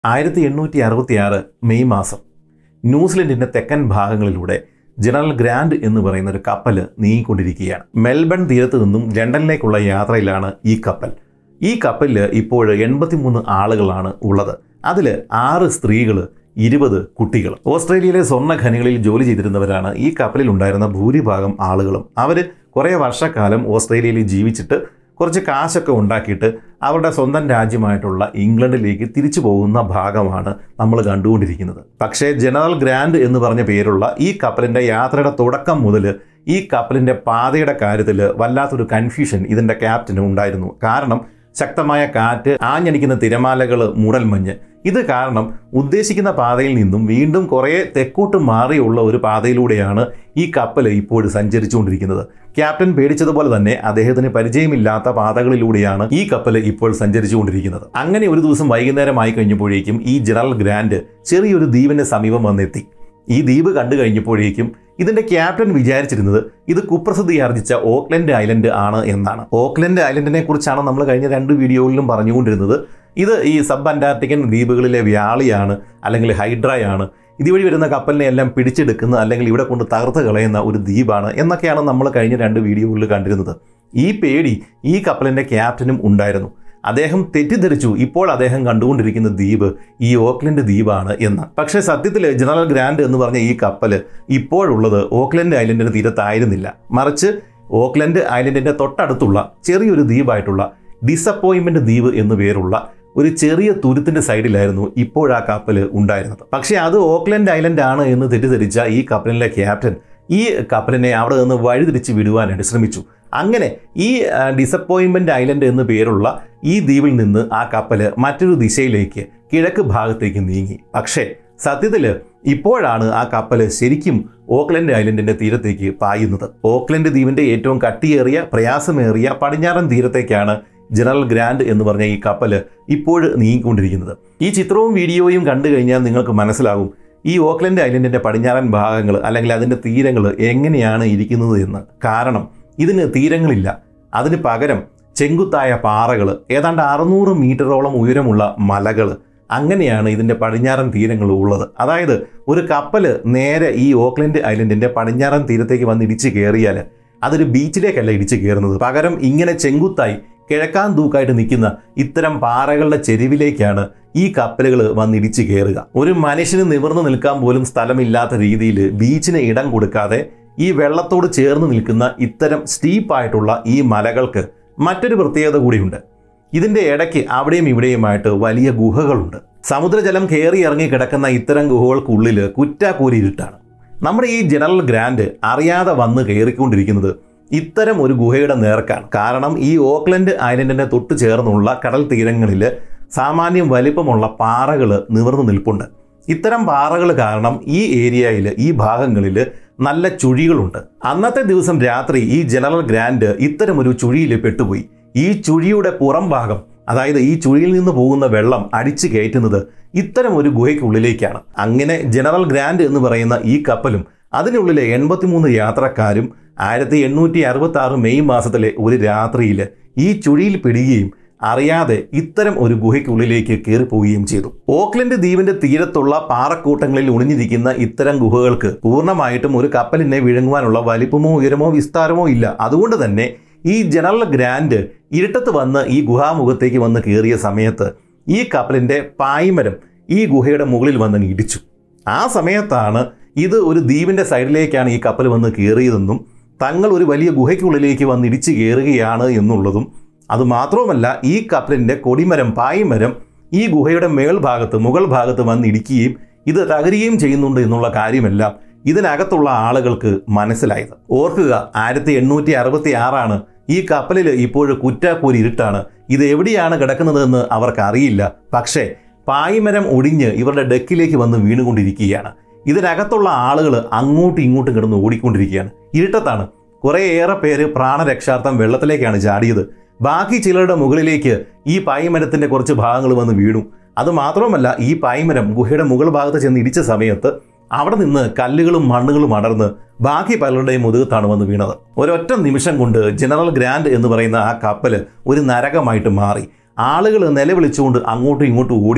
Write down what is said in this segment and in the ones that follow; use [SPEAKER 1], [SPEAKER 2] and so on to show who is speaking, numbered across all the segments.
[SPEAKER 1] ആയിരത്തി എണ്ണൂറ്റി അറുപത്തി ആറ് മെയ് മാസം ന്യൂസിലൻഡിന്റെ തെക്കൻ ഭാഗങ്ങളിലൂടെ ജനറൽ ഗ്രാൻഡ് എന്ന് പറയുന്ന ഒരു കപ്പൽ നീങ്ങിക്കൊണ്ടിരിക്കുകയാണ് മെൽബൺ തീരത്ത് നിന്നും ലണ്ടനിലേക്കുള്ള യാത്രയിലാണ് ഈ കപ്പൽ ഈ കപ്പലിൽ ഇപ്പോൾ എൺപത്തിമൂന്ന് ആളുകളാണ് ഉള്ളത് അതിൽ ആറ് സ്ത്രീകൾ ഇരുപത് കുട്ടികൾ ഓസ്ട്രേലിയയിലെ സ്വർണ്ണ ഖനികളിൽ ജോലി ചെയ്തിരുന്നവരാണ് ഈ കപ്പലിൽ ഉണ്ടായിരുന്ന ഭൂരിഭാഗം ആളുകളും അവർ കുറേ വർഷക്കാലം ഓസ്ട്രേലിയയിൽ ജീവിച്ചിട്ട് കുറച്ച് കാശൊക്കെ ഉണ്ടാക്കിയിട്ട് അവരുടെ സ്വന്തം രാജ്യമായിട്ടുള്ള ഇംഗ്ലണ്ടിലേക്ക് തിരിച്ചു പോകുന്ന ഭാഗമാണ് നമ്മൾ കണ്ടുകൊണ്ടിരിക്കുന്നത് പക്ഷേ ജനറൽ ഗ്രാൻഡ് എന്ന് പറഞ്ഞ പേരുള്ള ഈ കപ്പലിൻ്റെ യാത്രയുടെ തുടക്കം മുതൽ ഈ കപ്പലിൻ്റെ പാതയുടെ കാര്യത്തിൽ വല്ലാത്തൊരു കൺഫ്യൂഷൻ ഇതിൻ്റെ ക്യാപ്റ്റന് ഉണ്ടായിരുന്നു കാരണം ശക്തമായ കാറ്റ് ആഞ്ഞടിക്കുന്ന തിരമാലകൾ മൂടൽമഞ്ഞ് ഇത് കാരണം ഉദ്ദേശിക്കുന്ന പാതയിൽ നിന്നും വീണ്ടും കുറേ തെക്കോട്ട് മാറിയുള്ള ഒരു പാതയിലൂടെയാണ് ഈ കപ്പൽ ഇപ്പോൾ സഞ്ചരിച്ചുകൊണ്ടിരിക്കുന്നത് ക്യാപ്റ്റൻ പേടിച്ചതുപോലെ തന്നെ അദ്ദേഹത്തിന് പരിചയമില്ലാത്ത പാതകളിലൂടെയാണ് ഈ കപ്പൽ ഇപ്പോൾ സഞ്ചരിച്ചുകൊണ്ടിരിക്കുന്നത് അങ്ങനെ ഒരു ദിവസം വൈകുന്നേരമായി കഴിഞ്ഞപ്പോഴേക്കും ഈ ജനറൽ ഗ്രാൻഡ് ചെറിയൊരു ദ്വീപിന് സമീപം വന്നെത്തി ഈ ദ്വീപ് കണ്ടു കഴിഞ്ഞപ്പോഴേക്കും ഇതിന്റെ ക്യാപ്റ്റൻ വിചാരിച്ചിരുന്നത് ഇത് കുപ്രസിദ്ധി ആർജിച്ച ഓക്ലൻഡ് ഐലൻഡ് ആണ് എന്നാണ് ഓക്ലൻഡ് ഐലൻഡിനെ കുറിച്ചാണ് നമ്മൾ കഴിഞ്ഞ രണ്ട് വീഡിയോയിലും പറഞ്ഞുകൊണ്ടിരുന്നത് ഇത് ഈ സബ് അന്റാർട്ടിക്കൻ ദ്വീപുകളിലെ വ്യാളിയാണ് അല്ലെങ്കിൽ ഹൈഡ്രയാണ് ഇതുവഴി വരുന്ന കപ്പലിനെ എല്ലാം പിടിച്ചെടുക്കുന്ന അല്ലെങ്കിൽ ഇവിടെ കൊണ്ട് തകർത്ത് കളയുന്ന ഒരു ദ്വീപാണ് എന്നൊക്കെയാണ് നമ്മൾ കഴിഞ്ഞ രണ്ട് വീഡിയോകളിൽ കണ്ടിരുന്നത് ഈ പേടി ഈ കപ്പലിന്റെ ക്യാപ്റ്റനും ഉണ്ടായിരുന്നു അദ്ദേഹം തെറ്റിദ്ധരിച്ചു ഇപ്പോൾ അദ്ദേഹം കണ്ടുകൊണ്ടിരിക്കുന്ന ദ്വീപ് ഈ ഓക്ലൻഡ് ദ്വീപാണ് എന്ന് പക്ഷേ സത്യത്തിൽ ജനറൽ ഗ്രാൻഡ് എന്ന് പറഞ്ഞ ഈ കപ്പൽ ഇപ്പോഴുള്ളത് ഓക്ലൻഡ് ഐലൻഡിന് തീരത്തായിരുന്നില്ല മറിച്ച് ഓക്ലൻഡ് ഐലൻഡിന്റെ തൊട്ടടുത്തുള്ള ചെറിയൊരു ദ്വീപായിട്ടുള്ള ഡിസപ്പോയിൻമെന്റ് ദ്വീപ് എന്നു പേരുള്ള ഒരു ചെറിയ തുരുത്തിന്റെ സൈഡിലായിരുന്നു ഇപ്പോഴാ കപ്പൽ ഉണ്ടായിരുന്നത് പക്ഷേ അത് ഓക്ലൻഡ് ഐലൻഡ് ആണ് എന്ന് തെറ്റിദ്ധരിച്ച ഈ കപ്പലിലെ ക്യാപ്റ്റൻ ഈ കപ്പലിനെ അവിടെ നിന്ന് വഴിതിരിച്ച് വിടുവാനായിട്ട് ശ്രമിച്ചു അങ്ങനെ ഈ ഡിസപ്പോയിൻമെന്റ് ഐലൻഡ് എന്ന് പേരുള്ള ഈ ദ്വീപിൽ നിന്ന് ആ കപ്പൽ മറ്റൊരു ദിശയിലേക്ക് കിഴക്ക് ഭാഗത്തേക്ക് നീങ്ങി പക്ഷേ സത്യത്തിൽ ഇപ്പോഴാണ് ആ കപ്പൽ ശരിക്കും ഓക്ലൻഡ് ഐലൻഡിന്റെ തീരത്തേക്ക് പായുന്നത് ഓക്ലൻഡ് ദ്വീപിന്റെ ഏറ്റവും കട്ടിയേറിയ പ്രയാസമേറിയ പടിഞ്ഞാറൻ തീരത്തേക്കാണ് ജനറൽ ഗ്രാൻഡ് എന്ന് പറഞ്ഞ ഈ കപ്പൽ ഇപ്പോൾ നീങ്ങിക്കൊണ്ടിരിക്കുന്നത് ഈ ചിത്രവും വീഡിയോയും കണ്ടു കഴിഞ്ഞാൽ നിങ്ങൾക്ക് മനസ്സിലാകും ഈ ഓക്ലൻഡ് ഐലൻഡിന്റെ പടിഞ്ഞാറൻ ഭാഗങ്ങൾ അല്ലെങ്കിൽ അതിന്റെ തീരങ്ങൾ എങ്ങനെയാണ് ഇരിക്കുന്നത് എന്ന് കാരണം ഇതിന് തീരങ്ങളില്ല അതിന് പകരം ചെങ്കുത്തായ പാറകൾ ഏതാണ്ട് അറുന്നൂറ് മീറ്ററോളം ഉയരമുള്ള മലകൾ അങ്ങനെയാണ് ഇതിൻ്റെ പടിഞ്ഞാറൻ തീരങ്ങൾ ഉള്ളത് അതായത് ഒരു കപ്പൽ നേരെ ഈ ഓക്ലൻഡ് ഐലൻഡിൻ്റെ പടിഞ്ഞാറൻ തീരത്തേക്ക് വന്ന് ഇടിച്ച് കയറിയാൽ അതൊരു ബീച്ചിലേക്കല്ല ഇടിച്ച് കയറുന്നത് പകരം ഇങ്ങനെ ചെങ്കുത്തായി കിഴക്കാൻ തൂക്കായിട്ട് നിൽക്കുന്ന ഇത്തരം പാറകളുടെ ചെരുവിലേക്കാണ് ഈ കപ്പലുകൾ വന്നിടിച്ച് കയറുക ഒരു മനുഷ്യന് നിവർന്നു നിൽക്കാൻ പോലും സ്ഥലമില്ലാത്ത രീതിയിൽ ബീച്ചിന് ഇടം കൊടുക്കാതെ ഈ വെള്ളത്തോട് ചേർന്ന് നിൽക്കുന്ന ഇത്തരം സ്റ്റീപ്പായിട്ടുള്ള ഈ മലകൾക്ക് മറ്റൊരു പ്രത്യേകത കൂടിയുണ്ട് ഇതിൻ്റെ ഇടയ്ക്ക് അവിടെയും ഇവിടെയുമായിട്ട് വലിയ ഗുഹകളുണ്ട് സമുദ്രജലം കയറി ഇറങ്ങി കിടക്കുന്ന ഇത്തരം ഗുഹകൾക്കുള്ളിൽ കുറ്റാക്കൂരി ഇരുട്ടാണ് നമ്മുടെ ഈ ജനറൽ ഗ്രാൻഡ് അറിയാതെ വന്ന് കയറിക്കൊണ്ടിരിക്കുന്നത് ഇത്തരം ഒരു ഗുഹയുടെ നേർക്കാണ് കാരണം ഈ ഓക്ലൻഡ് ഐലൻഡിന്റെ തൊട്ട് ചേർന്നുള്ള കടൽ തീരങ്ങളിൽ സാമാന്യം വലിപ്പമുള്ള പാറകൾ നിവർന്നു നിൽപ്പുണ്ട് ഇത്തരം പാറകൾ കാരണം ഈ ഏരിയയിൽ ഈ ഭാഗങ്ങളിൽ നല്ല ചുഴികളുണ്ട് അന്നത്തെ ദിവസം രാത്രി ഈ ജനറൽ ഗ്രാൻഡ് ഇത്തരം ഒരു ചുഴിയിൽ പെട്ടുപോയി ഈ ചുഴിയുടെ പുറം ഭാഗം അതായത് ഈ ചുഴിയിൽ നിന്ന് പോകുന്ന വെള്ളം അടിച്ചു കയറ്റുന്നത് ഇത്തരം ഒരു ഗുഹയ്ക്കുള്ളിലേക്കാണ് അങ്ങനെ ജനറൽ ഗ്രാൻഡ് എന്ന് പറയുന്ന ഈ കപ്പലും അതിനുള്ളിലെ എൺപത്തിമൂന്ന് യാത്രക്കാരും ആയിരത്തി എണ്ണൂറ്റി അറുപത്തി ആറ് മെയ് മാസത്തിലെ ഒരു രാത്രിയിൽ ഈ ചുഴിയിൽ പിടിയുകയും അറിയാതെ ഇത്തരം ഒരു ഗുഹയ്ക്കുള്ളിലേക്ക് കയറിപ്പോവുകയും ചെയ്തു ഓക്ലൻഡ് ദ്വീപിന്റെ തീരത്തുള്ള പാറക്കൂട്ടങ്ങളിൽ ഒളിഞ്ഞിരിക്കുന്ന ഇത്തരം ഗുഹകൾക്ക് പൂർണ്ണമായിട്ടും ഒരു കപ്പലിനെ വിഴുങ്ങുവാനുള്ള വലിപ്പമോ ഉയരമോ വിസ്താരമോ ഇല്ല അതുകൊണ്ട് തന്നെ ഈ ജനറൽ ഗ്രാൻഡ് ഇരുട്ടത്ത് വന്ന് ഈ ഗുഹാമുഖത്തേക്ക് വന്ന് കയറിയ സമയത്ത് ഈ കപ്പലിന്റെ പായ്മരം ഈ ഗുഹയുടെ മുകളിൽ വന്ന് ഇടിച്ചു ആ സമയത്താണ് ഇത് ഒരു ദ്വീപിന്റെ സൈഡിലേക്കാണ് ഈ കപ്പൽ വന്ന് കയറിയതെന്നും തങ്ങൾ ഒരു വലിയ ഗുഹയ്ക്കുള്ളിലേക്ക് വന്ന് ഇടിച്ചു കയറുകയാണ് എന്നുള്ളതും അതുമാത്രവുമല്ല ഈ കപ്പലിൻ്റെ കൊടിമരം പായ്മരം ഈ ഗുഹയുടെ മേൽഭാഗത്ത് മുകൾ ഭാഗത്ത് വന്ന് ഇടിക്കുകയും ഇത് തകരുകയും ചെയ്യുന്നുണ്ട് എന്നുള്ള കാര്യമെല്ലാം ഇതിനകത്തുള്ള ആളുകൾക്ക് മനസ്സിലായത് ഓർക്കുക ആയിരത്തി എണ്ണൂറ്റി അറുപത്തി ആറാണ് ഈ കപ്പലിൽ ഇപ്പോഴും കുറ്റാക്കൂരി ഇരുട്ടാണ് ഇത് എവിടെയാണ് കിടക്കുന്നതെന്ന് അവർക്ക് അറിയില്ല പക്ഷേ പായ്മരം ഒടിഞ്ഞ് ഇവരുടെ ഡെക്കിലേക്ക് വന്ന് വീണുകൊണ്ടിരിക്കുകയാണ് ഇതിനകത്തുള്ള ആളുകൾ അങ്ങോട്ടും ഇങ്ങോട്ടും കിടന്ന് ഓടിക്കൊണ്ടിരിക്കുകയാണ് ഇരുട്ടത്താണ് കുറേയേറെ പേര് പ്രാണരക്ഷാർത്ഥം വെള്ളത്തിലേക്കാണ് ചാടിയത് ബാക്കി ചിലരുടെ മുകളിലേക്ക് ഈ പായ്മരത്തിന്റെ കുറച്ച് ഭാഗങ്ങൾ വന്ന് വീണു അതുമാത്രമല്ല ഈ പായ്മരം ഗുഹയുടെ മുകൾ ഭാഗത്ത് ചെന്ന് ഇടിച്ച സമയത്ത് അവിടെ നിന്ന് കല്ലുകളും മണ്ണുകളും അടർന്ന് ബാക്കി പലരുടെയും മുതുകത്താണ് വന്ന് വീണത് ഒരൊറ്റ നിമിഷം കൊണ്ട് ജനറൽ ഗ്രാൻഡ് എന്ന് പറയുന്ന ആ കപ്പൽ ഒരു നരകമായിട്ട് മാറി ആളുകൾ നിലവിളിച്ചുകൊണ്ട് അങ്ങോട്ടും ഇങ്ങോട്ടും ഓടി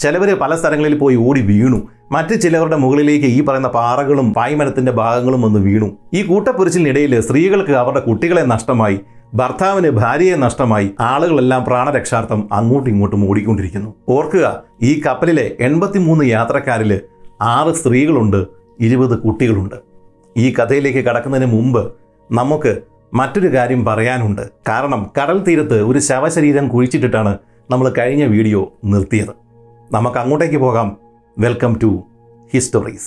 [SPEAKER 1] ചിലവർ പല സ്ഥലങ്ങളിൽ പോയി ഓടി വീണു മറ്റ് ചിലവരുടെ മുകളിലേക്ക് ഈ പറയുന്ന പാറകളും പായ്മരത്തിന്റെ ഭാഗങ്ങളും വന്ന് വീണു ഈ കൂട്ടപ്പൊരിച്ചിലിനിടയിൽ സ്ത്രീകൾക്ക് അവരുടെ കുട്ടികളെ നഷ്ടമായി ഭർത്താവിന് ഭാര്യയെ നഷ്ടമായി ആളുകളെല്ലാം പ്രാണരക്ഷാർത്ഥം അങ്ങോട്ടും ഇങ്ങോട്ടും ഓടിക്കൊണ്ടിരിക്കുന്നു ഓർക്കുക ഈ കപ്പലിലെ എൺപത്തിമൂന്ന് യാത്രക്കാരിൽ ആറ് സ്ത്രീകളുണ്ട് ഇരുപത് കുട്ടികളുണ്ട് ഈ കഥയിലേക്ക് കടക്കുന്നതിന് മുമ്പ് നമുക്ക് മറ്റൊരു കാര്യം പറയാനുണ്ട് കാരണം കടൽ തീരത്ത് ഒരു ശവശരീരം കുഴിച്ചിട്ടിട്ടാണ് നമ്മൾ കഴിഞ്ഞ വീഡിയോ നിർത്തിയത് നമുക്ക് അങ്ങോട്ടേക്ക് പോകാം വെൽക്കം ടു ഹിസ്റ്ററീസ്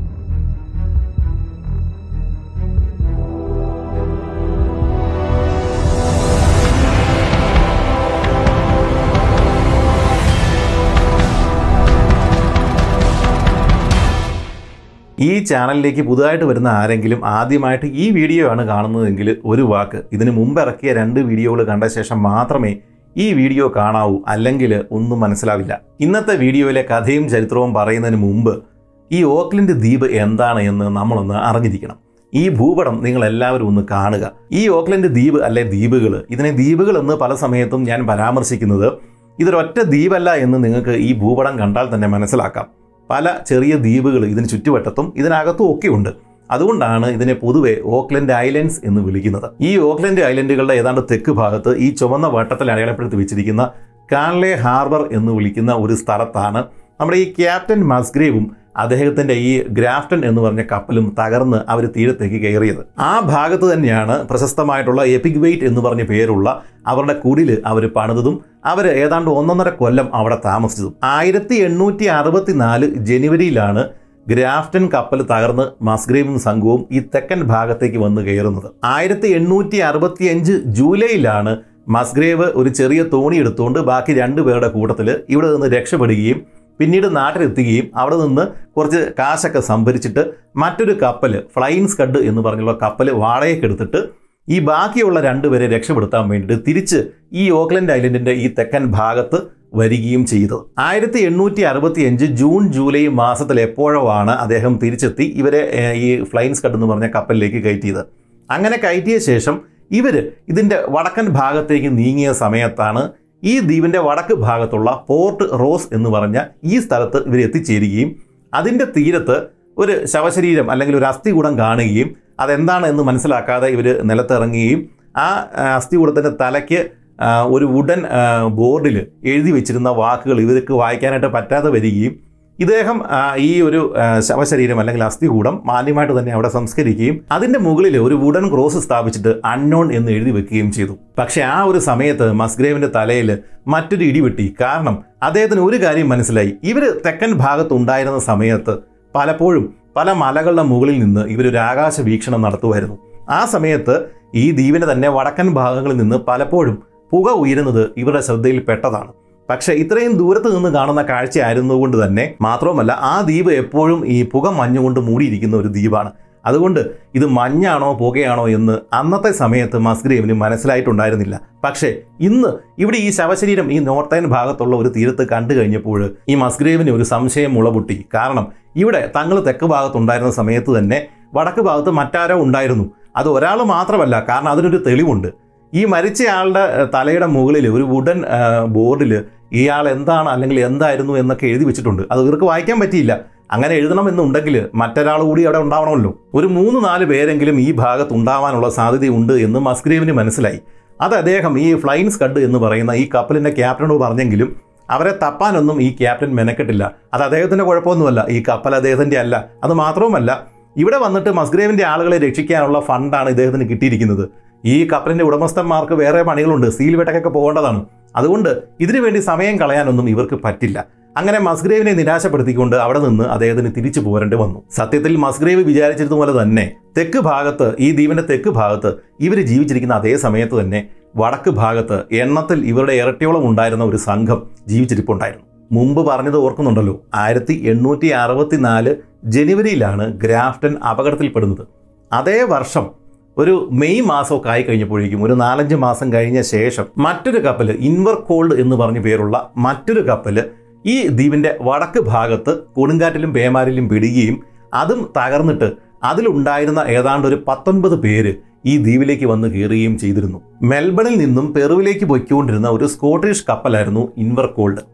[SPEAKER 1] ഈ ചാനലിലേക്ക് പുതുതായിട്ട് വരുന്ന ആരെങ്കിലും ആദ്യമായിട്ട് ഈ വീഡിയോ ആണ് കാണുന്നതെങ്കിൽ ഒരു വാക്ക് ഇതിന് മുമ്പ് ഇറക്കിയ രണ്ട് വീഡിയോകൾ കണ്ട ശേഷം മാത്രമേ ഈ വീഡിയോ കാണാവൂ അല്ലെങ്കിൽ ഒന്നും മനസ്സിലാവില്ല ഇന്നത്തെ വീഡിയോയിലെ കഥയും ചരിത്രവും പറയുന്നതിന് മുമ്പ് ഈ ഓക്ലൻഡ് ദ്വീപ് എന്താണ് എന്ന് നമ്മളൊന്ന് അറിഞ്ഞിരിക്കണം ഈ ഭൂപടം നിങ്ങൾ എല്ലാവരും ഒന്ന് കാണുക ഈ ഓക്ലൻഡ് ദ്വീപ് അല്ലെ ദ്വീപുകൾ ഇതിനെ ദ്വീപുകൾ എന്ന് പല സമയത്തും ഞാൻ പരാമർശിക്കുന്നത് ഇതൊരൊറ്റ ദ്വീപല്ല എന്ന് നിങ്ങൾക്ക് ഈ ഭൂപടം കണ്ടാൽ തന്നെ മനസ്സിലാക്കാം പല ചെറിയ ദ്വീപുകൾ ഇതിന് ചുറ്റുവട്ടത്തും ഇതിനകത്തും ഒക്കെ ഉണ്ട് അതുകൊണ്ടാണ് ഇതിനെ പൊതുവെ ഓക്ലൻഡ് ഐലൻഡ്സ് എന്ന് വിളിക്കുന്നത് ഈ ഓക്ലൻഡ് ഐലൻഡുകളുടെ ഏതാണ്ട് തെക്ക് ഭാഗത്ത് ഈ ചുവന്ന വട്ടത്തിൽ അടയാളപ്പെടുത്തി വെച്ചിരിക്കുന്ന കാൻലെ ഹാർബർ എന്ന് വിളിക്കുന്ന ഒരു സ്ഥലത്താണ് നമ്മുടെ ഈ ക്യാപ്റ്റൻ മസ്ഗ്രേവും അദ്ദേഹത്തിന്റെ ഈ ഗ്രാഫ്റ്റൻ എന്ന് പറഞ്ഞ കപ്പലും തകർന്ന് അവർ തീരത്തേക്ക് കയറിയത് ആ ഭാഗത്ത് തന്നെയാണ് പ്രശസ്തമായിട്ടുള്ള എപ്പിക് വെയിറ്റ് എന്ന് പറഞ്ഞ പേരുള്ള അവരുടെ കുടില് അവർ പണിതതും അവർ ഏതാണ്ട് ഒന്നൊന്നര കൊല്ലം അവിടെ താമസിച്ചതും ആയിരത്തി എണ്ണൂറ്റി അറുപത്തിനാല് ജനുവരിയിലാണ് ഗ്രാഫ്റ്റൻ കപ്പൽ തകർന്ന് മസ്ഗ്രേവും സംഘവും ഈ തെക്കൻ ഭാഗത്തേക്ക് വന്ന് കയറുന്നത് ആയിരത്തി എണ്ണൂറ്റി അറുപത്തി അഞ്ച് ജൂലൈയിലാണ് മസ്ഗ്രേവ് ഒരു ചെറിയ തോണി എടുത്തുകൊണ്ട് ബാക്കി രണ്ടു പേരുടെ കൂട്ടത്തിൽ ഇവിടെ നിന്ന് രക്ഷപ്പെടുകയും പിന്നീട് നാട്ടിലെത്തുകയും അവിടെ നിന്ന് കുറച്ച് കാശൊക്കെ സംഭരിച്ചിട്ട് മറ്റൊരു കപ്പൽ ഫ്ലൈയിങ് സ്കഡ് എന്ന് പറഞ്ഞുള്ള കപ്പൽ വാടകയ്ക്ക് എടുത്തിട്ട് ഈ ബാക്കിയുള്ള രണ്ടുപേരെ രക്ഷപ്പെടുത്താൻ വേണ്ടിയിട്ട് തിരിച്ച് ഈ ഓക്ലൻഡ് ഐലൻഡിന്റെ ഈ തെക്കൻ ഭാഗത്ത് വരികയും ചെയ്തത് ആയിരത്തി എണ്ണൂറ്റി അറുപത്തി അഞ്ച് ജൂൺ ജൂലൈ മാസത്തിൽ എപ്പോഴോ ആണ് അദ്ദേഹം തിരിച്ചെത്തി ഇവരെ ഏഹ്, ഈ ഫ്ലൈയിങ് സ്കഡ് എന്ന് പറഞ്ഞ കപ്പലിലേക്ക് കയറ്റിയത് അങ്ങനെ കയറ്റിയ ശേഷം ഇവര് ഇതിന്റെ വടക്കൻ ഭാഗത്തേക്ക് നീങ്ങിയ സമയത്താണ് ഈ ദ്വീപിന്റെ വടക്ക് ഭാഗത്തുള്ള പോർട്ട് റോസ് എന്ന് പറഞ്ഞ ഈ സ്ഥലത്ത് ഇവർ എത്തിച്ചേരുകയും അതിന്റെ തീരത്ത് ഒരു ശവശരീരം അല്ലെങ്കിൽ ഒരു അസ്ഥികൂടം കാണുകയും അതെന്താണ് എന്ന് മനസ്സിലാക്കാതെ ഇവർ നിലത്തിറങ്ങുകയും ആ ആ, അസ്ഥികൂടത്തിന്റെ തലയ്ക്ക് ആ, ഒരു വുഡൻ ബോർഡിൽ എഴുതി വെച്ചിരുന്ന വാക്കുകൾ ഇവർക്ക് വായിക്കാനായിട്ട് പറ്റാതെ വരികയും ഇദ്ദേഹം ആ, ഈ ഒരു ആ, ശവശരീരം അല്ലെങ്കിൽ അസ്ഥികൂടം മാന്യമായിട്ട് തന്നെ അവിടെ സംസ്കരിക്കുകയും അതിന്റെ മുകളിൽ ഒരു വുഡൻ ക്രോസ് സ്ഥാപിച്ചിട്ട് അൺനോൺ എന്ന് എഴുതി വെക്കുകയും ചെയ്തു പക്ഷെ ആ ഒരു സമയത്ത് മസ്ഗ്രേവിന്റെ തലയിൽ മറ്റൊരു ഇടിവെട്ടി കാരണം അദ്ദേഹത്തിന് ഒരു കാര്യം മനസ്സിലായി ഇവര് തെക്കൻ ഭാഗത്ത് ഉണ്ടായിരുന്ന സമയത്ത് പലപ്പോഴും പല മലകളുടെ മുകളിൽ നിന്ന് ഇവരൊരു ആകാശ വീക്ഷണം നടത്തുമായിരുന്നു ആ സമയത്ത് ഈ ദ്വീപിന്റെ തന്നെ വടക്കൻ ഭാഗങ്ങളിൽ നിന്ന് പലപ്പോഴും പുക ഉയരുന്നത് ഇവരുടെ ശ്രദ്ധയിൽ പെട്ടതാണ് പക്ഷേ ഇത്രയും ദൂരത്ത് നിന്ന് കാണുന്ന കാഴ്ച ആയിരുന്നുകൊണ്ട് തന്നെ മാത്രവുമല്ല ആ ദ്വീപ് എപ്പോഴും ഈ പുക മഞ്ഞുകൊണ്ട് മൂടിയിരിക്കുന്ന ഒരു ദ്വീപാണ് അതുകൊണ്ട് ഇത് മഞ്ഞാണോ പുകയാണോ എന്ന് അന്നത്തെ സമയത്ത് മസ്ഗ്രേവിന് മനസ്സിലായിട്ടുണ്ടായിരുന്നില്ല പക്ഷേ ഇന്ന് ഇവിടെ ഈ ശവശരീരം ഈ നോർത്തേൺ ഭാഗത്തുള്ള ഒരു തീരത്ത് കണ്ടു കഴിഞ്ഞപ്പോൾ ഈ മസ്ഗ്രേവിന് ഒരു സംശയം മുളപൊട്ടി കാരണം ഇവിടെ തങ്ങൾ തെക്ക് ഭാഗത്തുണ്ടായിരുന്ന സമയത്ത് തന്നെ വടക്ക് ഭാഗത്ത് മറ്റാരോ ഉണ്ടായിരുന്നു അത് ഒരാൾ മാത്രമല്ല കാരണം അതിനൊരു തെളിവുണ്ട് ഈ മരിച്ചയാളുടെ ഏഹ്, തലയുടെ മുകളിൽ ഒരു വുഡൻ ബോർഡിൽ ഇയാൾ എന്താണ് അല്ലെങ്കിൽ എന്തായിരുന്നു എന്നൊക്കെ എഴുതി വെച്ചിട്ടുണ്ട് അത് ഇവർക്ക് വായിക്കാൻ പറ്റിയില്ല അങ്ങനെ എഴുതണമെന്നുണ്ടെങ്കിൽ മറ്റൊരാൾ കൂടി അവിടെ ഉണ്ടാവണമല്ലോ ഒരു മൂന്ന് നാല് പേരെങ്കിലും ഈ ഭാഗത്ത് ഉണ്ടാവാനുള്ള സാധ്യതയുണ്ട് എന്ന് മസ്ഗ്രേവിന് മനസ്സിലായി അത് അദ്ദേഹം ഈ ഫ്ലൈൻ സ്കഡ് എന്ന് പറയുന്ന ഈ കപ്പലിന്റെ ക്യാപ്റ്റനോട് പറഞ്ഞെങ്കിലും അവരെ തപ്പാനൊന്നും ഈ ക്യാപ്റ്റൻ മെനക്കെട്ടില്ല അത് അദ്ദേഹത്തിന്റെ കുഴപ്പമൊന്നുമല്ല ഈ കപ്പൽ അദ്ദേഹത്തിന്റെ അല്ല അത് മാത്രവുമല്ല ഇവിടെ വന്നിട്ട് മസ്ഗ്രേവിന്റെ ആളുകളെ രക്ഷിക്കാനുള്ള ഫണ്ടാണ് ഇദ്ദേഹത്തിന് കിട്ടിയിരിക്കുന്നത് ഈ കപ്പലിന്റെ ഉടമസ്ഥന്മാർക്ക് വേറെ പണികളുണ്ട് സീൽ വെട്ടക്കൊക്കെ പോകേണ്ടതാണ് അതുകൊണ്ട് ഇതിനു വേണ്ടി സമയം കളയാനൊന്നും ഇവർക്ക് പറ്റില്ല അങ്ങനെ മസ്ഗ്രേവിനെ നിരാശപ്പെടുത്തിക്കൊണ്ട് അവിടെ നിന്ന് അദ്ദേഹത്തിന് തിരിച്ചു പോരേണ്ടി വന്നു സത്യത്തിൽ മസ്ഗ്രേവ് വിചാരിച്ചിരുന്നതുപോലെ തന്നെ തെക്ക് ഭാഗത്ത് ഈ ദ്വീപിന്റെ തെക്ക് ഭാഗത്ത് ഇവർ ജീവിച്ചിരിക്കുന്ന അതേ സമയത്ത് തന്നെ വടക്ക് ഭാഗത്ത് എണ്ണത്തിൽ ഇവരുടെ ഇരട്ടിയോളം ഉണ്ടായിരുന്ന ഒരു സംഘം ജീവിച്ചിരിപ്പുണ്ടായിരുന്നു മുമ്പ് പറഞ്ഞത് ഓർക്കുന്നുണ്ടല്ലോ ആയിരത്തി എണ്ണൂറ്റി അറുപത്തിനാല് ജനുവരിയിലാണ് ഗ്രാഫ്റ്റൻ അപകടത്തിൽപ്പെടുന്നത് അതേ വർഷം ഒരു മെയ് മാസമൊക്കെ ആയി കഴിഞ്ഞപ്പോഴേക്കും ഒരു നാലഞ്ച് മാസം കഴിഞ്ഞ ശേഷം മറ്റൊരു കപ്പൽ ഇൻവർ കോൾഡ് എന്ന് പറഞ്ഞ പേരുള്ള മറ്റൊരു കപ്പൽ ഈ ദ്വീപിന്റെ വടക്ക് ഭാഗത്ത് കൊടുങ്കാറ്റിലും പേമാരിലും പിടിക്കുകയും അതും തകർന്നിട്ട് അതിലുണ്ടായിരുന്ന ഏതാണ്ട് ഒരു പത്തൊൻപത് പേര് ഈ ദ്വീപിലേക്ക് വന്ന് കയറുകയും ചെയ്തിരുന്നു മെൽബണിൽ നിന്നും പെറുവിലേക്ക് പൊയ്ക്കൊണ്ടിരുന്ന ഒരു സ്കോട്ടിഷ് കപ്പലായിരുന്നു ഇൻവർ കോൾഡ്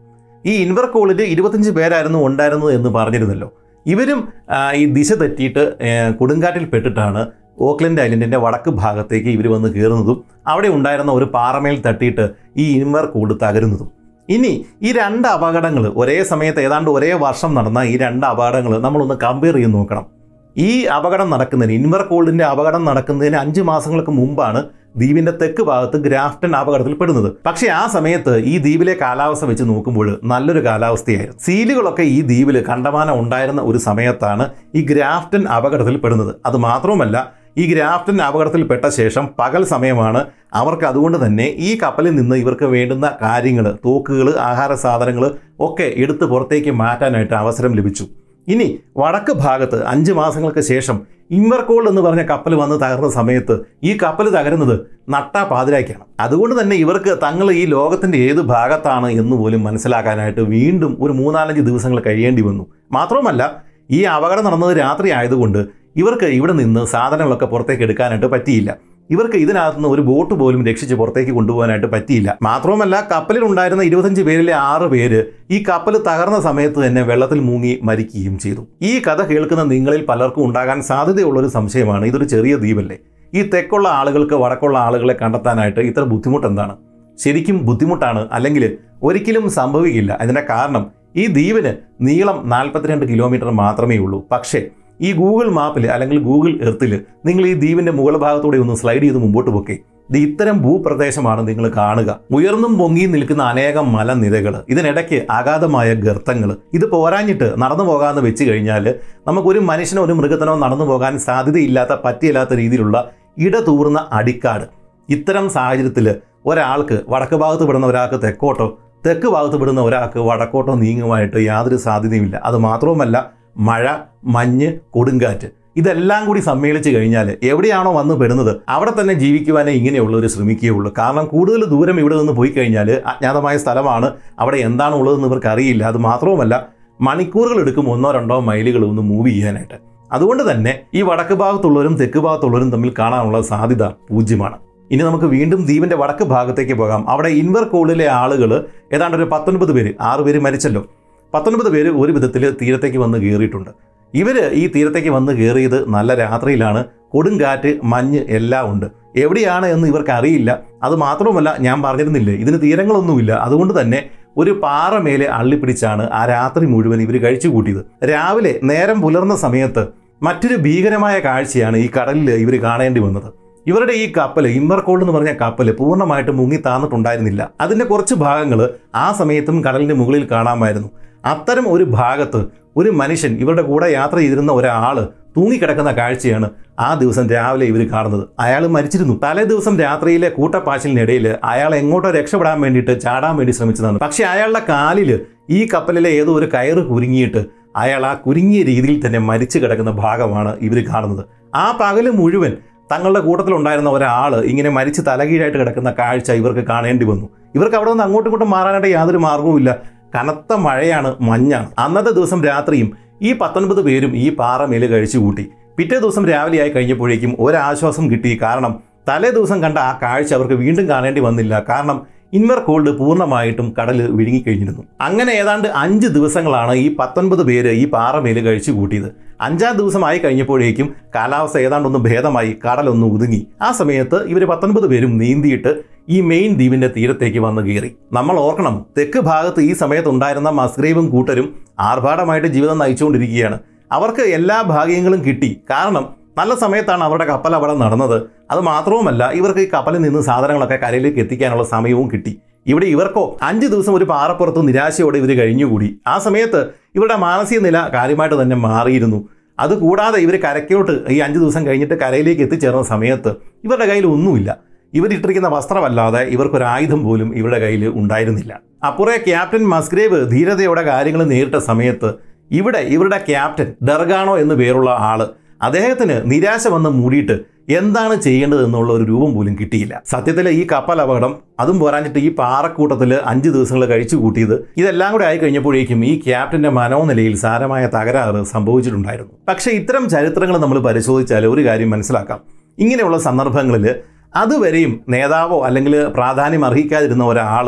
[SPEAKER 1] ഈ ഇൻവർകോളിൽ ഇരുപത്തഞ്ച് പേരായിരുന്നു ഉണ്ടായിരുന്നത് എന്ന് പറഞ്ഞിരുന്നല്ലോ ഇവരും ആ, ഈ ദിശ തെറ്റിയിട്ട് ഏ, കൊടുങ്കാറ്റിൽ പെട്ടിട്ടാണ് ഓക്ലൻഡ് ഐലൻഡിൻ്റെ വടക്ക് ഭാഗത്തേക്ക് ഇവർ വന്ന് കയറുന്നതും അവിടെ ഉണ്ടായിരുന്ന ഒരു പാറമേൽ തട്ടിയിട്ട് ഈ ഇൻവർകോള് തകരുന്നതും ഇനി ഈ രണ്ട് അപകടങ്ങൾ ഒരേ സമയത്ത് ഏതാണ്ട് ഒരേ വർഷം നടന്ന ഈ രണ്ട് അപകടങ്ങൾ നമ്മളൊന്ന് കമ്പയർ ചെയ്ത് നോക്കണം ഈ അപകടം നടക്കുന്നതിന് ഇൻവർ കോൾഡിന്റെ അപകടം നടക്കുന്നതിന് അഞ്ച് മാസങ്ങൾക്ക് മുമ്പാണ് ദ്വീപിന്റെ തെക്ക് ഭാഗത്ത് ഗ്രാഫ്റ്റൻ അപകടത്തിൽ പെടുന്നത് പക്ഷേ ആ സമയത്ത് ഈ ദ്വീപിലെ കാലാവസ്ഥ വെച്ച് നോക്കുമ്പോൾ നല്ലൊരു കാലാവസ്ഥയായിരുന്നു സീലുകളൊക്കെ ഈ ദ്വീപിൽ കണ്ടമാനം ഉണ്ടായിരുന്ന ഒരു സമയത്താണ് ഈ ഗ്രാഫ്റ്റൻ അപകടത്തിൽ പെടുന്നത് അത് മാത്രവുമല്ല ഈ ഗ്രാഫ്റ്റൻ അപകടത്തിൽപ്പെട്ട ശേഷം പകൽ സമയമാണ് അവർക്ക് അതുകൊണ്ട് തന്നെ ഈ കപ്പലിൽ നിന്ന് ഇവർക്ക് വേണ്ടുന്ന കാര്യങ്ങൾ തോക്കുകൾ ആഹാര സാധനങ്ങൾ ഒക്കെ എടുത്ത് പുറത്തേക്ക് മാറ്റാനായിട്ട് അവസരം ലഭിച്ചു ഇനി വടക്ക് ഭാഗത്ത് അഞ്ച് മാസങ്ങൾക്ക് ശേഷം ഇൻവർകോൾ എന്ന് പറഞ്ഞ കപ്പൽ വന്ന് തകർന്ന സമയത്ത് ഈ കപ്പൽ തകരുന്നത് നട്ടാ പാതിരാക്കാണ് അതുകൊണ്ട് തന്നെ ഇവർക്ക് തങ്ങൾ ഈ ലോകത്തിന്റെ ഏത് ഭാഗത്താണ് എന്ന് പോലും മനസ്സിലാക്കാനായിട്ട് വീണ്ടും ഒരു മൂന്നാലഞ്ച് ദിവസങ്ങൾ കഴിയേണ്ടി വന്നു മാത്രവുമല്ല ഈ അപകടം നടന്നത് രാത്രി ആയതുകൊണ്ട് ഇവർക്ക് ഇവിടെ നിന്ന് സാധനങ്ങളൊക്കെ പുറത്തേക്ക് എടുക്കാനായിട്ട് പറ്റിയില്ല ഇവർക്ക് ഇതിനകത്തുനിന്ന് ഒരു ബോട്ട് പോലും രക്ഷിച്ച് പുറത്തേക്ക് കൊണ്ടുപോകാനായിട്ട് പറ്റിയില്ല മാത്രവുമല്ല കപ്പലിൽ ഉണ്ടായിരുന്ന ഇരുപത്തഞ്ച് പേരിലെ ആറ് പേര് ഈ കപ്പൽ തകർന്ന സമയത്ത് തന്നെ വെള്ളത്തിൽ മുങ്ങി മരിക്കുകയും ചെയ്തു ഈ കഥ കേൾക്കുന്ന നിങ്ങളിൽ പലർക്കും ഉണ്ടാകാൻ സാധ്യതയുള്ള ഒരു സംശയമാണ് ഇതൊരു ചെറിയ ദ്വീപല്ലേ ഈ തെക്കുള്ള ആളുകൾക്ക് വടക്കുള്ള ആളുകളെ കണ്ടെത്താനായിട്ട് ഇത്ര ബുദ്ധിമുട്ട് എന്താണ് ശരിക്കും ബുദ്ധിമുട്ടാണ് അല്ലെങ്കിൽ ഒരിക്കലും സംഭവിക്കില്ല അതിന്റെ കാരണം ഈ ദ്വീപിന് നീളം നാൽപ്പത്തിരണ്ട് കിലോമീറ്റർ മാത്രമേ ഉള്ളൂ പക്ഷേ ഈ ഗൂഗിൾ മാപ്പിൽ അല്ലെങ്കിൽ ഗൂഗിൾ എർത്തിൽ നിങ്ങൾ ഈ ദ്വീപിന്റെ മുകൾ ഭാഗത്തൂടെ ഒന്ന് സ്ലൈഡ് ചെയ്ത് മുമ്പോട്ട് പോക്കേ ഇത് ഇത്തരം ഭൂപ്രദേശമാണ് നിങ്ങൾ കാണുക ഉയർന്നും പൊങ്ങിയും നിൽക്കുന്ന അനേകം മലനിരകൾ ഇതിനിടയ്ക്ക് അഗാധമായ ഗർത്തങ്ങൾ ഇത് പോരാഞ്ഞിട്ട് നടന്നു പോകാമെന്ന് വെച്ച് കഴിഞ്ഞാൽ നമുക്കൊരു മനുഷ്യനോ ഒരു മൃഗത്തിനോ നടന്നു പോകാൻ സാധ്യതയില്ലാത്ത പറ്റിയില്ലാത്ത രീതിയിലുള്ള ഇടതൂർന്ന അടിക്കാട് ഇത്തരം സാഹചര്യത്തിൽ ഒരാൾക്ക് വടക്ക് ഭാഗത്ത് വിടുന്ന ഒരാൾക്ക് തെക്കോട്ടോ തെക്ക് ഭാഗത്ത് വിടുന്ന ഒരാൾക്ക് വടക്കോട്ടോ നീങ്ങുമായിട്ട് യാതൊരു സാധ്യതയുമില്ല അത് മാത്രവുമല്ല മഴ മഞ്ഞ് കൊടുങ്കാറ്റ് ഇതെല്ലാം കൂടി സമ്മേളിച്ച് കഴിഞ്ഞാൽ എവിടെയാണോ വന്ന് പെടുന്നത് അവിടെ തന്നെ ജീവിക്കുവാനേ ഇങ്ങനെയുള്ളവർ ശ്രമിക്കുകയുള്ളൂ കാരണം കൂടുതൽ ദൂരം ഇവിടെ നിന്ന് പോയി കഴിഞ്ഞാൽ അജ്ഞാതമായ സ്ഥലമാണ് അവിടെ എന്താണ് ഉള്ളതെന്ന് ഇവർക്ക് അറിയില്ല അത് മാത്രവുമല്ല മണിക്കൂറുകൾ എടുക്കും ഒന്നോ രണ്ടോ മൈലുകൾ ഒന്ന് മൂവ് ചെയ്യാനായിട്ട് അതുകൊണ്ട് തന്നെ ഈ വടക്ക് ഭാഗത്തുള്ളവരും തെക്ക് ഭാഗത്തുള്ളവരും തമ്മിൽ കാണാനുള്ള സാധ്യത പൂജ്യമാണ് ഇനി നമുക്ക് വീണ്ടും ദ്വീപിന്റെ വടക്ക് ഭാഗത്തേക്ക് പോകാം അവിടെ ഇൻവർ കോളിലെ ആളുകൾ ഏതാണ്ട് ഒരു പത്തൊൻപത് പേര് ആറ് പേര് മരിച്ചല്ലോ പത്തൊൻപത് പേര് ഒരു വിധത്തിൽ തീരത്തേക്ക് വന്ന് കയറിയിട്ടുണ്ട് ഇവർ ഈ തീരത്തേക്ക് വന്ന് കയറിയത് നല്ല രാത്രിയിലാണ് കൊടുങ്കാറ്റ് മഞ്ഞ് എല്ലാം ഉണ്ട് എവിടെയാണ് എന്ന് ഇവർക്ക് അറിയില്ല അത് മാത്രവുമല്ല ഞാൻ പറഞ്ഞിരുന്നില്ലേ ഇതിന് തീരങ്ങളൊന്നുമില്ല അതുകൊണ്ട് തന്നെ ഒരു പാറ മേലെ അള്ളിപ്പിടിച്ചാണ് ആ രാത്രി മുഴുവൻ ഇവർ കഴിച്ചു കൂട്ടിയത് രാവിലെ നേരം പുലർന്ന സമയത്ത് മറ്റൊരു ഭീകരമായ കാഴ്ചയാണ് ഈ കടലിൽ ഇവർ കാണേണ്ടി വന്നത് ഇവരുടെ ഈ കപ്പൽ ഇമ്മർകോൾഡ് എന്ന് പറഞ്ഞ കപ്പൽ പൂർണ്ണമായിട്ട് മുങ്ങി താന്നിട്ടുണ്ടായിരുന്നില്ല അതിന്റെ കുറച്ച് ഭാഗങ്ങൾ ആ സമയത്തും കടലിന്റെ മുകളിൽ കാണാമായിരുന്നു അത്തരം ഒരു ഭാഗത്ത് ഒരു മനുഷ്യൻ ഇവരുടെ കൂടെ യാത്ര ചെയ്തിരുന്ന ഒരാൾ തൂങ്ങിക്കിടക്കുന്ന കാഴ്ചയാണ് ആ ദിവസം രാവിലെ ഇവർ കാണുന്നത് അയാൾ മരിച്ചിരുന്നു തലേ ദിവസം രാത്രിയിലെ കൂട്ടപ്പാച്ചിലിനിടയിൽ അയാൾ എങ്ങോട്ടോ രക്ഷപ്പെടാൻ വേണ്ടിയിട്ട് ചാടാൻ വേണ്ടി ശ്രമിച്ചതാണ് പക്ഷെ അയാളുടെ കാലിൽ ഈ കപ്പലിലെ ഏതോ ഒരു കയറ് കുരുങ്ങിയിട്ട് അയാൾ ആ കുരുങ്ങിയ രീതിയിൽ തന്നെ മരിച്ചു കിടക്കുന്ന ഭാഗമാണ് ഇവർ കാണുന്നത് ആ പകല് മുഴുവൻ തങ്ങളുടെ കൂട്ടത്തിലുണ്ടായിരുന്ന ഒരാൾ ഇങ്ങനെ മരിച്ച് തലകീഴായിട്ട് കിടക്കുന്ന കാഴ്ച ഇവർക്ക് കാണേണ്ടി വന്നു ഇവർക്ക് അവിടെ നിന്ന് അങ്ങോട്ടും ഇങ്ങോട്ടും മാറാനായിട്ട് യാതൊരു മാർഗവുമില്ല കനത്ത മഴയാണ് മഞ്ഞാണ് അന്നത്തെ ദിവസം രാത്രിയും ഈ പത്തൊൻപത് പേരും ഈ പാറ മേല് കഴിച്ചു കൂട്ടി പിറ്റേ ദിവസം രാവിലെയായി കഴിഞ്ഞപ്പോഴേക്കും ഒരാശ്വാസം കിട്ടി കാരണം തലേ ദിവസം കണ്ട ആ കാഴ്ച അവർക്ക് വീണ്ടും കാണേണ്ടി വന്നില്ല കാരണം ഇൻവർ കോൾഡ് പൂർണ്ണമായിട്ടും കടൽ വിഴുങ്ങിക്കഴിഞ്ഞിരുന്നു അങ്ങനെ ഏതാണ്ട് അഞ്ച് ദിവസങ്ങളാണ് ഈ പത്തൊൻപത് പേര് ഈ പാറമേല് കഴിച്ചു കൂട്ടിയത് അഞ്ചാം ദിവസമായി കഴിഞ്ഞപ്പോഴേക്കും കാലാവസ്ഥ ഏതാണ്ടൊന്ന് ഭേദമായി കടലൊന്ന് ഒതുങ്ങി ആ സമയത്ത് ഇവർ പത്തൊൻപത് പേരും നീന്തിയിട്ട് ഈ മെയിൻ ദ്വീപിന്റെ തീരത്തേക്ക് വന്ന് കയറി നമ്മൾ ഓർക്കണം തെക്ക് ഭാഗത്ത് ഈ സമയത്ത് ഉണ്ടായിരുന്ന മസ്ഗ്രേവും കൂട്ടരും ആർഭാടമായിട്ട് ജീവിതം നയിച്ചുകൊണ്ടിരിക്കുകയാണ് അവർക്ക് എല്ലാ ഭാഗ്യങ്ങളും കിട്ടി കാരണം നല്ല സമയത്താണ് അവരുടെ കപ്പൽ അവിടെ നടന്നത് അത് മാത്രവുമല്ല ഇവർക്ക് ഈ കപ്പലിൽ നിന്ന് സാധനങ്ങളൊക്കെ കരയിലേക്ക് എത്തിക്കാനുള്ള സമയവും കിട്ടി ഇവിടെ ഇവർക്കോ അഞ്ച് ദിവസം ഒരു പാറപ്പുറത്ത് നിരാശയോടെ ഇവർ കഴിഞ്ഞുകൂടി ആ സമയത്ത് ഇവരുടെ മാനസിക നില കാര്യമായിട്ട് തന്നെ മാറിയിരുന്നു അതുകൂടാതെ ഇവർ കരയ്ക്കോട്ട് ഈ അഞ്ച് ദിവസം കഴിഞ്ഞിട്ട് കരയിലേക്ക് എത്തിച്ചേർന്ന സമയത്ത് ഇവരുടെ കയ്യിൽ ഒന്നുമില്ല ഇവരിട്ടിരിക്കുന്ന വസ്ത്രമല്ലാതെ ഇവർക്കൊരു ആയുധം പോലും ഇവരുടെ കയ്യിൽ ഉണ്ടായിരുന്നില്ല അപ്പുറേ ക്യാപ്റ്റൻ മസ്ഗ്രേവ് ധീരതയോടെ കാര്യങ്ങൾ നേരിട്ട സമയത്ത് ഇവിടെ ഇവരുടെ ക്യാപ്റ്റൻ ഡർഗാണോ എന്ന് പേരുള്ള ആള് അദ്ദേഹത്തിന് നിരാശ വന്ന് മൂടിയിട്ട് എന്താണ് ചെയ്യേണ്ടത് എന്നുള്ള ഒരു രൂപം പോലും കിട്ടിയില്ല സത്യത്തിൽ ഈ കപ്പൽ അപകടം അതും പോരാഞ്ഞിട്ട് ഈ പാറക്കൂട്ടത്തിൽ അഞ്ച് ദിവസങ്ങൾ കഴിച്ചു കൂട്ടിയത് ഇതെല്ലാം കൂടെ ആയി കഴിഞ്ഞപ്പോഴേക്കും ഈ ക്യാപ്റ്റന്റെ മനോനിലയിൽ സാരമായ തകരാറ് സംഭവിച്ചിട്ടുണ്ടായിരുന്നു പക്ഷേ ഇത്തരം ചരിത്രങ്ങൾ നമ്മൾ പരിശോധിച്ചാൽ ഒരു കാര്യം മനസ്സിലാക്കാം ഇങ്ങനെയുള്ള സന്ദർഭങ്ങളിൽ അതുവരെയും നേതാവോ അല്ലെങ്കിൽ പ്രാധാന്യം അർഹിക്കാതിരുന്ന ഒരാൾ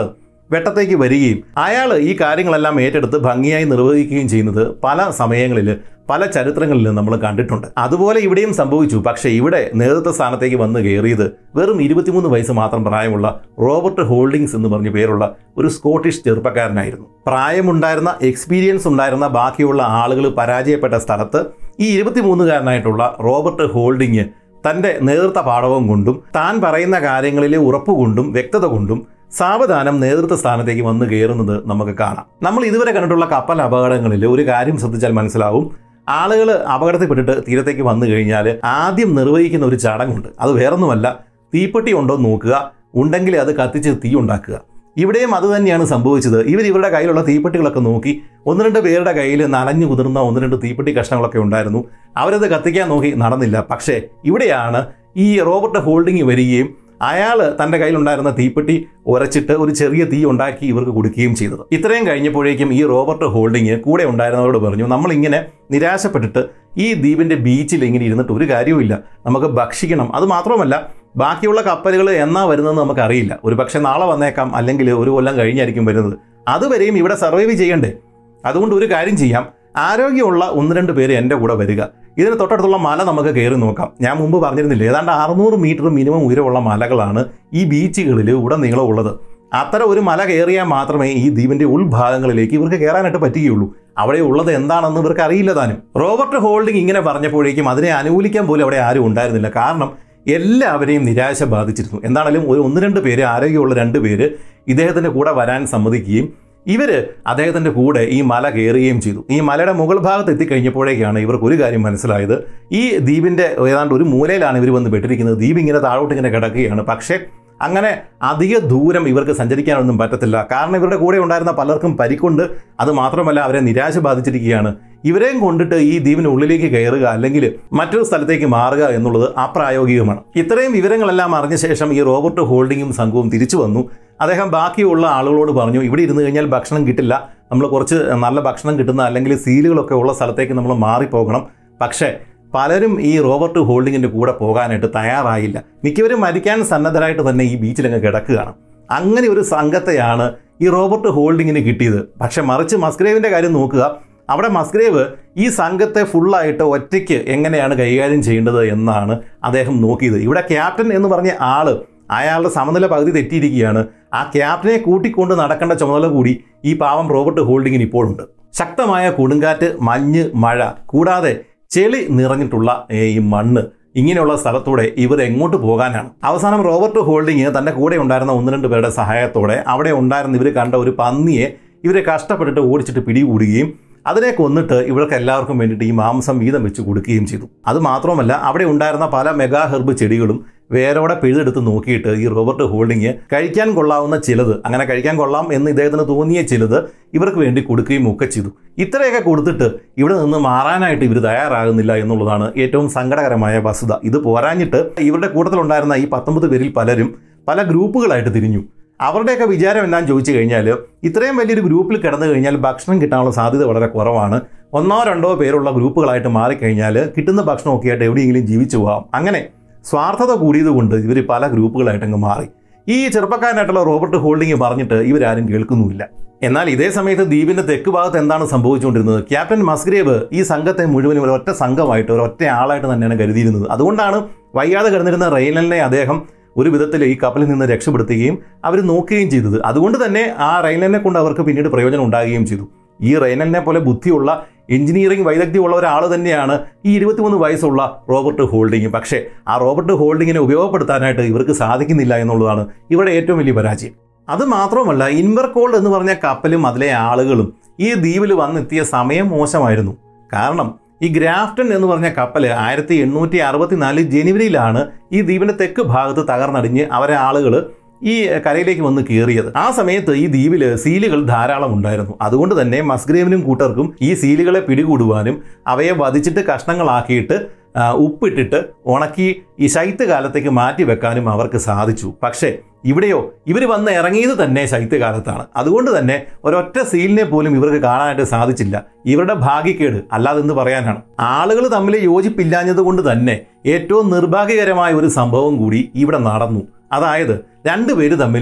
[SPEAKER 1] വെട്ടത്തേക്ക് വരികയും അയാൾ ഈ കാര്യങ്ങളെല്ലാം ഏറ്റെടുത്ത് ഭംഗിയായി നിർവഹിക്കുകയും ചെയ്യുന്നത് പല സമയങ്ങളിൽ പല ചരിത്രങ്ങളിലും നമ്മൾ കണ്ടിട്ടുണ്ട് അതുപോലെ ഇവിടെയും സംഭവിച്ചു പക്ഷേ ഇവിടെ നേതൃത്വ സ്ഥാനത്തേക്ക് വന്ന് കയറിയത് വെറും ഇരുപത്തിമൂന്ന് വയസ്സ് മാത്രം പ്രായമുള്ള റോബർട്ട് ഹോൾഡിങ്സ് എന്ന് പറഞ്ഞ പേരുള്ള ഒരു സ്കോട്ടിഷ് ചെറുപ്പക്കാരനായിരുന്നു പ്രായമുണ്ടായിരുന്ന എക്സ്പീരിയൻസ് ഉണ്ടായിരുന്ന ബാക്കിയുള്ള ആളുകൾ പരാജയപ്പെട്ട സ്ഥലത്ത് ഈ ഇരുപത്തിമൂന്നുകാരനായിട്ടുള്ള റോബർട്ട് ഹോൾഡിങ് തൻ്റെ നേതൃത്വ പാഠവും കൊണ്ടും താൻ പറയുന്ന കാര്യങ്ങളിലെ ഉറപ്പുകൊണ്ടും വ്യക്തത കൊണ്ടും സാവധാനം നേതൃത്വ സ്ഥാനത്തേക്ക് വന്ന് കയറുന്നത് നമുക്ക് കാണാം നമ്മൾ ഇതുവരെ കണ്ടിട്ടുള്ള കപ്പൽ അപകടങ്ങളിൽ ഒരു കാര്യം ശ്രദ്ധിച്ചാൽ മനസ്സിലാവും ആളുകൾ അപകടത്തിൽപ്പെട്ടിട്ട് തീരത്തേക്ക് വന്നു കഴിഞ്ഞാൽ ആദ്യം നിർവഹിക്കുന്ന ഒരു ചടങ്ങുണ്ട് അത് വേറൊന്നുമല്ല തീപ്പെട്ടി ഉണ്ടോ എന്ന് നോക്കുക ഉണ്ടെങ്കിൽ അത് കത്തിച്ച് തീ ഉണ്ടാക്കുക ഇവിടെയും അത് തന്നെയാണ് സംഭവിച്ചത് ഇവർ ഇവരുടെ കയ്യിലുള്ള തീപ്പെട്ടികളൊക്കെ നോക്കി ഒന്ന് രണ്ട് പേരുടെ കയ്യിൽ നനഞ്ഞു കുതിർന്ന ഒന്ന് രണ്ട് തീപ്പെട്ടി കഷ്ണങ്ങളൊക്കെ ഉണ്ടായിരുന്നു അവരത് കത്തിക്കാൻ നോക്കി നടന്നില്ല പക്ഷേ ഇവിടെയാണ് ഈ റോബർട്ട് ഹോൾഡിങ് വരികയും അയാൾ തൻ്റെ കയ്യിലുണ്ടായിരുന്ന തീപ്പെട്ടി ഉരച്ചിട്ട് ഒരു ചെറിയ തീ ഉണ്ടാക്കി ഇവർക്ക് കൊടുക്കുകയും ചെയ്തത് ഇത്രയും കഴിഞ്ഞപ്പോഴേക്കും ഈ റോബർട്ട് ഹോൾഡിങ് കൂടെ ഉണ്ടായിരുന്നവരോട് പറഞ്ഞു നമ്മളിങ്ങനെ നിരാശപ്പെട്ടിട്ട് ഈ ദ്വീപിൻ്റെ ബീച്ചിൽ ഇങ്ങനെ ഇരുന്നിട്ട് ഒരു കാര്യവുമില്ല നമുക്ക് ഭക്ഷിക്കണം അത് മാത്രമല്ല ബാക്കിയുള്ള കപ്പലുകൾ എന്നാ വരുന്നതെന്ന് നമുക്കറിയില്ല ഒരു പക്ഷേ നാളെ വന്നേക്കാം അല്ലെങ്കിൽ ഒരു കൊല്ലം കഴിഞ്ഞായിരിക്കും വരുന്നത് അതുവരെയും ഇവിടെ സർവൈവ് ചെയ്യണ്ടേ അതുകൊണ്ട് ഒരു കാര്യം ചെയ്യാം ആരോഗ്യമുള്ള ഒന്ന് രണ്ട് പേര് എൻ്റെ കൂടെ വരിക ഇതിന് തൊട്ടടുത്തുള്ള മല നമുക്ക് കയറി നോക്കാം ഞാൻ മുമ്പ് പറഞ്ഞിരുന്നില്ല ഏതാണ്ട് അറുന്നൂറ് മീറ്റർ മിനിമം ഉയരമുള്ള മലകളാണ് ഈ ബീച്ചുകളിൽ ഉടനീളം ഉള്ളത് അത്തരം ഒരു മല കയറിയാൽ മാത്രമേ ഈ ദ്വീപിന്റെ ഉൾഭാഗങ്ങളിലേക്ക് ഇവർക്ക് കയറാനായിട്ട് പറ്റുകയുള്ളൂ അവിടെ ഉള്ളത് എന്താണെന്ന് ഇവർക്ക് അറിയില്ല താനും റോബർട്ട് ഹോൾഡിംഗ് ഇങ്ങനെ പറഞ്ഞപ്പോഴേക്കും അതിനെ അനുകൂലിക്കാൻ പോലും അവിടെ ആരും ഉണ്ടായിരുന്നില്ല കാരണം എല്ലാവരെയും നിരാശ ബാധിച്ചിരുന്നു എന്താണെങ്കിലും ഒരു ഒന്ന് രണ്ട് പേര് ആരോഗ്യമുള്ള രണ്ട് പേര് ഇദ്ദേഹത്തിൻ്റെ കൂടെ വരാൻ സമ്മതിക്കുകയും ഇവർ അദ്ദേഹത്തിൻ്റെ കൂടെ ഈ മല കയറുകയും ചെയ്തു ഈ മലയുടെ മുകൾ ഭാഗത്ത് എത്തിക്കഴിഞ്ഞപ്പോഴേക്കാണ് ഇവർക്ക് ഒരു കാര്യം മനസ്സിലായത് ഈ ദ്വീപിൻ്റെ ഏതാണ്ട് ഒരു മൂലയിലാണ് ഇവർ വന്ന് പെട്ടിരിക്കുന്നത് ദ്വീപ് ഇങ്ങനെ താഴോട്ട് ഇങ്ങനെ കിടക്കുകയാണ് പക്ഷേ അങ്ങനെ അധിക ദൂരം ഇവർക്ക് സഞ്ചരിക്കാനൊന്നും പറ്റത്തില്ല കാരണം ഇവരുടെ കൂടെ ഉണ്ടായിരുന്ന പലർക്കും പരിക്കുണ്ട് അത് മാത്രമല്ല അവരെ നിരാശ ബാധിച്ചിരിക്കുകയാണ് ഇവരെയും കൊണ്ടിട്ട് ഈ ദ്വീപിന് ഉള്ളിലേക്ക് കയറുക അല്ലെങ്കിൽ മറ്റൊരു സ്ഥലത്തേക്ക് മാറുക എന്നുള്ളത് അപ്രായോഗികമാണ് ഇത്രയും വിവരങ്ങളെല്ലാം അറിഞ്ഞ ശേഷം ഈ റോബർട്ട് ഹോൾഡിങ്ങും സംഘവും തിരിച്ചു വന്നു അദ്ദേഹം ബാക്കിയുള്ള ആളുകളോട് പറഞ്ഞു ഇവിടെ ഇരുന്ന് കഴിഞ്ഞാൽ ഭക്ഷണം കിട്ടില്ല നമ്മൾ കുറച്ച് നല്ല ഭക്ഷണം കിട്ടുന്ന അല്ലെങ്കിൽ സീലുകളൊക്കെ ഉള്ള സ്ഥലത്തേക്ക് നമ്മൾ മാറിപ്പോകണം പക്ഷേ പലരും ഈ റോബർട്ട് ഹോൾഡിങ്ങിൻ്റെ കൂടെ പോകാനായിട്ട് തയ്യാറായില്ല മിക്കവരും മരിക്കാൻ സന്നദ്ധരായിട്ട് തന്നെ ഈ ബീച്ചിലങ്ങ് കിടക്കുകയാണ് അങ്ങനെ ഒരു സംഘത്തെയാണ് ഈ റോബർട്ട് ഹോൾഡിങ്ങിന് കിട്ടിയത് പക്ഷെ മറിച്ച് മസ്ഗ്രേവിൻ്റെ കാര്യം നോക്കുക അവിടെ മസ്ഗ്രേവ് ഈ സംഘത്തെ ഫുള്ളായിട്ട് ഒറ്റയ്ക്ക് എങ്ങനെയാണ് കൈകാര്യം ചെയ്യേണ്ടത് എന്നാണ് അദ്ദേഹം നോക്കിയത് ഇവിടെ ക്യാപ്റ്റൻ എന്ന് പറഞ്ഞ ആള് അയാളുടെ സമനില പകുതി തെറ്റിയിരിക്കുകയാണ് ആ ക്യാപ്റ്റനെ കൂട്ടിക്കൊണ്ട് നടക്കേണ്ട ചുമതല കൂടി ഈ പാവം റോബർട്ട് ഹോൾഡിങ്ങിന് ഇപ്പോഴുണ്ട് ശക്തമായ കൊടുങ്കാറ്റ് മഞ്ഞ് മഴ കൂടാതെ ചെളി നിറഞ്ഞിട്ടുള്ള ഏ, ഈ മണ്ണ് ഇങ്ങനെയുള്ള സ്ഥലത്തൂടെ ഇവർ എങ്ങോട്ട് പോകാനാണ് അവസാനം റോബർട്ട് ഹോൾഡിങ് തൻ്റെ കൂടെ ഉണ്ടായിരുന്ന ഒന്ന് രണ്ട് പേരുടെ സഹായത്തോടെ അവിടെ ഉണ്ടായിരുന്ന ഇവർ കണ്ട ഒരു പന്നിയെ ഇവരെ കഷ്ടപ്പെട്ടിട്ട് ഓടിച്ചിട്ട് പിടികൂടുകയും അതിനെ കൊന്നിട്ട് ഇവർക്ക് എല്ലാവർക്കും വേണ്ടിയിട്ട് ഈ മാംസം വീതം വെച്ച് കൊടുക്കുകയും ചെയ്തു അത് മാത്രമല്ല അവിടെ ഉണ്ടായിരുന്ന പല മെഗാ ഹെർബ് ചെടികളും വേരോടെ പിഴുതെടുത്ത് നോക്കിയിട്ട് ഈ റോബർട്ട് ഹോൾഡിങ് കഴിക്കാൻ കൊള്ളാവുന്ന ചിലത് അങ്ങനെ കഴിക്കാൻ കൊള്ളാം എന്ന് ഇദ്ദേഹത്തിന് തോന്നിയ ചിലത് ഇവർക്ക് വേണ്ടി കൊടുക്കുകയും ഒക്കെ ചെയ്തു ഇത്രയൊക്കെ കൊടുത്തിട്ട് ഇവിടെ നിന്ന് മാറാനായിട്ട് ഇവർ തയ്യാറാകുന്നില്ല എന്നുള്ളതാണ് ഏറ്റവും സങ്കടകരമായ വസ്തുത ഇത് പോരാഞ്ഞിട്ട് ഇവരുടെ കൂട്ടത്തിലുണ്ടായിരുന്ന ഈ പത്തൊമ്പത് പേരിൽ പലരും പല ഗ്രൂപ്പുകളായിട്ട് തിരിഞ്ഞു അവരുടെയൊക്കെ വിചാരം എന്താണെന്ന് ചോദിച്ചു കഴിഞ്ഞാൽ ഇത്രയും വലിയൊരു ഗ്രൂപ്പിൽ കിടന്നു കഴിഞ്ഞാൽ ഭക്ഷണം കിട്ടാനുള്ള സാധ്യത വളരെ കുറവാണ് ഒന്നോ രണ്ടോ പേരുള്ള ഗ്രൂപ്പുകളായിട്ട് മാറിക്കഴിഞ്ഞാൽ കിട്ടുന്ന ഭക്ഷണമൊക്കെ ആയിട്ട് എവിടെയെങ്കിലും ജീവിച്ചു പോകാം അങ്ങനെ സ്വാർത്ഥത കൂടിയത് കൊണ്ട് ഇവർ പല ഗ്രൂപ്പുകളായിട്ട് അങ്ങ് മാറി ഈ ചെറുപ്പക്കാരനായിട്ടുള്ള റോബർട്ട് ഹോൾഡിങ് പറഞ്ഞിട്ട് ഇവരാരും കേൾക്കുന്നുമില്ല എന്നാൽ ഇതേ സമയത്ത് ദ്വീപിന്റെ തെക്ക് ഭാഗത്ത് എന്താണ് സംഭവിച്ചുകൊണ്ടിരുന്നത് ക്യാപ്റ്റൻ മസ്ഗ്രേവ് ഈ സംഘത്തെ മുഴുവനും ഒരു ഒറ്റ സംഘമായിട്ട് ഒരു ഒറ്റ ആളായിട്ട് തന്നെയാണ് കരുതിയിരുന്നത് അതുകൊണ്ടാണ് വയ്യാതെ കിടന്നിരുന്ന റെയിനലിനെ അദ്ദേഹം ഒരു വിധത്തിൽ ഈ കപ്പലിൽ നിന്ന് രക്ഷപ്പെടുത്തുകയും അവർ നോക്കുകയും ചെയ്തത് അതുകൊണ്ട് തന്നെ ആ റെയിനലിനെ കൊണ്ട് അവർക്ക് പിന്നീട് പ്രയോജനം ഉണ്ടാകുകയും ചെയ്തു ഈ റെയിനലിനെ പോലെ ബുദ്ധിയുള്ള എഞ്ചിനീയറിംഗ് വൈദഗ്ധ്യമുള്ള ഒരാൾ തന്നെയാണ് ഈ ഇരുപത്തിമൂന്ന് വയസ്സുള്ള റോബർട്ട് ഹോൾഡിങ് പക്ഷേ ആ റോബർട്ട് ഹോൾഡിങ്ങിനെ ഉപയോഗപ്പെടുത്താനായിട്ട് ഇവർക്ക് സാധിക്കുന്നില്ല എന്നുള്ളതാണ് ഇവരുടെ ഏറ്റവും വലിയ പരാജയം അത് മാത്രമല്ല ഇൻവർകോൾഡ് എന്ന് പറഞ്ഞ കപ്പലും അതിലെ ആളുകളും ഈ ദ്വീപിൽ വന്നെത്തിയ സമയം മോശമായിരുന്നു കാരണം ഈ ഗ്രാഫ്റ്റൺ എന്ന് പറഞ്ഞ കപ്പൽ ആയിരത്തി എണ്ണൂറ്റി അറുപത്തിനാല് ജനുവരിയിലാണ് ഈ ദ്വീപിന്റെ തെക്ക് ഭാഗത്ത് തകർന്നടിഞ്ഞ് അവരെ ആളുകൾ ഈ കരയിലേക്ക് വന്ന് കയറിയത് ആ സമയത്ത് ഈ ദ്വീപിൽ സീലുകൾ ധാരാളം ഉണ്ടായിരുന്നു അതുകൊണ്ട് തന്നെ മസ്ഗ്രേവിനും കൂട്ടർക്കും ഈ സീലുകളെ പിടികൂടുവാനും അവയെ വധിച്ചിട്ട് കഷ്ണങ്ങളാക്കിയിട്ട് ആ, ഉപ്പിട്ടിട്ട് ഉണക്കി ഈ ശൈത്യകാലത്തേക്ക് മാറ്റി വെക്കാനും അവർക്ക് സാധിച്ചു പക്ഷേ ഇവിടെയോ ഇവർ വന്ന് ഇറങ്ങിയത് തന്നെ ശൈത്യകാലത്താണ് അതുകൊണ്ട് തന്നെ ഒരൊറ്റ സീലിനെ പോലും ഇവർക്ക് കാണാനായിട്ട് സാധിച്ചില്ല ഇവരുടെ ഭാഗ്യക്കേട് അല്ലാതെന്ന് പറയാനാണ് ആളുകൾ തമ്മിൽ യോജിപ്പില്ലാഞ്ഞത് കൊണ്ട് തന്നെ ഏറ്റവും നിർഭാഗ്യകരമായ ഒരു സംഭവം കൂടി ഇവിടെ നടന്നു അതായത് രണ്ടുപേര് തമ്മിൽ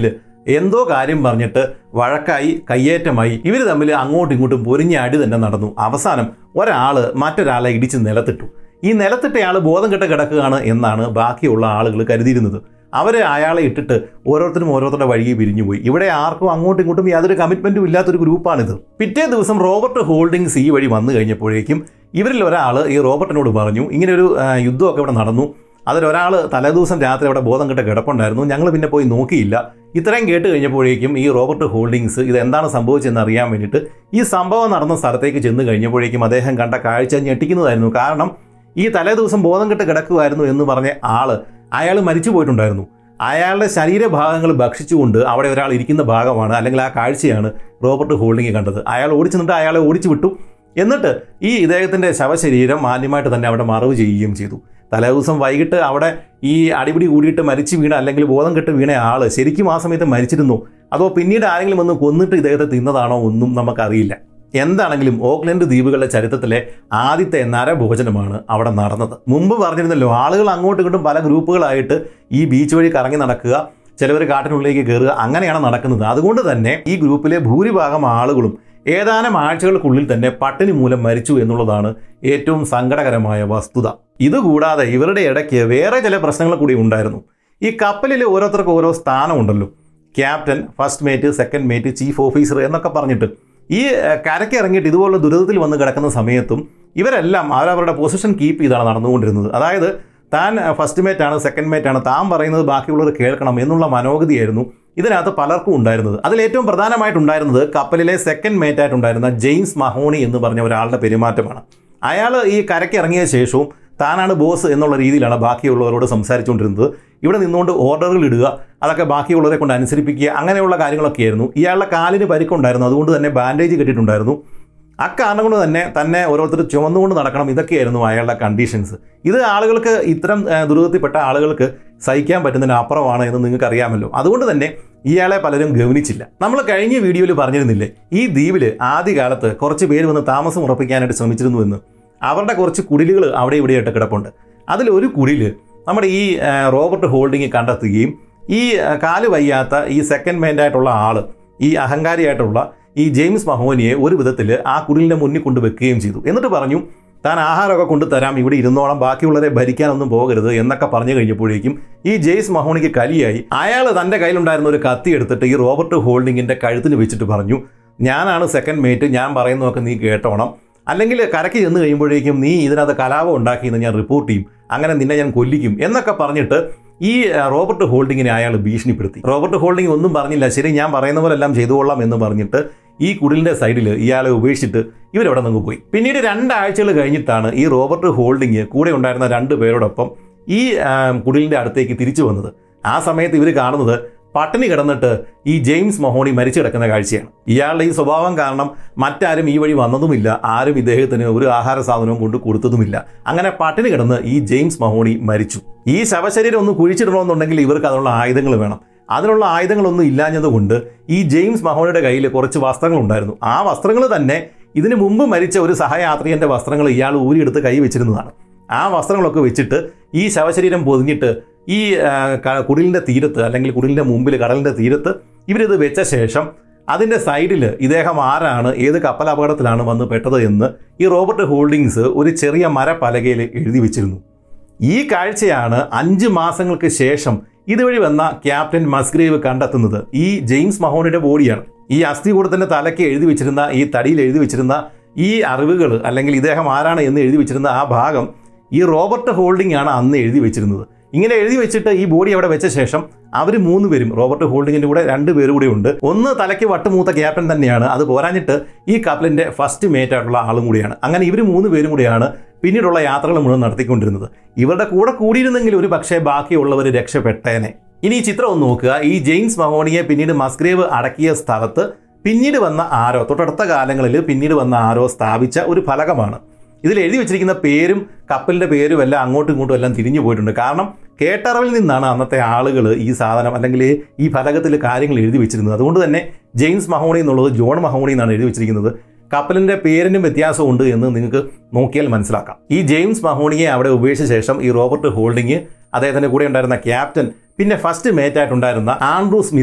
[SPEAKER 1] എന്തോ കാര്യം പറഞ്ഞിട്ട് വഴക്കായി കയ്യേറ്റമായി ഇവർ തമ്മിൽ അങ്ങോട്ടും ഇങ്ങോട്ടും പൊരിഞ്ഞ അടി തന്നെ നടന്നു അവസാനം ഒരാൾ മറ്റൊരാളെ ഇടിച്ച് നിലത്തിട്ടു ഈ നിലത്തിട്ടയാൾ ബോധം കെട്ട് കിടക്കുകയാണ് എന്നാണ് ബാക്കിയുള്ള ആളുകൾ കരുതിയിരുന്നത് അവരെ അയാളെ ഇട്ടിട്ട് ഓരോരുത്തരും ഓരോരുത്തരുടെ വഴിയെ പിരിഞ്ഞുപോയി ഇവിടെ ആർക്കും അങ്ങോട്ടും ഇങ്ങോട്ടും യാതൊരു കമ്മിറ്റ്മെൻറ്റും ഇല്ലാത്തൊരു ഗ്രൂപ്പാണിത് പിറ്റേ ദിവസം റോബർട്ട് ഹോൾഡിങ്സ് ഈ വഴി വന്നു കഴിഞ്ഞപ്പോഴേക്കും ഇവരിൽ ഒരാൾ ഈ റോബർട്ടിനോട് പറഞ്ഞു ഇങ്ങനെയൊരു ആ, യുദ്ധമൊക്കെ ഇവിടെ നടന്നു അതിലൊരാൾ തലേദിവസം രാത്രി അവിടെ ബോധം കെട്ട് കിടപ്പുണ്ടായിരുന്നു ഞങ്ങൾ പിന്നെ പോയി നോക്കിയില്ല ഇത്രയും കേട്ട് കഴിഞ്ഞപ്പോഴേക്കും ഈ റോബർട്ട് ഹോൾഡിങ്സ് ഇത് എന്താണ് സംഭവിച്ചതെന്ന് അറിയാൻ വേണ്ടിയിട്ട് ഈ സംഭവം നടന്ന സ്ഥലത്തേക്ക് ചെന്ന് കഴിഞ്ഞപ്പോഴേക്കും അദ്ദേഹം കണ്ട കാഴ്ച ഞെട്ടിക്കുന്നതായിരുന്നു കാരണം ഈ തലേ ദിവസം ബോധം കെട്ട് കിടക്കുമായിരുന്നു എന്ന് പറഞ്ഞ ആള് അയാൾ മരിച്ചു പോയിട്ടുണ്ടായിരുന്നു അയാളുടെ ശരീരഭാഗങ്ങൾ ഭക്ഷിച്ചുകൊണ്ട് അവിടെ ഒരാൾ ഇരിക്കുന്ന ഭാഗമാണ് അല്ലെങ്കിൽ ആ കാഴ്ചയാണ് റോബർട്ട് ഹോൾഡിങ് കണ്ടത് അയാൾ ഓടിച്ചു നിന്നിട്ട് അയാളെ ഓടിച്ചു വിട്ടു എന്നിട്ട് ഈ ഇദ്ദേഹത്തിൻ്റെ ശവശരീരം മാന്യമായിട്ട് തന്നെ അവിടെ മറവ് ചെയ്യുകയും ചെയ്തു തലേ ദിവസം വൈകിട്ട് അവിടെ ഈ അടിപിടി കൂടിയിട്ട് മരിച്ചു വീണ അല്ലെങ്കിൽ ബോധം കെട്ട് വീണ ആള് ശരിക്കും ആ സമയത്ത് മരിച്ചിരുന്നു അതോ പിന്നീട് ആരെങ്കിലും വന്ന് കൊന്നിട്ട് ഇദ്ദേഹത്തെ തിന്നതാണോ ഒന്നും നമുക്കറിയില്ല എന്താണെങ്കിലും ഓക്ലൻഡ് ദ്വീപുകളുടെ ചരിത്രത്തിലെ ആദ്യത്തെ നരഭോജനമാണ് അവിടെ നടന്നത് മുമ്പ് പറഞ്ഞിരുന്നല്ലോ ആളുകൾ അങ്ങോട്ടും ഇങ്ങോട്ടും പല ഗ്രൂപ്പുകളായിട്ട് ഈ ബീച്ച് വഴി കറങ്ങി നടക്കുക ചിലവർ കാട്ടിനുള്ളിലേക്ക് കയറുക അങ്ങനെയാണ് നടക്കുന്നത് അതുകൊണ്ട് തന്നെ ഈ ഗ്രൂപ്പിലെ ഭൂരിഭാഗം ആളുകളും ഏതാനും ആഴ്ചകൾക്കുള്ളിൽ തന്നെ പട്ടിണി മൂലം മരിച്ചു എന്നുള്ളതാണ് ഏറ്റവും സങ്കടകരമായ വസ്തുത ഇതുകൂടാതെ ഇവരുടെ ഇടയ്ക്ക് വേറെ ചില പ്രശ്നങ്ങൾ കൂടി ഉണ്ടായിരുന്നു ഈ കപ്പലിൽ ഓരോരുത്തർക്കും ഓരോ സ്ഥാനമുണ്ടല്ലോ captain first mate second mate chief officer എന്നൊക്കെ പറഞ്ഞിട്ട് ഈ ഏഹ്, കരയ്ക്ക് ഇറങ്ങിയിട്ട് ഇതുപോലുള്ള ദുരിതത്തിൽ വന്ന് കിടക്കുന്ന സമയത്തും ഇവരെല്ലാം അവരവരുടെ പൊസിഷൻ കീപ്പ് ചെയ്താണ് നടന്നുകൊണ്ടിരുന്നത് അതായത് താൻ ഫസ്റ്റ് മേറ്റ് ആണ് സെക്കൻഡ് മേറ്റ് ആണ് താൻ പറയുന്നത് ബാക്കിയുള്ളവർ കേൾക്കണം എന്നുള്ള മനോഗതിയായിരുന്നു ഇതിനകത്ത് പലർക്കും ഉണ്ടായിരുന്നത് അതിൽ ഏറ്റവും പ്രധാനമായിട്ടുണ്ടായിരുന്നത് കപ്പലിലെ സെക്കൻഡ് മേറ്റ് ആയിട്ടുണ്ടായിരുന്ന ജെയിംസ് മഹോണി എന്ന് പറഞ്ഞ ഒരാളുടെ പെരുമാറ്റമാണ് അയാൾ ഈ കരയ്ക്ക് ഇറങ്ങിയ ശേഷവും താനാണ് ബോസ് എന്നുള്ള രീതിയിലാണ് ബാക്കിയുള്ളവരോട് സംസാരിച്ചുകൊണ്ടിരുന്നത് ഇവിടെ നിന്നുകൊണ്ട് ഓർഡറുകൾ ഇടുക അതൊക്കെ ബാക്കിയുള്ളവരെ കൊണ്ട് അനുസരിപ്പിക്കുക അങ്ങനെയുള്ള കാര്യങ്ങളൊക്കെ ആയിരുന്നു ഇയാളുടെ കാലിന് പരിക്കുണ്ടായിരുന്നു അതുകൊണ്ട് തന്നെ ബാൻഡേജ് കെട്ടിയിട്ടുണ്ടായിരുന്നു അക്കാരണം കൊണ്ട് തന്നെ തന്നെ ഓരോരുത്തർ ചുമന്നുകൊണ്ട് നടക്കണം ഇതൊക്കെയായിരുന്നു അയാളുടെ കണ്ടീഷൻസ് ഇത് ആളുകൾക്ക് ഇത്തരം ആ, ദുരിതത്തിൽപ്പെട്ട ആളുകൾക്ക് സഹിക്കാൻ പറ്റുന്നതിന് അപ്പുറമാണ് എന്ന് നിങ്ങൾക്ക് അറിയാമല്ലോ അതുകൊണ്ട് തന്നെ ഇയാളെ പലരും ഗവനിച്ചില്ല നമ്മൾ കഴിഞ്ഞ വീഡിയോയിൽ പറഞ്ഞിരുന്നില്ലേ ഈ ദ്വീപിൽ ആദ്യകാലത്ത് കുറച്ച് പേര് വന്ന് താമസം ഉറപ്പിക്കാനായിട്ട് ശ്രമിച്ചിരുന്നു എന്ന് അവരുടെ കുറച്ച് കുടിലുകൾ അവിടെ ഇവിടെയായിട്ട് കിടപ്പുണ്ട് അതിലൊരു കുടില് നമ്മുടെ ഈ ആ, റോബർട്ട് ഹോൾഡിങ് കണ്ടെത്തുകയും ഈ ആ, കാല് വയ്യാത്ത ഈ സെക്കൻഡ് മെയിൻ്റായിട്ടുള്ള ആൾ ഈ അഹങ്കാരിയായിട്ടുള്ള ഈ ജെയിംസ് മഹോനിയെ ഒരു വിധത്തിൽ ആ കുടിലിൻ്റെ മുന്നിൽ കൊണ്ട് വെക്കുകയും ചെയ്തു എന്നിട്ട് പറഞ്ഞു താൻ ആഹാരമൊക്കെ കൊണ്ടുതരാം ഇവിടെ ഇരുന്നോളം ബാക്കിയുള്ളവരെ ഭരിക്കാനൊന്നും പോകരുത് എന്നൊക്കെ പറഞ്ഞു കഴിഞ്ഞപ്പോഴേക്കും ഈ ജെയ്സ് മഹോണിക്ക് കലിയായി അയാൾ തൻ്റെ കയ്യിലുണ്ടായിരുന്ന ഒരു കത്തി എടുത്തിട്ട് ഈ റോബർട്ട് ഹോൾഡിങ്ങിൻ്റെ കഴുത്തിന് വെച്ചിട്ട് പറഞ്ഞു ഞാനാണ് സെക്കൻഡ് മേറ്റ് ഞാൻ പറയുന്നതൊക്കെ നീ കേട്ടോണം അല്ലെങ്കിൽ കരയ്ക്ക് ചെന്ന് കഴിയുമ്പോഴേക്കും നീ ഇതിനകത്ത് കലാപം ഉണ്ടാക്കിയെന്ന് ഞാൻ റിപ്പോർട്ട് ചെയ്യും അങ്ങനെ നിന്നെ ഞാൻ കൊല്ലിക്കും എന്നൊക്കെ പറഞ്ഞിട്ട് ഈ ആ, റോബർട്ട് ഹോൾഡിങ്ങിനെ അയാൾ ഭീഷണിപ്പെടുത്തി റോബർട്ട് ഹോൾഡിംഗ് ഒന്നും പറഞ്ഞില്ല ശരി ഞാൻ പറയുന്ന പോലെല്ലാം ചെയ്തുകൊള്ളാം എന്ന് പറഞ്ഞിട്ട് ഈ കുടിലിൻ്റെ സൈഡിൽ ഇയാളെ ഉപേക്ഷിച്ചിട്ട് ഇവരവിടെ നിന്ന് പോയി പിന്നീട് രണ്ടാഴ്ചകൾ കഴിഞ്ഞിട്ടാണ് ഈ റോബർട്ട് ഹോൾഡിങ് കൂടെ ഉണ്ടായിരുന്ന രണ്ട് പേരോടൊപ്പം ഈ ആ, കുടിലിൻ്റെ അടുത്തേക്ക് തിരിച്ചു വന്നത് ആ സമയത്ത് ഇവർ കാണുന്നത് പട്ടിണി കിടന്നിട്ട് ഈ ജെയിംസ് മഹോണി മരിച്ചു കിടക്കുന്ന കാഴ്ചയാണ് ഇയാളുടെ ഈ സ്വഭാവം കാരണം മറ്റാരും ഈ വഴി വന്നതുമില്ല ആരും ഇദ്ദേഹത്തിന് ഒരു ആഹാര സാധനവും കൊണ്ട് കൊടുത്തതുമില്ല അങ്ങനെ പട്ടിണി കിടന്ന് ഈ ജെയിംസ് മഹോണി മരിച്ചു ഈ ശവശരീരം ഒന്ന് കുഴിച്ചിടണമെന്നുണ്ടെങ്കിൽ ഇവർക്ക് അതിനുള്ള ആയുധങ്ങൾ വേണം അതിനുള്ള ആയുധങ്ങളൊന്നും ഇല്ലാഞ്ഞതുകൊണ്ട് ഈ ജെയിംസ് മഹോണിയുടെ കയ്യിൽ കുറച്ച് വസ്ത്രങ്ങളുണ്ടായിരുന്നു ആ വസ്ത്രങ്ങൾ തന്നെ ഇതിനു മുമ്പ് മരിച്ച ഒരു സഹയാത്രികന്റെ വസ്ത്രങ്ങൾ ഇയാൾ ഊരിയെടുത്ത് കൈ വെച്ചിരുന്നതാണ് ആ വസ്ത്രങ്ങളൊക്കെ വെച്ചിട്ട് ഈ ശവശരീരം പൊതിഞ്ഞിട്ട് ഈ ആ, ക- കുടിലിൻ്റെ തീരത്ത് അല്ലെങ്കിൽ കുടിലിൻ്റെ മുമ്പിൽ കടലിൻ്റെ തീരത്ത് ഇവരിത് വെച്ച ശേഷം അതിൻ്റെ സൈഡിൽ ഇദ്ദേഹം ആരാണ് ഏത് കപ്പൽ അപകടത്തിലാണ് വന്ന് പെട്ടത് എന്ന് ഈ റോബർട്ട് ഹോൾഡിങ്സ് ഒരു ചെറിയ മരപ്പലകയിൽ എഴുതി വെച്ചിരുന്നു ഈ കാഴ്ചയാണ് അഞ്ച് മാസങ്ങൾക്ക് ശേഷം ഇതുവഴി വന്ന ക്യാപ്റ്റൻ മസ്ഗ്രേവ് കണ്ടെത്തുന്നത് ഈ ജെയിംസ് മഹോണിയുടെ ബോഡിയാണ് ഈ അസ്ഥികൂടത്തിന്റെ തലയ്ക്ക് എഴുതി വെച്ചിരുന്ന ഈ തടിയിൽ എഴുതി വെച്ചിരുന്ന ഈ അറിവുകൾ അല്ലെങ്കിൽ ഇദ്ദേഹം ആരാണ് എന്ന് എഴുതി വെച്ചിരുന്ന ആ ഭാഗം ഈ റോബർട്ട് ഹോൾഡിംഗ് ആണ് അന്ന് എഴുതി വെച്ചിരുന്നത് ഇങ്ങനെ എഴുതി വെച്ചിട്ട് ഈ ബോഡി അവിടെ വെച്ച ശേഷം അവർ മൂന്ന് പേരും റോബർട്ട് ഹോൾഡിങ്ങിന്റെ കൂടെ രണ്ട് പേര് കൂടെ ഉണ്ട് ഒന്ന് തലയ്ക്ക് വട്ടുമൂത്ത ക്യാപ്റ്റൻ തന്നെയാണ് അത് പോരാഞ്ഞിട്ട് ഈ കപ്പലിന്റെ ഫസ്റ്റ് മേറ്റ് ആയിട്ടുള്ള ആളും കൂടിയാണ് അങ്ങനെ ഇവർ മൂന്ന് പേരും കൂടിയാണ് പിന്നീടുള്ള യാത്രകൾ മുഴുവൻ നടത്തിക്കൊണ്ടിരുന്നത് ഇവരുടെ കൂടെ കൂടിയിരുന്നെങ്കിൽ ഒരു പക്ഷേ ബാക്കിയുള്ളവർ രക്ഷപ്പെട്ടേനെ ഇനി ഈ ചിത്രം ഒന്ന് നോക്കുക ഈ ജെയിംസ് മഹോണിയെ പിന്നീട് മസ്ഗ്രേവ് അടക്കിയ സ്ഥലത്ത് പിന്നീട് വന്ന ആരോ തൊട്ടടുത്ത കാലങ്ങളിൽ പിന്നീട് വന്ന ആരോ സ്ഥാപിച്ച ഒരു ഫലകമാണ് ഇതിൽ എഴുതി വെച്ചിരിക്കുന്ന പേരും കപ്പലിന്റെ പേരും എല്ലാം അങ്ങോട്ടും ഇങ്ങോട്ടും എല്ലാം തിരിഞ്ഞു പോയിട്ടുണ്ട് കാരണം കേട്ടറിവിൽ നിന്നാണ് അന്നത്തെ ആളുകൾ ഈ സാധനം അല്ലെങ്കിൽ ഈ ഫലകത്തിൽ കാര്യങ്ങൾ എഴുതി വെച്ചിരുന്നത് അതുകൊണ്ട് തന്നെ ജെയിംസ് മഹോണി എന്നുള്ളത് ജോൺ മഹോണി എന്നാണ് എഴുതി വെച്ചിരിക്കുന്നത് കപ്പലിന്റെ പേരിനും വ്യത്യാസമുണ്ട് എന്ന് നിങ്ങൾക്ക് നോക്കിയാൽ മനസ്സിലാക്കാം ഈ ജെയിംസ് മഹോണിയെ അവിടെ ഉപേക്ഷിച്ച ശേഷം ഈ റോബർട്ട് ഹോൾഡിങ് അദ്ദേഹത്തിന്റെ കൂടെ ഉണ്ടായിരുന്ന ക്യാപ്റ്റൻ പിന്നെ ഫസ്റ്റ് മേറ്റ് ആയിട്ടുണ്ടായിരുന്ന ആൻഡ്രൂ സ്മിത്ത്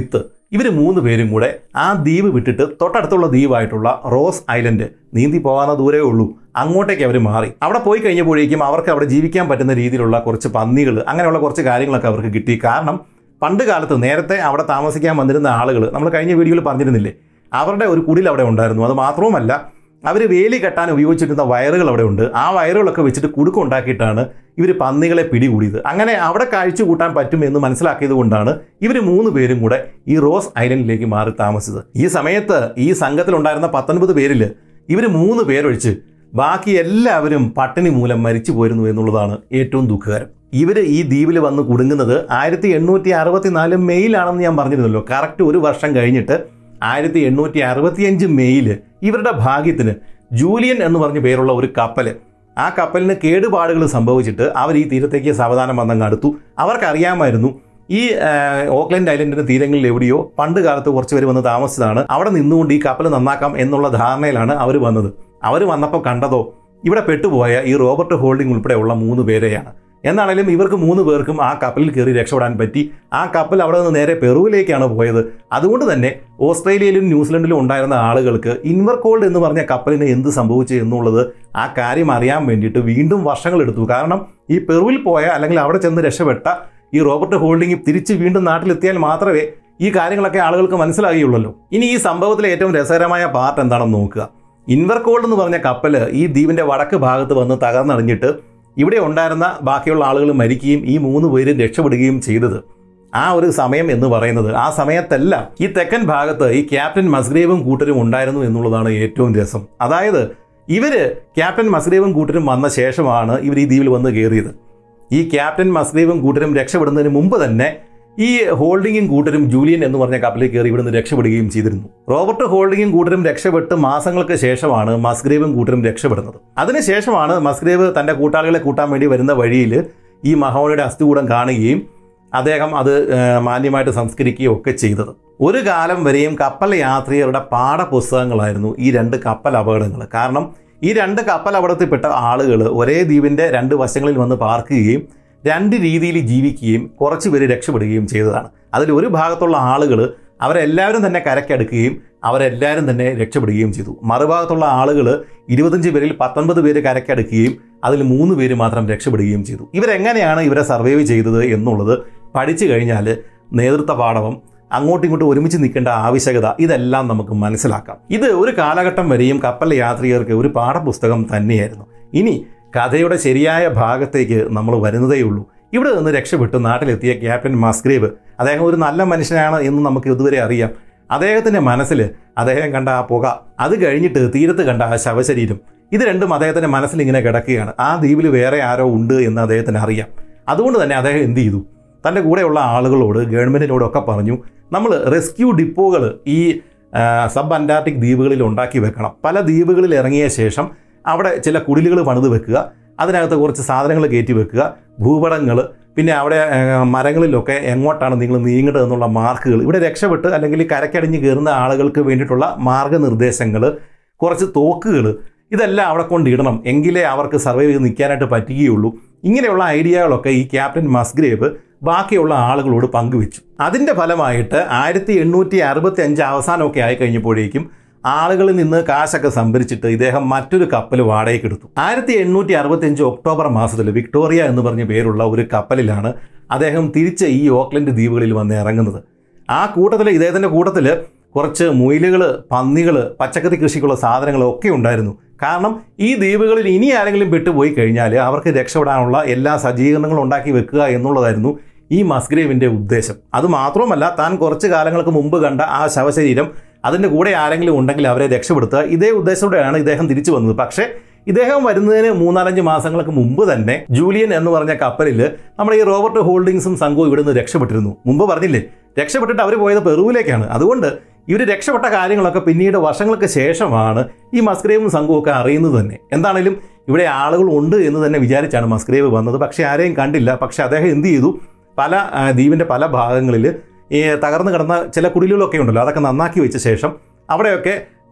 [SPEAKER 1] ഇവർ മൂന്ന് പേരും കൂടെ ആ ദ്വീപ് വിട്ടിട്ട് തൊട്ടടുത്തുള്ള ദ്വീപായിട്ടുള്ള റോസ് ഐലൻഡ് നീന്തി പോകാവുന്ന ദൂരേ ഉള്ളൂ അങ്ങോട്ടേക്ക് അവർ മാറി അവിടെ പോയി കഴിഞ്ഞപ്പോഴേക്കും അവർക്ക് അവിടെ ജീവിക്കാൻ പറ്റുന്ന രീതിയിലുള്ള കുറച്ച് പന്നികൾ അങ്ങനെയുള്ള കുറച്ച് കാര്യങ്ങളൊക്കെ അവർക്ക് കിട്ടി കാരണം പണ്ട് കാലത്ത് നേരത്തെ അവിടെ താമസിക്കാൻ വന്നിരുന്ന ആളുകൾ നമ്മൾ കഴിഞ്ഞ വീഡിയോയിൽ പറഞ്ഞിരുന്നില്ലേ അവരുടെ ഒരു കുടിൽ അവിടെ ഉണ്ടായിരുന്നു അത് മാത്രവുമല്ല അവർ വേലി കെട്ടാൻ ഉപയോഗിച്ചിരുന്ന വയറുകൾ അവിടെ ഉണ്ട് ആ വയറുകളൊക്കെ വെച്ചിട്ട് കുടുക്ക ഉണ്ടാക്കിയിട്ടാണ് ഇവർ പന്നികളെ പിടികൂടിയത് അങ്ങനെ അവിടെ കാഴ്ച കൂട്ടാൻ പറ്റും എന്ന് മനസ്സിലാക്കിയത് കൊണ്ടാണ് ഇവർ മൂന്ന് പേരും കൂടെ ഈ റോസ് ഐലൻഡിലേക്ക് മാറി താമസിച്ചത് ഈ സമയത്ത് ഈ സംഘത്തിലുണ്ടായിരുന്ന പത്തൊൻപത് പേരിൽ ഇവർ മൂന്ന് പേരൊഴിച്ച് ബാക്കി എല്ലാവരും പട്ടിണി മൂലം മരിച്ചു പോയിരുന്നു എന്നുള്ളതാണ് ഏറ്റവും ദുഃഖകരം ഇവർ ഈ ദ്വീപിൽ വന്ന് കുടുങ്ങുന്നത് ആയിരത്തി എണ്ണൂറ്റി അറുപത്തിനാല് മെയ്യിലാണെന്ന് ഞാൻ പറഞ്ഞിരുന്നല്ലോ കറക്റ്റ് ഒരു വർഷം കഴിഞ്ഞിട്ട് ആയിരത്തി എണ്ണൂറ്റി അറുപത്തിയഞ്ച് മെയ്യിൽ ഇവരുടെ ഭാഗ്യത്തിന് ജൂലിയൻ എന്ന് പറഞ്ഞ പേരുള്ള ഒരു കപ്പൽ ആ കപ്പലിന് കേടുപാടുകൾ സംഭവിച്ചിട്ട് അവർ ഈ തീരത്തേക്ക് സാവധാനം വന്നങ്ങ് അടുത്തു അവർക്കറിയാമായിരുന്നു ഈ ആ, ഓക്ലൻഡ് ഐലൻഡിന്റെ തീരങ്ങളിൽ എവിടെയോ പണ്ട് കാലത്ത് കുറച്ച് പേര് വന്ന് താമസിച്ചതാണ് അവിടെ നിന്നുകൊണ്ട് ഈ കപ്പൽ നന്നാക്കാം എന്നുള്ള ധാരണയിലാണ് അവർ വന്നത് അവർ വന്നപ്പോൾ കണ്ടതോ ഇവിടെ പെട്ടുപോയ ഈ റോബർട്ട് ഹോൾഡിംഗ് ഉൾപ്പെടെയുള്ള മൂന്ന് പേരെയാണ് എന്നാണെങ്കിലും ഇവർക്ക് മൂന്ന് പേർക്കും ആ കപ്പലിൽ കയറി രക്ഷപ്പെടാൻ പറ്റി ആ കപ്പൽ അവിടെ നിന്ന് നേരെ പെറുവിലേക്കാണ് പോയത് അതുകൊണ്ട് തന്നെ ഓസ്ട്രേലിയയിലും ന്യൂസിലൻഡിലും ഉണ്ടായിരുന്ന ആളുകൾക്ക് ഇൻവർകോൾഡ് എന്ന് പറഞ്ഞ കപ്പലിന് എന്ത് സംഭവിച്ചു എന്നുള്ളത് ആ കാര്യം അറിയാൻ വേണ്ടിയിട്ട് വീണ്ടും വർഷങ്ങൾ എടുത്തു കാരണം ഈ പെറുവിൽ പോയ അല്ലെങ്കിൽ അവിടെ ചെന്ന് രക്ഷപ്പെട്ട ഈ റോബർട്ട് ഹോൾഡിംഗ് തിരിച്ച് വീണ്ടും നാട്ടിലെത്തിയാൽ മാത്രമേ ഈ കാര്യങ്ങളൊക്കെ ആളുകൾക്ക് മനസ്സിലാകുകയുള്ളൂ ഇനി ഈ സംഭവത്തിലെ ഏറ്റവും രസകരമായ പാർട്ട് എന്താണെന്ന് നോക്കുക ഇൻവർകോൾഡ് എന്ന് പറഞ്ഞ കപ്പൽ ഈ ദ്വീപിന്റെ വടക്ക് ഭാഗത്ത് വന്ന് തകർന്നടിഞ്ഞിട്ട് ഇവിടെ ഉണ്ടായിരുന്ന ബാക്കിയുള്ള ആളുകൾ മരിക്കുകയും ഈ മൂന്ന് പേരും രക്ഷപ്പെടുകയും ചെയ്തത് ആ ഒരു സമയം എന്ന് പറയുന്നത് ആ സമയത്തെല്ലാം ഈ തെക്കൻ ഭാഗത്ത് ഈ ക്യാപ്റ്റൻ മസ്ഗ്രേവും കൂട്ടരും ഉണ്ടായിരുന്നു എന്നുള്ളതാണ് ഏറ്റവും രസം അതായത് ഇവര് ക്യാപ്റ്റൻ മസ്ഗ്രേവും കൂട്ടരും വന്ന ശേഷമാണ് ഇവർ ഈ ദ്വീപിൽ വന്ന് കയറിയത് ഈ ക്യാപ്റ്റൻ മസ്ഗ്രേവും കൂട്ടരും രക്ഷപ്പെടുന്നതിന് മുമ്പ് തന്നെ ഈ ഹോൾഡിങ്ങും കൂട്ടരും ജൂലിയൻ എന്ന് പറഞ്ഞ കപ്പലിൽ കയറി ഇവിടുന്ന് രക്ഷപ്പെടുകയും ചെയ്തിരുന്നു റോബർട്ട് ഹോൾഡിങ്ങും കൂട്ടരും രക്ഷപ്പെട്ട് മാസങ്ങൾക്ക് ശേഷമാണ് മസ്ഗ്രേവും കൂട്ടരും രക്ഷപ്പെടുന്നത് അതിനുശേഷമാണ് മസ്ഗ്രേവ് തന്റെ കൂട്ടാളികളെ കൂട്ടാൻ വേണ്ടി വരുന്ന വഴിയിൽ ഈ മഹോണിയുടെ അസ്ഥികൂടം കാണുകയും അദ്ദേഹം അത് ആ, മാന്യമായിട്ട് സംസ്കരിക്കുകയും ഒക്കെ ചെയ്തത് ഒരു കാലം വരെയും കപ്പൽ യാത്രികരുടെ പാഠപുസ്തകങ്ങളായിരുന്നു ഈ രണ്ട് കപ്പൽ അപകടങ്ങൾ കാരണം ഈ രണ്ട് കപ്പൽ അപകടത്തിൽപ്പെട്ട ആളുകൾ ഒരേ ദ്വീപിൻ്റെ രണ്ട് വശങ്ങളിൽ വന്ന് പാർക്കുകയും രണ്ട് രീതിയിൽ ജീവിക്കുകയും കുറച്ച് പേര് രക്ഷപ്പെടുകയും ചെയ്തതാണ് അതിൽ ഒരു ഭാഗത്തുള്ള ആളുകൾ അവരെല്ലാവരും തന്നെ കരക്കടുക്കുകയും അവരെല്ലാവരും തന്നെ രക്ഷപ്പെടുകയും ചെയ്തു മറുഭാഗത്തുള്ള ആളുകൾ ഇരുപത്തഞ്ച് പേരിൽ പത്തൊൻപത് പേര് കരക്കടുക്കുകയും അതിൽ മൂന്ന് പേര് മാത്രം രക്ഷപ്പെടുകയും ചെയ്തു ഇവരെങ്ങനെയാണ് ഇവരെ സർവൈവ് ചെയ്തത് എന്നുള്ളത് പഠിച്ചു കഴിഞ്ഞാൽ നേതൃത്വ പാഠവും അങ്ങോട്ടും ഇങ്ങോട്ടും ഒരുമിച്ച് നിൽക്കേണ്ട ആവശ്യകത ഇതെല്ലാം നമുക്ക് മനസ്സിലാക്കാം ഇത് ഒരു കാലഘട്ടം വരെയും കപ്പൽ യാത്രികർക്ക് ഒരു പാഠപുസ്തകം തന്നെയായിരുന്നു ഇനി കഥയുടെ ശരിയായ ഭാഗത്തേക്ക് നമ്മൾ വരുന്നതേയുള്ളൂ ഇവിടെ നിന്ന് രക്ഷപ്പെട്ട് നാട്ടിലെത്തിയ ക്യാപ്റ്റൻ മസ്ഗ്രേവ് അദ്ദേഹം ഒരു നല്ല മനുഷ്യനാണ് എന്ന് നമുക്ക് ഇതുവരെ അറിയാം അദ്ദേഹത്തിൻ്റെ മനസ്സിൽ അദ്ദേഹം കണ്ട ആ പുക അത് കഴിഞ്ഞിട്ട് തീരത്ത് കണ്ട ആ ശവശരീരം ഇത് രണ്ടും അദ്ദേഹത്തിൻ്റെ മനസ്സിൽ ഇങ്ങനെ കിടക്കുകയാണ് ആ ദ്വീപിൽ വേറെ ആരോ ഉണ്ട് എന്ന് അദ്ദേഹത്തിന് അറിയാം അതുകൊണ്ട് തന്നെ അദ്ദേഹം എന്ത് ചെയ്തു തൻ്റെ കൂടെയുള്ള ആളുകളോട് ഗവൺമെൻറ്റിനോടൊക്കെ പറഞ്ഞു നമ്മൾ റെസ്ക്യൂ ഡിപ്പോകൾ ഈ ആ, സബ് അന്റാർട്ടിക് ദ്വീപുകളിൽ ഉണ്ടാക്കി വെക്കണം പല ദ്വീപുകളിൽ ഇറങ്ങിയ ശേഷം അവിടെ ചില കുടിലുകൾ പണിത് വെക്കുക അതിനകത്ത് കുറച്ച് സാധനങ്ങൾ കയറ്റി വെക്കുക ഭൂപടങ്ങൾ പിന്നെ അവിടെ ആ, മരങ്ങളിലൊക്കെ എങ്ങോട്ടാണ് നിങ്ങൾ നീങ്ങേണ്ടത് എന്നുള്ള മാർക്കുകൾ ഇവിടെ രക്ഷപ്പെട്ട് അല്ലെങ്കിൽ കരക്കടിഞ്ഞ് കയറുന്ന ആളുകൾക്ക് വേണ്ടിയിട്ടുള്ള മാർഗനിർദ്ദേശങ്ങൾ കുറച്ച് തോക്കുകൾ ഇതെല്ലാം അവിടെ കൊണ്ടിടണം എങ്കിലേ അവർക്ക് സർവൈവ് ചെയ്ത് നിൽക്കാനായിട്ട് പറ്റുകയുള്ളൂ ഇങ്ങനെയുള്ള ഐഡിയകളൊക്കെ ഈ ക്യാപ്റ്റൻ മസ്ഗ്രേവ് ബാക്കിയുള്ള ആളുകളോട് പങ്കുവെച്ചു അതിൻ്റെ ഫലമായിട്ട് ആയിരത്തി എണ്ണൂറ്റി അറുപത്തി അഞ്ച് അവസാനമൊക്കെ ആയി കഴിഞ്ഞപ്പോഴേക്കും ആളുകളിൽ നിന്ന് കാശൊക്കെ സംഭരിച്ചിട്ട് ഇദ്ദേഹം മറ്റൊരു കപ്പൽ വാടകയ്ക്ക് എടുത്തു ആയിരത്തി എണ്ണൂറ്റി അറുപത്തി അഞ്ച് ഒക്ടോബർ മാസത്തിൽ വിക്ടോറിയ എന്ന് പറഞ്ഞ പേരുള്ള ഒരു കപ്പലിലാണ് അദ്ദേഹം തിരിച്ച് ഈ ഓക്ലൻഡ് ദ്വീപുകളിൽ വന്ന് ഇറങ്ങുന്നത് ആ കൂട്ടത്തിൽ ഇദ്ദേഹത്തിൻ്റെ കൂട്ടത്തിൽ കുറച്ച് മുയലുകൾ പന്നികൾ പച്ചക്കറി കൃഷിക്കുള്ള സാധനങ്ങൾ ഒക്കെ ഉണ്ടായിരുന്നു കാരണം ഈ ദ്വീപുകളിൽ ഇനി ആരെങ്കിലും പെട്ടുപോയി കഴിഞ്ഞാൽ അവർക്ക് രക്ഷപ്പെടാനുള്ള എല്ലാ സജ്ജീകരണങ്ങളും ഉണ്ടാക്കി വെക്കുക എന്നുള്ളതായിരുന്നു ഈ മസ്ഗ്രേവിൻ്റെ ഉദ്ദേശം അത് മാത്രമല്ല താൻ കുറച്ച് കാലങ്ങൾക്ക് മുമ്പ് കണ്ട ആ ശവശരീരം അതിൻ്റെ കൂടെ ആരെങ്കിലും ഉണ്ടെങ്കിൽ അവരെ രക്ഷപ്പെടുത്തുക ഇതേ ഉദ്ദേശത്തോടെയാണ് ഇദ്ദേഹം തിരിച്ചു വന്നത് പക്ഷേ ഇദ്ദേഹം വരുന്നതിന് മൂന്നാലഞ്ച് മാസങ്ങൾക്ക് മുമ്പ് തന്നെ ജൂലിയൻ എന്ന് പറഞ്ഞ കപ്പലിൽ നമ്മുടെ ഈ റോബർട്ട് ഹോൾഡിങ്സും സംഘവും ഇവിടുന്ന് രക്ഷപ്പെട്ടിരുന്നു മുമ്പ് പറഞ്ഞില്ലേ രക്ഷപ്പെട്ടിട്ട് അവർ പോയത് പെറുവിലേക്കാണ് അതുകൊണ്ട് ഇവർ രക്ഷപ്പെട്ട കാര്യങ്ങളൊക്കെ പിന്നീട് വർഷങ്ങൾക്ക് ശേഷമാണ് ഈ മസ്ഗ്രേവും സംഘവും ഒക്കെ അറിയുന്നത് തന്നെ എന്താണേലും ഇവിടെ ആളുകൾ ഉണ്ട് എന്ന് തന്നെ വിചാരിച്ചാണ് മസ്ഗ്രേവ് വന്നത് പക്ഷേ ആരെയും കണ്ടില്ല പക്ഷേ അദ്ദേഹം എന്ത് ചെയ്തു പല ആ, ദ്വീപിൻ്റെ പല ഭാഗങ്ങളിൽ ഈ തകർന്നു കിടന്ന ചില കുടിലുകളൊക്കെ ഉണ്ടല്ലോ അതൊക്കെ നന്നാക്കി വെച്ച ശേഷം അവിടെയൊക്കെ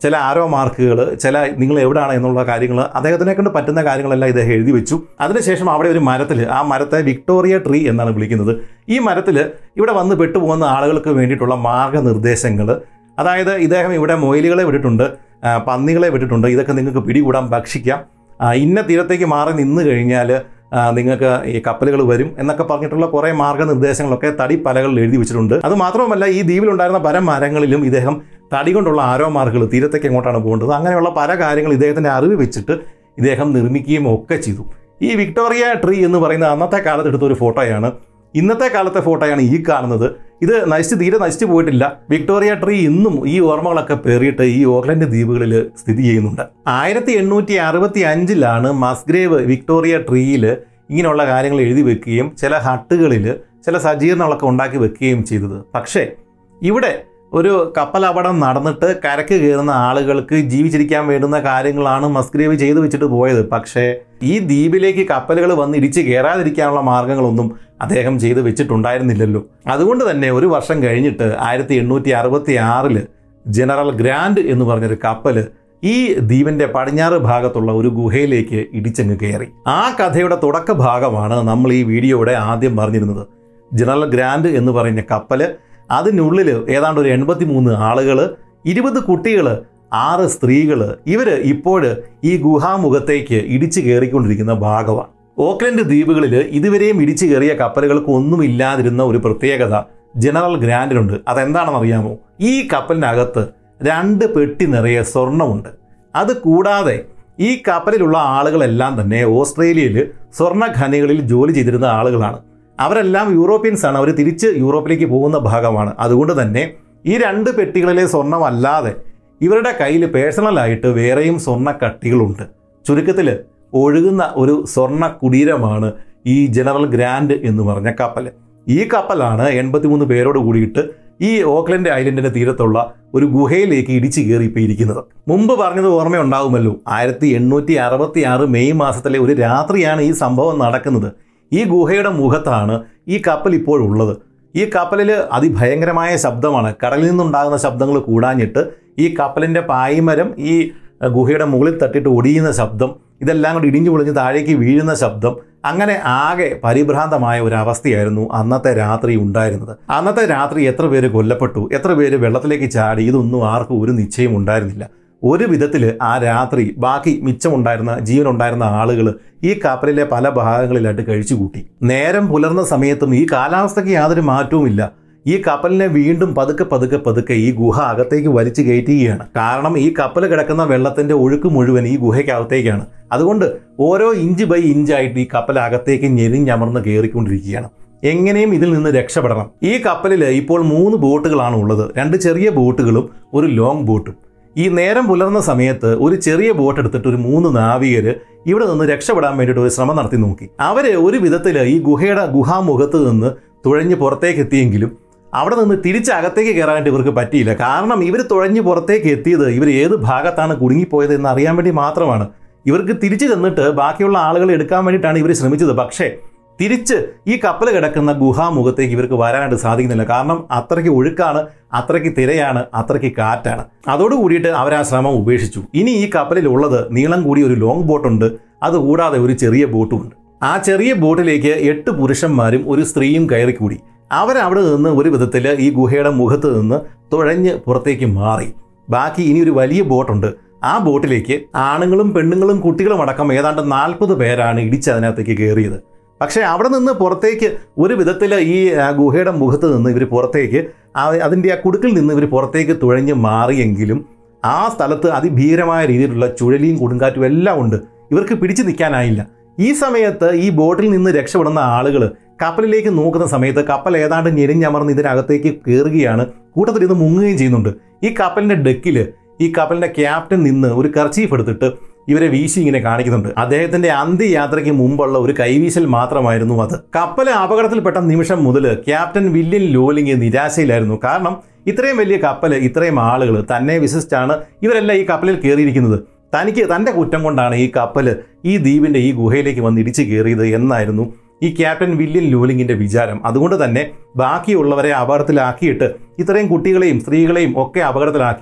[SPEAKER 1] ചില ആരോ മാർക്കുകൾ ചില നിങ്ങൾ എവിടെയാണ് എന്നുള്ള കാര്യങ്ങൾ അദ്ദേഹത്തിനെ കൊണ്ട് പറ്റുന്ന കാര്യങ്ങളെല്ലാം ഇദ്ദേഹം എഴുതി വെച്ചു അതിനുശേഷം അവിടെ ഒരു മരത്തിൽ ആ മരത്തെ വിക്ടോറിയ ട്രീ എന്നാണ് വിളിക്കുന്നത് ഈ മരത്തിൽ ഇവിടെ വന്ന് പെട്ടുപോകുന്ന ആളുകൾക്ക് വേണ്ടിയിട്ടുള്ള മാർഗനിർദ്ദേശങ്ങൾ അതായത് ഇദ്ദേഹം ഇവിടെ മൊയിലുകളെ വിട്ടിട്ടുണ്ട് ആ, പന്നികളെ വിട്ടിട്ടുണ്ട് ഇതൊക്കെ നിങ്ങൾക്ക് പിടികൂടാൻ ഭക്ഷിക്കാം ആ, ഇന്ന തീരത്തേക്ക് മാറി നിന്ന് കഴിഞ്ഞാൽ ആ, നിങ്ങൾക്ക് ഈ കപ്പലുകൾ വരും എന്നൊക്കെ പറഞ്ഞിട്ടുള്ള കുറേ മാർഗ്ഗനിർദ്ദേശങ്ങളൊക്കെ തടി പലകളിൽ എഴുതി വെച്ചിട്ടുണ്ട് അത് മാത്രമല്ല ഈ ദ്വീപിലുണ്ടായിരുന്ന പല മരങ്ങളിലും ഇദ്ദേഹം തടി കൊണ്ടുള്ള ആരോ മാർക്കുകൾ തീരത്തേക്ക് എങ്ങോട്ടാണ് പോകേണ്ടത് അങ്ങനെയുള്ള പല കാര്യങ്ങൾ ഇദ്ദേഹത്തിൻ്റെ അറിവ് വെച്ചിട്ട് ഇദ്ദേഹം നിർമ്മിക്കുകയും ഒക്കെ ചെയ്തു ഈ വിക്ടോറിയ ട്രീ എന്ന് പറയുന്ന അന്നത്തെ കാലത്ത് എടുത്ത ഒരു ഫോട്ടോയാണ് ഇന്നത്തെ കാലത്തെ ഫോട്ടോയാണ് ഈ കാണുന്നത് ഇത് നശിച്ച് തീരെ നശിച്ചു പോയിട്ടില്ല വിക്ടോറിയ ട്രീ ഇന്നും ഈ ഓർമ്മകളൊക്കെ പേറിയിട്ട് ഈ ഓക്ലൻഡ് ദ്വീപുകളിൽ സ്ഥിതി ചെയ്യുന്നുണ്ട് ആയിരത്തി എണ്ണൂറ്റി അറുപത്തി അഞ്ചിലാണ് മസ്ഗ്രേവ് വിക്ടോറിയ ട്രീയിൽ ഇങ്ങനെയുള്ള കാര്യങ്ങൾ എഴുതി വെക്കുകയും ചില ഹട്ടുകളിൽ ചില സജ്ജീകരണങ്ങളൊക്കെ ഉണ്ടാക്കി വെക്കുകയും ചെയ്തത് പക്ഷേ ഇവിടെ ഒരു കപ്പൽ അപകടം നടന്നിട്ട് കരക്ക് കയറുന്ന ആളുകൾക്ക് ജീവിച്ചിരിക്കാൻ വേണ്ടുന്ന കാര്യങ്ങളാണ് മസ്ഗ്രേവ് ചെയ്തു വെച്ചിട്ട് പോയത് പക്ഷേ ഈ ദ്വീപിലേക്ക് കപ്പലുകൾ വന്ന് ഇടിച്ച് കയറാതിരിക്കാനുള്ള മാർഗങ്ങളൊന്നും അദ്ദേഹം ചെയ്ത് വെച്ചിട്ടുണ്ടായിരുന്നില്ലല്ലോ അതുകൊണ്ട് തന്നെ ഒരു വർഷം കഴിഞ്ഞിട്ട് ആയിരത്തി എണ്ണൂറ്റി അറുപത്തി ആറില് ജനറൽ ഗ്രാൻഡ് എന്ന് പറഞ്ഞൊരു കപ്പൽ ഈ ദ്വീപിന്റെ പടിഞ്ഞാറ് ഭാഗത്തുള്ള ഒരു ഗുഹയിലേക്ക് ഇടിച്ചങ്ങ് കയറി ആ കഥയുടെ തുടക്ക ഭാഗമാണ് നമ്മൾ ഈ വീഡിയോയുടെ ആദ്യം പറഞ്ഞിരുന്നത് ജനറൽ ഗ്രാൻഡ് എന്ന് പറയുന്ന കപ്പൽ അതിനുള്ളിൽ ഏതാണ്ട് ഒരു എൺപത്തി മൂന്ന് ആളുകൾ ഇരുപത് കുട്ടികൾ ആറ് സ്ത്രീകൾ ഇവർ ഇപ്പോൾ ഈ ഗുഹാമുഖത്തേക്ക് ഇടിച്ചു കയറിക്കൊണ്ടിരിക്കുന്ന ഭാഗമാണ് ഓക്ലൻഡ് ദ്വീപുകളിൽ ഇതുവരെയും ഇടിച്ചു കയറിയ കപ്പലുകൾക്ക് ഒന്നുമില്ലാതിരുന്ന ഒരു പ്രത്യേകത ജനറൽ ഗ്രാൻഡിനുണ്ട് അതെന്താണെന്ന് അറിയാമോ ഈ കപ്പലിനകത്ത് രണ്ട് പെട്ടി നിറയെ സ്വർണ്ണമുണ്ട് അത് കൂടാതെ ഈ കപ്പലിലുള്ള ആളുകളെല്ലാം തന്നെ ഓസ്ട്രേലിയയിൽ സ്വർണ്ണ ഖനികളിൽ ജോലി ചെയ്തിരുന്ന ആളുകളാണ് അവരെല്ലാം യൂറോപ്യൻസ് ആണ് അവർ തിരിച്ച് യൂറോപ്പിലേക്ക് പോകുന്ന ഭാഗമാണ് അതുകൊണ്ട് തന്നെ ഈ രണ്ട് പെട്ടികളിലെ സ്വർണ്ണമല്ലാതെ ഇവരുടെ കയ്യിൽ പേഴ്സണലായിട്ട് വേറെയും സ്വർണ്ണ കട്ടികളുണ്ട് ചുരുക്കത്തിൽ ഒഴുകുന്ന ഒരു സ്വർണ്ണ കുടീരമാണ് ഈ ജനറൽ ഗ്രാൻഡ് എന്ന് പറഞ്ഞ കപ്പൽ ഈ കപ്പലാണ് എൺപത്തിമൂന്ന് പേരോട് കൂടിയിട്ട് ഈ ഓക്ലൻഡ് ഐലൻഡിന്റെ തീരത്തുള്ള ഒരു ഗുഹയിലേക്ക് ഇടിച്ചു കയറി ഇപ്പോൾ ഇരിക്കുന്നത് മുമ്പ് പറഞ്ഞത് ഓർമ്മയുണ്ടാവുമല്ലോ ആയിരത്തി എണ്ണൂറ്റി അറുപത്തി ആറ് മെയ് മാസത്തിലെ ഒരു രാത്രിയാണ് ഈ സംഭവം നടക്കുന്നത് ഈ ഗുഹയുടെ മുഖത്താണ് ഈ കപ്പൽ ഇപ്പോഴുള്ളത് ഈ കപ്പലിൽ അതിഭയങ്കരമായ ശബ്ദമാണ് കടലിൽ നിന്നുണ്ടാകുന്ന ശബ്ദങ്ങൾ കൂടാഞ്ഞിട്ട് ഈ കപ്പലിൻ്റെ പായ്മരം ഈ അഹ്, ഗുഹയുടെ മുകളിൽ തട്ടിയിട്ട് ഒടിയുന്ന ശബ്ദം ഇതെല്ലാം കൂടി ഇടിഞ്ഞു പൊളിഞ്ഞ് താഴേക്ക് വീഴുന്ന ശബ്ദം അങ്ങനെ ആകെ പരിഭ്രാന്തമായ ഒരു അവസ്ഥയായിരുന്നു അന്നത്തെ രാത്രി ഉണ്ടായിരുന്നത് അന്നത്തെ രാത്രി എത്ര പേര് കൊല്ലപ്പെട്ടു എത്ര പേര് വെള്ളത്തിലേക്ക് ചാടി ഇതൊന്നും ആർക്കും ഒരു നിശ്ചയം ഉണ്ടായിരുന്നില്ല ഒരു വിധത്തിൽ ആ രാത്രി ബാക്കി മിച്ചമുണ്ടായിരുന്ന ജീവനുണ്ടായിരുന്ന ആളുകൾ ഈ കപ്പലിലെ പല ഭാഗങ്ങളിലായിട്ട് കഴിച്ചുകൂട്ടി നേരം പുലർന്ന സമയത്തും ഈ കാലാവസ്ഥയ്ക്ക് യാതൊരു മാറ്റവുമില്ല ഈ കപ്പലിനെ വീണ്ടും പതുക്കെ പതുക്കെ പതുക്കെ ഈ ഗുഹ അകത്തേക്ക് വലിച്ചു കയറ്റുകയാണ് കാരണം ഈ കപ്പൽ കിടക്കുന്ന വെള്ളത്തിന്റെ ഒഴുക്ക് മുഴുവൻ ഈ ഗുഹയ്ക്കകത്തേക്കാണ് അതുകൊണ്ട് ഓരോ ഇഞ്ച് ബൈ ഇഞ്ചായിട്ട് ഈ കപ്പൽ അകത്തേക്ക് ഞെരിഞ്ഞമർന്ന് കയറിക്കൊണ്ടിരിക്കുകയാണ് എങ്ങനെയും ഇതിൽ നിന്ന് രക്ഷപ്പെടണം ഈ കപ്പലിൽ ഇപ്പോൾ മൂന്ന് ബോട്ടുകളാണ് ഉള്ളത് രണ്ട് ചെറിയ ബോട്ടുകളും ഒരു ലോങ് ബോട്ടും ഈ നേരം പുലർന്ന സമയത്ത് ഒരു ചെറിയ ബോട്ട് എടുത്തിട്ട് ഒരു മൂന്ന് നാവികര് ഇവിടെ നിന്ന് രക്ഷപ്പെടാൻ വേണ്ടിയിട്ട് ഒരു ശ്രമം നടത്തി നോക്കി അവര് ഒരു വിധത്തിൽ ഈ ഗുഹയുടെ ഗുഹാമുഖത്ത് നിന്ന് തുഴഞ്ഞ് പുറത്തേക്ക് എത്തിയെങ്കിലും അവിടെ നിന്ന് തിരിച്ച് അകത്തേക്ക് കയറാനായിട്ട് ഇവർക്ക് പറ്റിയില്ല കാരണം ഇവർ തുഴഞ്ഞ് പുറത്തേക്ക് എത്തിയത് ഇവർ ഏത് ഭാഗത്താണ് കുടുങ്ങിപ്പോയത് എന്ന് അറിയാൻ വേണ്ടി മാത്രമാണ് ഇവർക്ക് തിരിച്ചു ചെന്നിട്ട് ബാക്കിയുള്ള ആളുകളെ എടുക്കാൻ വേണ്ടിയിട്ടാണ് ഇവർ ശ്രമിച്ചത് പക്ഷേ തിരിച്ച് ഈ കപ്പൽ കിടക്കുന്ന ഗുഹാമുഖത്തേക്ക് ഇവർക്ക് വരാനായിട്ട് സാധിക്കുന്നില്ല കാരണം അത്രയ്ക്ക് ഒഴുക്കാണ് അത്രയ്ക്ക് തിരയാണ് അത്രയ്ക്ക് കാറ്റാണ് അതോട് കൂടിയിട്ട് അവർ ആ ശ്രമം ഉപേക്ഷിച്ചു ഇനി ഈ കപ്പലിലുള്ളത് നീളം കൂടിയ ഒരു ലോങ് ബോട്ടുണ്ട് അതുകൂടാതെ ഒരു ചെറിയ ബോട്ടുമുണ്ട് ആ ചെറിയ ബോട്ടിലേക്ക് എട്ട് പുരുഷന്മാരും ഒരു സ്ത്രീയും കയറിക്കൂടി അവരവിടെ നിന്ന് ഒരു വിധത്തിൽ ഈ ഗുഹയുടെ മുഖത്ത് നിന്ന് തുഴഞ്ഞ് പുറത്തേക്ക് മാറി ബാക്കി ഇനി ഒരു വലിയ ബോട്ടുണ്ട് ആ ബോട്ടിലേക്ക് ആണുങ്ങളും പെണ്ണുങ്ങളും കുട്ടികളും അടക്കം ഏതാണ്ട് നാൽപ്പത് പേരാണ് ഇടിച്ച് അതിനകത്തേക്ക് കയറിയത് പക്ഷേ അവിടെ നിന്ന് പുറത്തേക്ക് ഒരു വിധത്തിൽ ഈ ആ, ഗുഹയുടെ മുഖത്ത് നിന്ന് ഇവർ പുറത്തേക്ക് ആ- അതിൻ്റെ ആ കുടുക്കിൽ നിന്ന് ഇവർ പുറത്തേക്ക് തുഴഞ്ഞ് മാറിയെങ്കിലും ആ സ്ഥലത്ത് അതിഭീകരമായ രീതിയിലുള്ള ചുഴലിയും കൊടുങ്കാറ്റും എല്ലാം ഉണ്ട് ഇവർക്ക് പിടിച്ചു നിൽക്കാനായില്ല ഈ സമയത്ത് ഈ ബോട്ടിൽ നിന്ന് രക്ഷപ്പെടുന്ന ആളുകൾ കപ്പലിലേക്ക് നോക്കുന്ന സമയത്ത് കപ്പൽ ഏതാണ്ട് ഞെരിഞ്ഞമർന്ന് ഇതിനകത്തേക്ക് കയറുകയാണ് കൂട്ടത്തിൽ ഇത് മുങ്ങുകയും ചെയ്യുന്നുണ്ട് ഈ കപ്പലിന്റെ ഡെക്കിൽ ഈ കപ്പലിന്റെ ക്യാപ്റ്റൻ നിന്ന് ഒരു കർച്ചീഫ് എടുത്തിട്ട് ഇവരെ വീശി ഇങ്ങനെ കാണിക്കുന്നുണ്ട് അദ്ദേഹത്തിന്റെ അന്ത്യയാത്രയ്ക്ക് മുമ്പുള്ള ഒരു കൈവീശൽ മാത്രമായിരുന്നു അത് കപ്പൽ അപകടത്തിൽപ്പെട്ട നിമിഷം മുതൽ ക്യാപ്റ്റൻ വില്യൻ ലോലിംഗ് നിരാശയിലായിരുന്നു കാരണം ഇത്രയും വലിയ കപ്പൽ ഇത്രയും ആളുകൾ തന്നെ വിശ്വസിച്ചാണ് ഇവരെല്ലാം ഈ കപ്പലിൽ കയറിയിരിക്കുന്നത് തനിക്ക് തൻ്റെ കുറ്റം കൊണ്ടാണ് ഈ കപ്പൽ ഈ ദ്വീപിൻ്റെ ഈ ഗുഹയിലേക്ക് വന്ന് ഇടിച്ചു കയറിയത് എന്നായിരുന്നു ഈ ക്യാപ്റ്റൻ വില്യൻ ലൂലിംഗിന്റെ വിചാരം അതുകൊണ്ട് തന്നെ ബാക്കിയുള്ളവരെ അപകടത്തിലാക്കിയിട്ട് ഇത്രയും കുട്ടികളെയും സ്ത്രീകളെയും ഒക്കെ അപകടത്തിലാക്കിയിട്ട്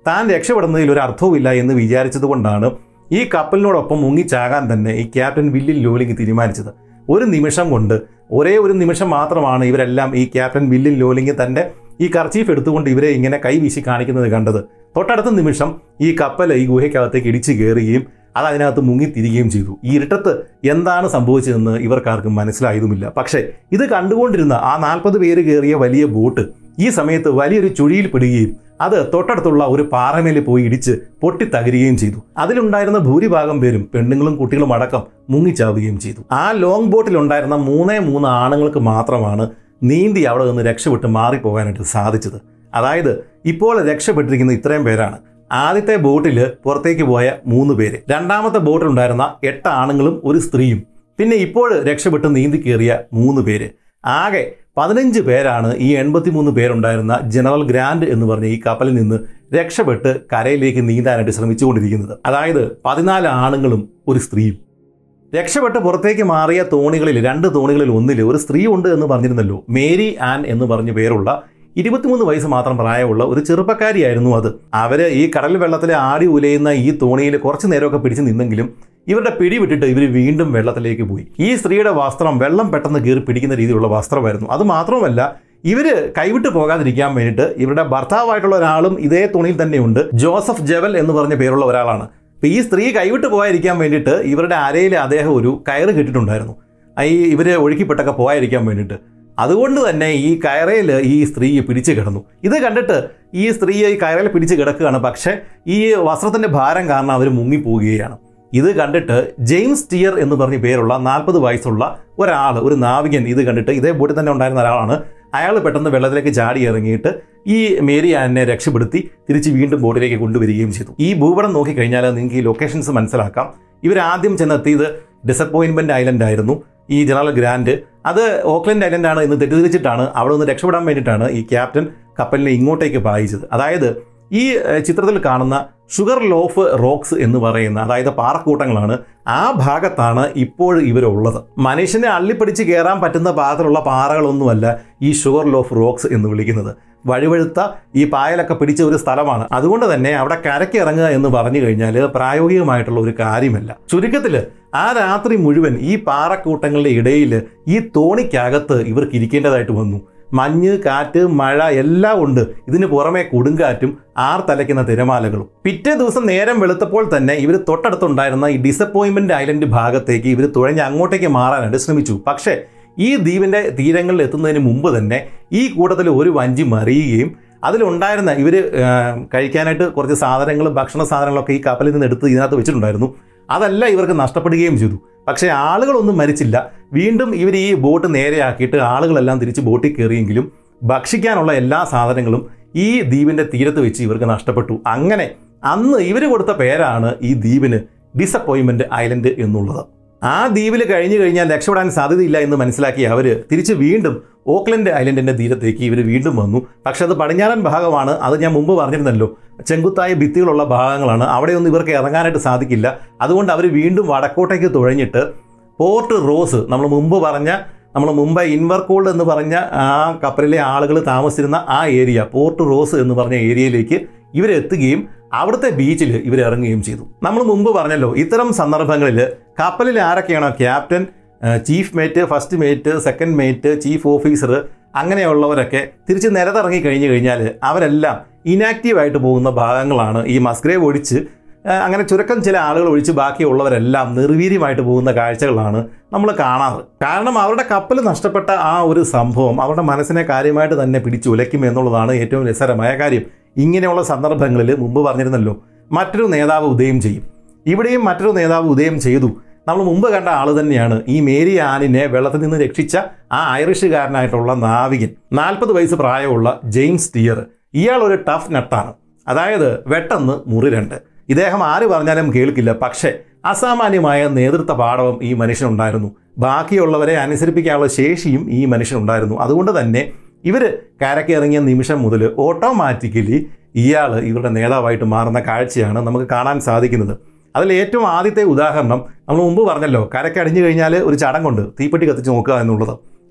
[SPEAKER 1] താൻ രക്ഷപ്പെടുന്നതിൽ ഒരു അർത്ഥവുമില്ല എന്ന് വിചാരിച്ചതുകൊണ്ടാണ് ഈ കപ്പലിനോടൊപ്പം മുങ്ങിച്ചാകാൻ തന്നെ ഈ ക്യാപ്റ്റൻ വില്യൻ ലോലിംഗ് തീരുമാനിച്ചത് ഒരു നിമിഷം കൊണ്ട് ഒരേ ഒരു നിമിഷം മാത്രമാണ് ഇവരെല്ലാം ഈ ക്യാപ്റ്റൻ വില്യൻ ലോലിംഗ് തൻ്റെ ഈ കർച്ചീഫ് എടുത്തുകൊണ്ട് ഇവരെ ഇങ്ങനെ കൈവീശി കാണിക്കുന്നത് കണ്ടത് തൊട്ടടുത്ത നിമിഷം ഈ കപ്പൽ ഈ ഗുഹയ്ക്കകത്തേക്ക് ഇടിച്ചു കയറുകയും അത് അതിനകത്ത് മുങ്ങിത്തിരികുകയും ചെയ്തു ഈ ഇരുട്ടത്ത് എന്താണ് സംഭവിച്ചതെന്ന് ഇവർക്കാർക്കും മനസ്സിലായതുമില്ല പക്ഷേ ഇത് കണ്ടുകൊണ്ടിരുന്ന ആ നാൽപ്പത് പേര് കയറിയ വലിയ ബോട്ട് ഈ സമയത്ത് വലിയൊരു ചുഴിയിൽ പെടുകയും അത് തൊട്ടടുത്തുള്ള ഒരു പാറമേൽ പോയി ഇടിച്ച് പൊട്ടിത്തകരുകയും ചെയ്തു അതിലുണ്ടായിരുന്ന ഭൂരിഭാഗം പേരും പെണ്ണുങ്ങളും കുട്ടികളും അടക്കം മുങ്ങിച്ചാവുകയും ചെയ്തു ആ ലോങ് ബോട്ടിലുണ്ടായിരുന്ന മൂന്നേ മൂന്ന് ആണുങ്ങൾക്ക് മാത്രമാണ് നീന്തി അവിടെ നിന്ന് രക്ഷപ്പെട്ട് മാറിപ്പോകാനായിട്ട് സാധിച്ചത് അതായത് ഇപ്പോൾ രക്ഷപ്പെട്ടിരിക്കുന്ന ഇത്രയും പേരാണ് ആദ്യത്തെ ബോട്ടിൽ പുറത്തേക്ക് പോയ മൂന്ന് പേര് രണ്ടാമത്തെ ബോട്ടിലുണ്ടായിരുന്ന എട്ട് ആണുങ്ങളും ഒരു സ്ത്രീയും പിന്നെ ഇപ്പോൾ രക്ഷപ്പെട്ട് നീന്തി കയറിയ മൂന്ന് പേര് ആകെ പതിനഞ്ച് പേരാണ് ഈ എൺപത്തിമൂന്ന് പേരുണ്ടായിരുന്ന ജനറൽ ഗ്രാൻഡ് എന്ന് പറഞ്ഞ ഈ കപ്പലിൽ നിന്ന് രക്ഷപ്പെട്ട് കരയിലേക്ക് നീന്താനായിട്ട് ശ്രമിച്ചുകൊണ്ടിരിക്കുന്നത് അതായത് പതിനാല് ആണുങ്ങളും ഒരു സ്ത്രീയും രക്ഷപ്പെട്ട് പുറത്തേക്ക് മാറിയ തോണികളിൽ രണ്ട് തോണികളിൽ ഒന്നിൽ ഒരു സ്ത്രീ ഉണ്ട് എന്ന് പറഞ്ഞിരുന്നല്ലോ മേരി ആൻ എന്ന് പറഞ്ഞ പേരുള്ള ഇരുപത്തിമൂന്ന് വയസ്സ് മാത്രം പ്രായമുള്ള ഒരു ചെറുപ്പക്കാരിയായിരുന്നു അത് അവര് ഈ കടൽ വെള്ളത്തിൽ ആടി ഉലയുന്ന ഈ തോണിയിൽ കുറച്ചു നേരമൊക്കെ പിടിച്ചു നിന്നെങ്കിലും ഇവരുടെ പിടി വിട്ടിട്ട് ഇവർ വീണ്ടും വെള്ളത്തിലേക്ക് പോയി ഈ സ്ത്രീയുടെ വസ്ത്രം വെള്ളം പെട്ടെന്ന് കീറി പിടിക്കുന്ന രീതിയിലുള്ള വസ്ത്രമായിരുന്നു അത് മാത്രമല്ല ഇവര് കൈവിട്ട് പോകാതിരിക്കാൻ വേണ്ടിയിട്ട് ഇവരുടെ ഭർത്താവായിട്ടുള്ള ഒരാളും ഇതേ തുണിയിൽ തന്നെയുണ്ട് ജോസഫ് ജവൽ എന്ന് പറഞ്ഞ പേരുള്ള ഒരാളാണ് അപ്പൊ ഈ സ്ത്രീ കൈവിട്ട് പോകാതിരിക്കാൻ വേണ്ടിയിട്ട് ഇവരുടെ അരയിൽ അദ്ദേഹം ഒരു കയറ് കെട്ടിട്ടുണ്ടായിരുന്നു ഈ ഇവര് ഒഴുക്കിപ്പെട്ടൊക്കെ പോകാതിരിക്കാൻ വേണ്ടിയിട്ട് അതുകൊണ്ട് തന്നെ ഈ കയറയിൽ ഈ സ്ത്രീ പിടിച്ചു കിടന്നു ഇത് കണ്ടിട്ട് ഈ സ്ത്രീ ഈ കയറയിൽ പിടിച്ച് കിടക്കുകയാണ് പക്ഷേ ഈ വസ്ത്രത്തിന്റെ ഭാരം കാരണം അവർ മുങ്ങിപ്പോവുകയാണ് ഇത് കണ്ടിട്ട് ജെയിംസ് ടിയർ എന്ന് പറഞ്ഞ പേരുള്ള നാൽപ്പത് വയസ്സുള്ള ഒരാൾ ഒരു നാവികൻ ഇത് കണ്ടിട്ട് ഇതേ ബോട്ടിൽ തന്നെ ഉണ്ടായിരുന്ന ഒരാളാണ് അയാൾ പെട്ടെന്ന് വെള്ളത്തിലേക്ക് ചാടി ഇറങ്ങിയിട്ട് ഈ മേരി ആനെ രക്ഷപ്പെടുത്തി തിരിച്ച് വീണ്ടും ബോട്ടിലേക്ക് കൊണ്ടുവരികയും ചെയ്തു ഈ ഭൂപടം നോക്കിക്കഴിഞ്ഞാൽ നിങ്ങൾക്ക് ഈ ലൊക്കേഷൻസ് മനസ്സിലാക്കാം ഇവരാദ്യം ചെന്നെത്തിയത് ഡിസപ്പോയിൻമെന്റ് ഐലൻഡ് ആയിരുന്നു ഈ ജനറൽ ഗ്രാൻഡ് അത് ഓക്ലൻഡ് ഐലൻഡ് ആണ് എന്ന് തെറ്റിദ്ധരിച്ചിട്ടാണ് അവിടെ നിന്ന് രക്ഷപ്പെടാൻ വേണ്ടിയിട്ടാണ് ഈ ക്യാപ്റ്റൻ കപ്പലിനെ ഇങ്ങോട്ടേക്ക് പായിച്ചത് അതായത് ഈ ഏഹ്, ചിത്രത്തിൽ കാണുന്ന ഷുഗർ ലോഫ് റോക്സ് എന്ന് പറയുന്ന അതായത് പാറക്കൂട്ടങ്ങളാണ് ആ ഭാഗത്താണ് ഇപ്പോൾ ഇവരുള്ളത് മനുഷ്യനെ അള്ളിപ്പിടിച്ച് കയറാൻ പറ്റുന്ന പാകത്തിലുള്ള പാറകളൊന്നുമല്ല ഈ ഷുഗർ ലോഫ് റോക്സ് എന്ന് വിളിക്കുന്നത് വഴിവഴുത്ത ഈ പായലൊക്കെ പിടിച്ച ഒരു സ്ഥലമാണ് അതുകൊണ്ട് തന്നെ അവിടെ കരയ്ക്ക് ഇറങ്ങുക എന്ന് പറഞ്ഞു കഴിഞ്ഞാൽ പ്രായോഗികമായിട്ടുള്ള ഒരു കാര്യമല്ല ചുരുക്കത്തിൽ ആ രാത്രി മുഴുവൻ ഈ പാറക്കൂട്ടങ്ങളുടെ ഇടയിൽ ഈ തോണിക്കകത്ത് ഇവർക്ക് ഇരിക്കേണ്ടതായിട്ട് വന്നു മഞ്ഞ് കാറ്റ് മഴ എല്ലാം ഉണ്ട് ഇതിന് പുറമെ കൊടുങ്കാറ്റും ആർ തലയ്ക്കുന്ന തിരമാലകളും പിറ്റേ ദിവസം നേരം വെളുത്തപ്പോൾ തന്നെ ഇവർ തൊട്ടടുത്തുണ്ടായിരുന്ന ഈ ഡിസപ്പോയിൻമെന്റ് ഐലൻഡ് ഭാഗത്തേക്ക് ഇവർ തുഴഞ്ഞ് അങ്ങോട്ടേക്ക് മാറാനായിട്ട് ശ്രമിച്ചു പക്ഷേ ഈ ദ്വീപിന്റെ തീരങ്ങളിൽ എത്തുന്നതിന് മുമ്പ് തന്നെ ഈ കൂട്ടത്തിൽ ഒരു വഞ്ചി മറിയുകയും അതിലുണ്ടായിരുന്ന ഇവർ കഴിക്കാനായിട്ട് കുറച്ച് സാധനങ്ങളും ഭക്ഷണ സാധനങ്ങളൊക്കെ ഈ കപ്പലിൽ നിന്ന് എടുത്ത് ഇതിനകത്ത് വെച്ചിട്ടുണ്ടായിരുന്നു അതല്ല ഇവർക്ക് നഷ്ടപ്പെടുകയും ചെയ്തു പക്ഷേ ആളുകളൊന്നും മരിച്ചില്ല വീണ്ടും ഇവർ ഈ ബോട്ട് നേരെയാക്കിയിട്ട് ആളുകളെല്ലാം തിരിച്ച് ബോട്ടിൽ കയറിയെങ്കിലും ഭക്ഷിക്കാനുള്ള എല്ലാ സാധനങ്ങളും ഈ ദ്വീപിന്റെ തീരത്ത് വെച്ച് ഇവർക്ക് നഷ്ടപ്പെട്ടു അങ്ങനെ അന്ന് ഇവർ കൊടുത്ത പേരാണ് ഈ ദ്വീപിന് ഡിസപ്പോയിൻമെന്റ് ഐലൻഡ് എന്നുള്ളത് ആ ദ്വീപിൽ കഴിഞ്ഞു കഴിഞ്ഞാൽ രക്ഷപ്പെടാൻ സാധ്യതയില്ല എന്ന് മനസ്സിലാക്കിയ അവർ തിരിച്ച് വീണ്ടും ഓക്ലൻഡ് ഐലൻഡിന്റെ തീരത്തേക്ക് ഇവർ വീണ്ടും വന്നു പക്ഷെ അത് പടിഞ്ഞാറൻ ഭാഗമാണ് അത് ഞാൻ മുമ്പ് പറഞ്ഞിരുന്നല്ലോ ചെങ്കുത്തായ ഭിത്തികളുള്ള ഭാഗങ്ങളാണ് അവിടെയൊന്നും ഇവർക്ക് ഇറങ്ങാനായിട്ട് സാധിക്കില്ല അതുകൊണ്ട് അവർ വീണ്ടും വടക്കോട്ടേക്ക് തുഴഞ്ഞിട്ട് പോർട്ട് റോസ് നമ്മൾ മുമ്പ് പറഞ്ഞ നമ്മൾ മുമ്പ് ഇൻവർകോൾഡ് എന്ന് പറഞ്ഞ ആ കപ്പലിലെ ആളുകൾ താമസിച്ചിരുന്ന ആ ഏരിയ പോർട്ട് റോസ് എന്ന് പറഞ്ഞ ഏരിയയിലേക്ക് ഇവരെത്തുകയും അവിടുത്തെ ബീച്ചിൽ ഇവർ ഇറങ്ങുകയും ചെയ്തു നമ്മൾ മുമ്പ് പറഞ്ഞല്ലോ ഇത്തരം സന്ദർഭങ്ങളിൽ കപ്പലിൽ ആരൊക്കെയാണോ captain chief mate first mate second mate chief officer അങ്ങനെയുള്ളവരൊക്കെ തിരിച്ച് നിരത്തിറങ്ങി കഴിഞ്ഞു കഴിഞ്ഞാൽ അവരെല്ലാം ഇനാക്റ്റീവ് ആയിട്ട് പോകുന്ന ഭാഗങ്ങളാണ് ഈ മസ്ഗ്രേവ് ഒഴിച്ച് ആ, അങ്ങനെ ചുരുക്കം ചില ആളുകൾ ഒഴിച്ച് ബാക്കിയുള്ളവരെല്ലാം നിർവീര്യമായിട്ട് പോകുന്ന കാഴ്ചകളാണ് നമ്മൾ കാണാറ് കാരണം അവരുടെ കപ്പൽ നഷ്ടപ്പെട്ട ആ ഒരു സംഭവം അവരുടെ മനസ്സിനെ കാര്യമായിട്ട് തന്നെ പിടിച്ചുലയ്ക്കും എന്നുള്ളതാണ് ഏറ്റവും രസകരമായ കാര്യം ഇങ്ങനെയുള്ള സന്ദർഭങ്ങളിൽ മുമ്പ് പറഞ്ഞിരുന്നല്ലോ മറ്റൊരു നേതാവ് ഉദയം ചെയ്യും ഇവിടെയും മറ്റൊരു നേതാവ് ഉദയം ചെയ്തു നമ്മൾ മുമ്പ് കണ്ട ആൾ തന്നെയാണ് ഈ മേരി ആനിനെ വെള്ളത്തിൽ നിന്ന് രക്ഷിച്ച ആ ഐറിഷുകാരനായിട്ടുള്ള നാവികൻ നാൽപ്പത് വയസ്സ് പ്രായമുള്ള ജെയിംസ് ടിയർ ഇയാൾ ഒരു ടഫ് നട്ടാണ് അതായത് വെട്ടെന്ന് മുറി രണ്ട് ഇദ്ദേഹം ആര് പറഞ്ഞാലും കേൾക്കില്ല പക്ഷേ അസാമാന്യമായ നേതൃത്വ പാഠവും ഈ മനുഷ്യനുണ്ടായിരുന്നു ബാക്കിയുള്ളവരെ അനുസരിപ്പിക്കാനുള്ള ശേഷിയും ഈ മനുഷ്യനുണ്ടായിരുന്നു അതുകൊണ്ട് തന്നെ ഇവർ കരയ്ക്ക് ഇറങ്ങിയ നിമിഷം മുതൽ ഓട്ടോമാറ്റിക്കലി ഇയാൾ ഇവരുടെ നേതാവായിട്ട് മാറുന്ന കാഴ്ചയാണ് നമുക്ക് കാണാൻ സാധിക്കുന്നത് അതിൽ ഏറ്റവും ആദ്യത്തെ ഉദാഹരണം നമ്മൾ മുമ്പ് പറഞ്ഞല്ലോ കരയ്ക്ക് അടിഞ്ഞു കഴിഞ്ഞാൽ ഒരു ചടങ്ങുണ്ട് തീപ്പെട്ടി കത്തിച്ച് നോക്കുക എന്നുള്ളത്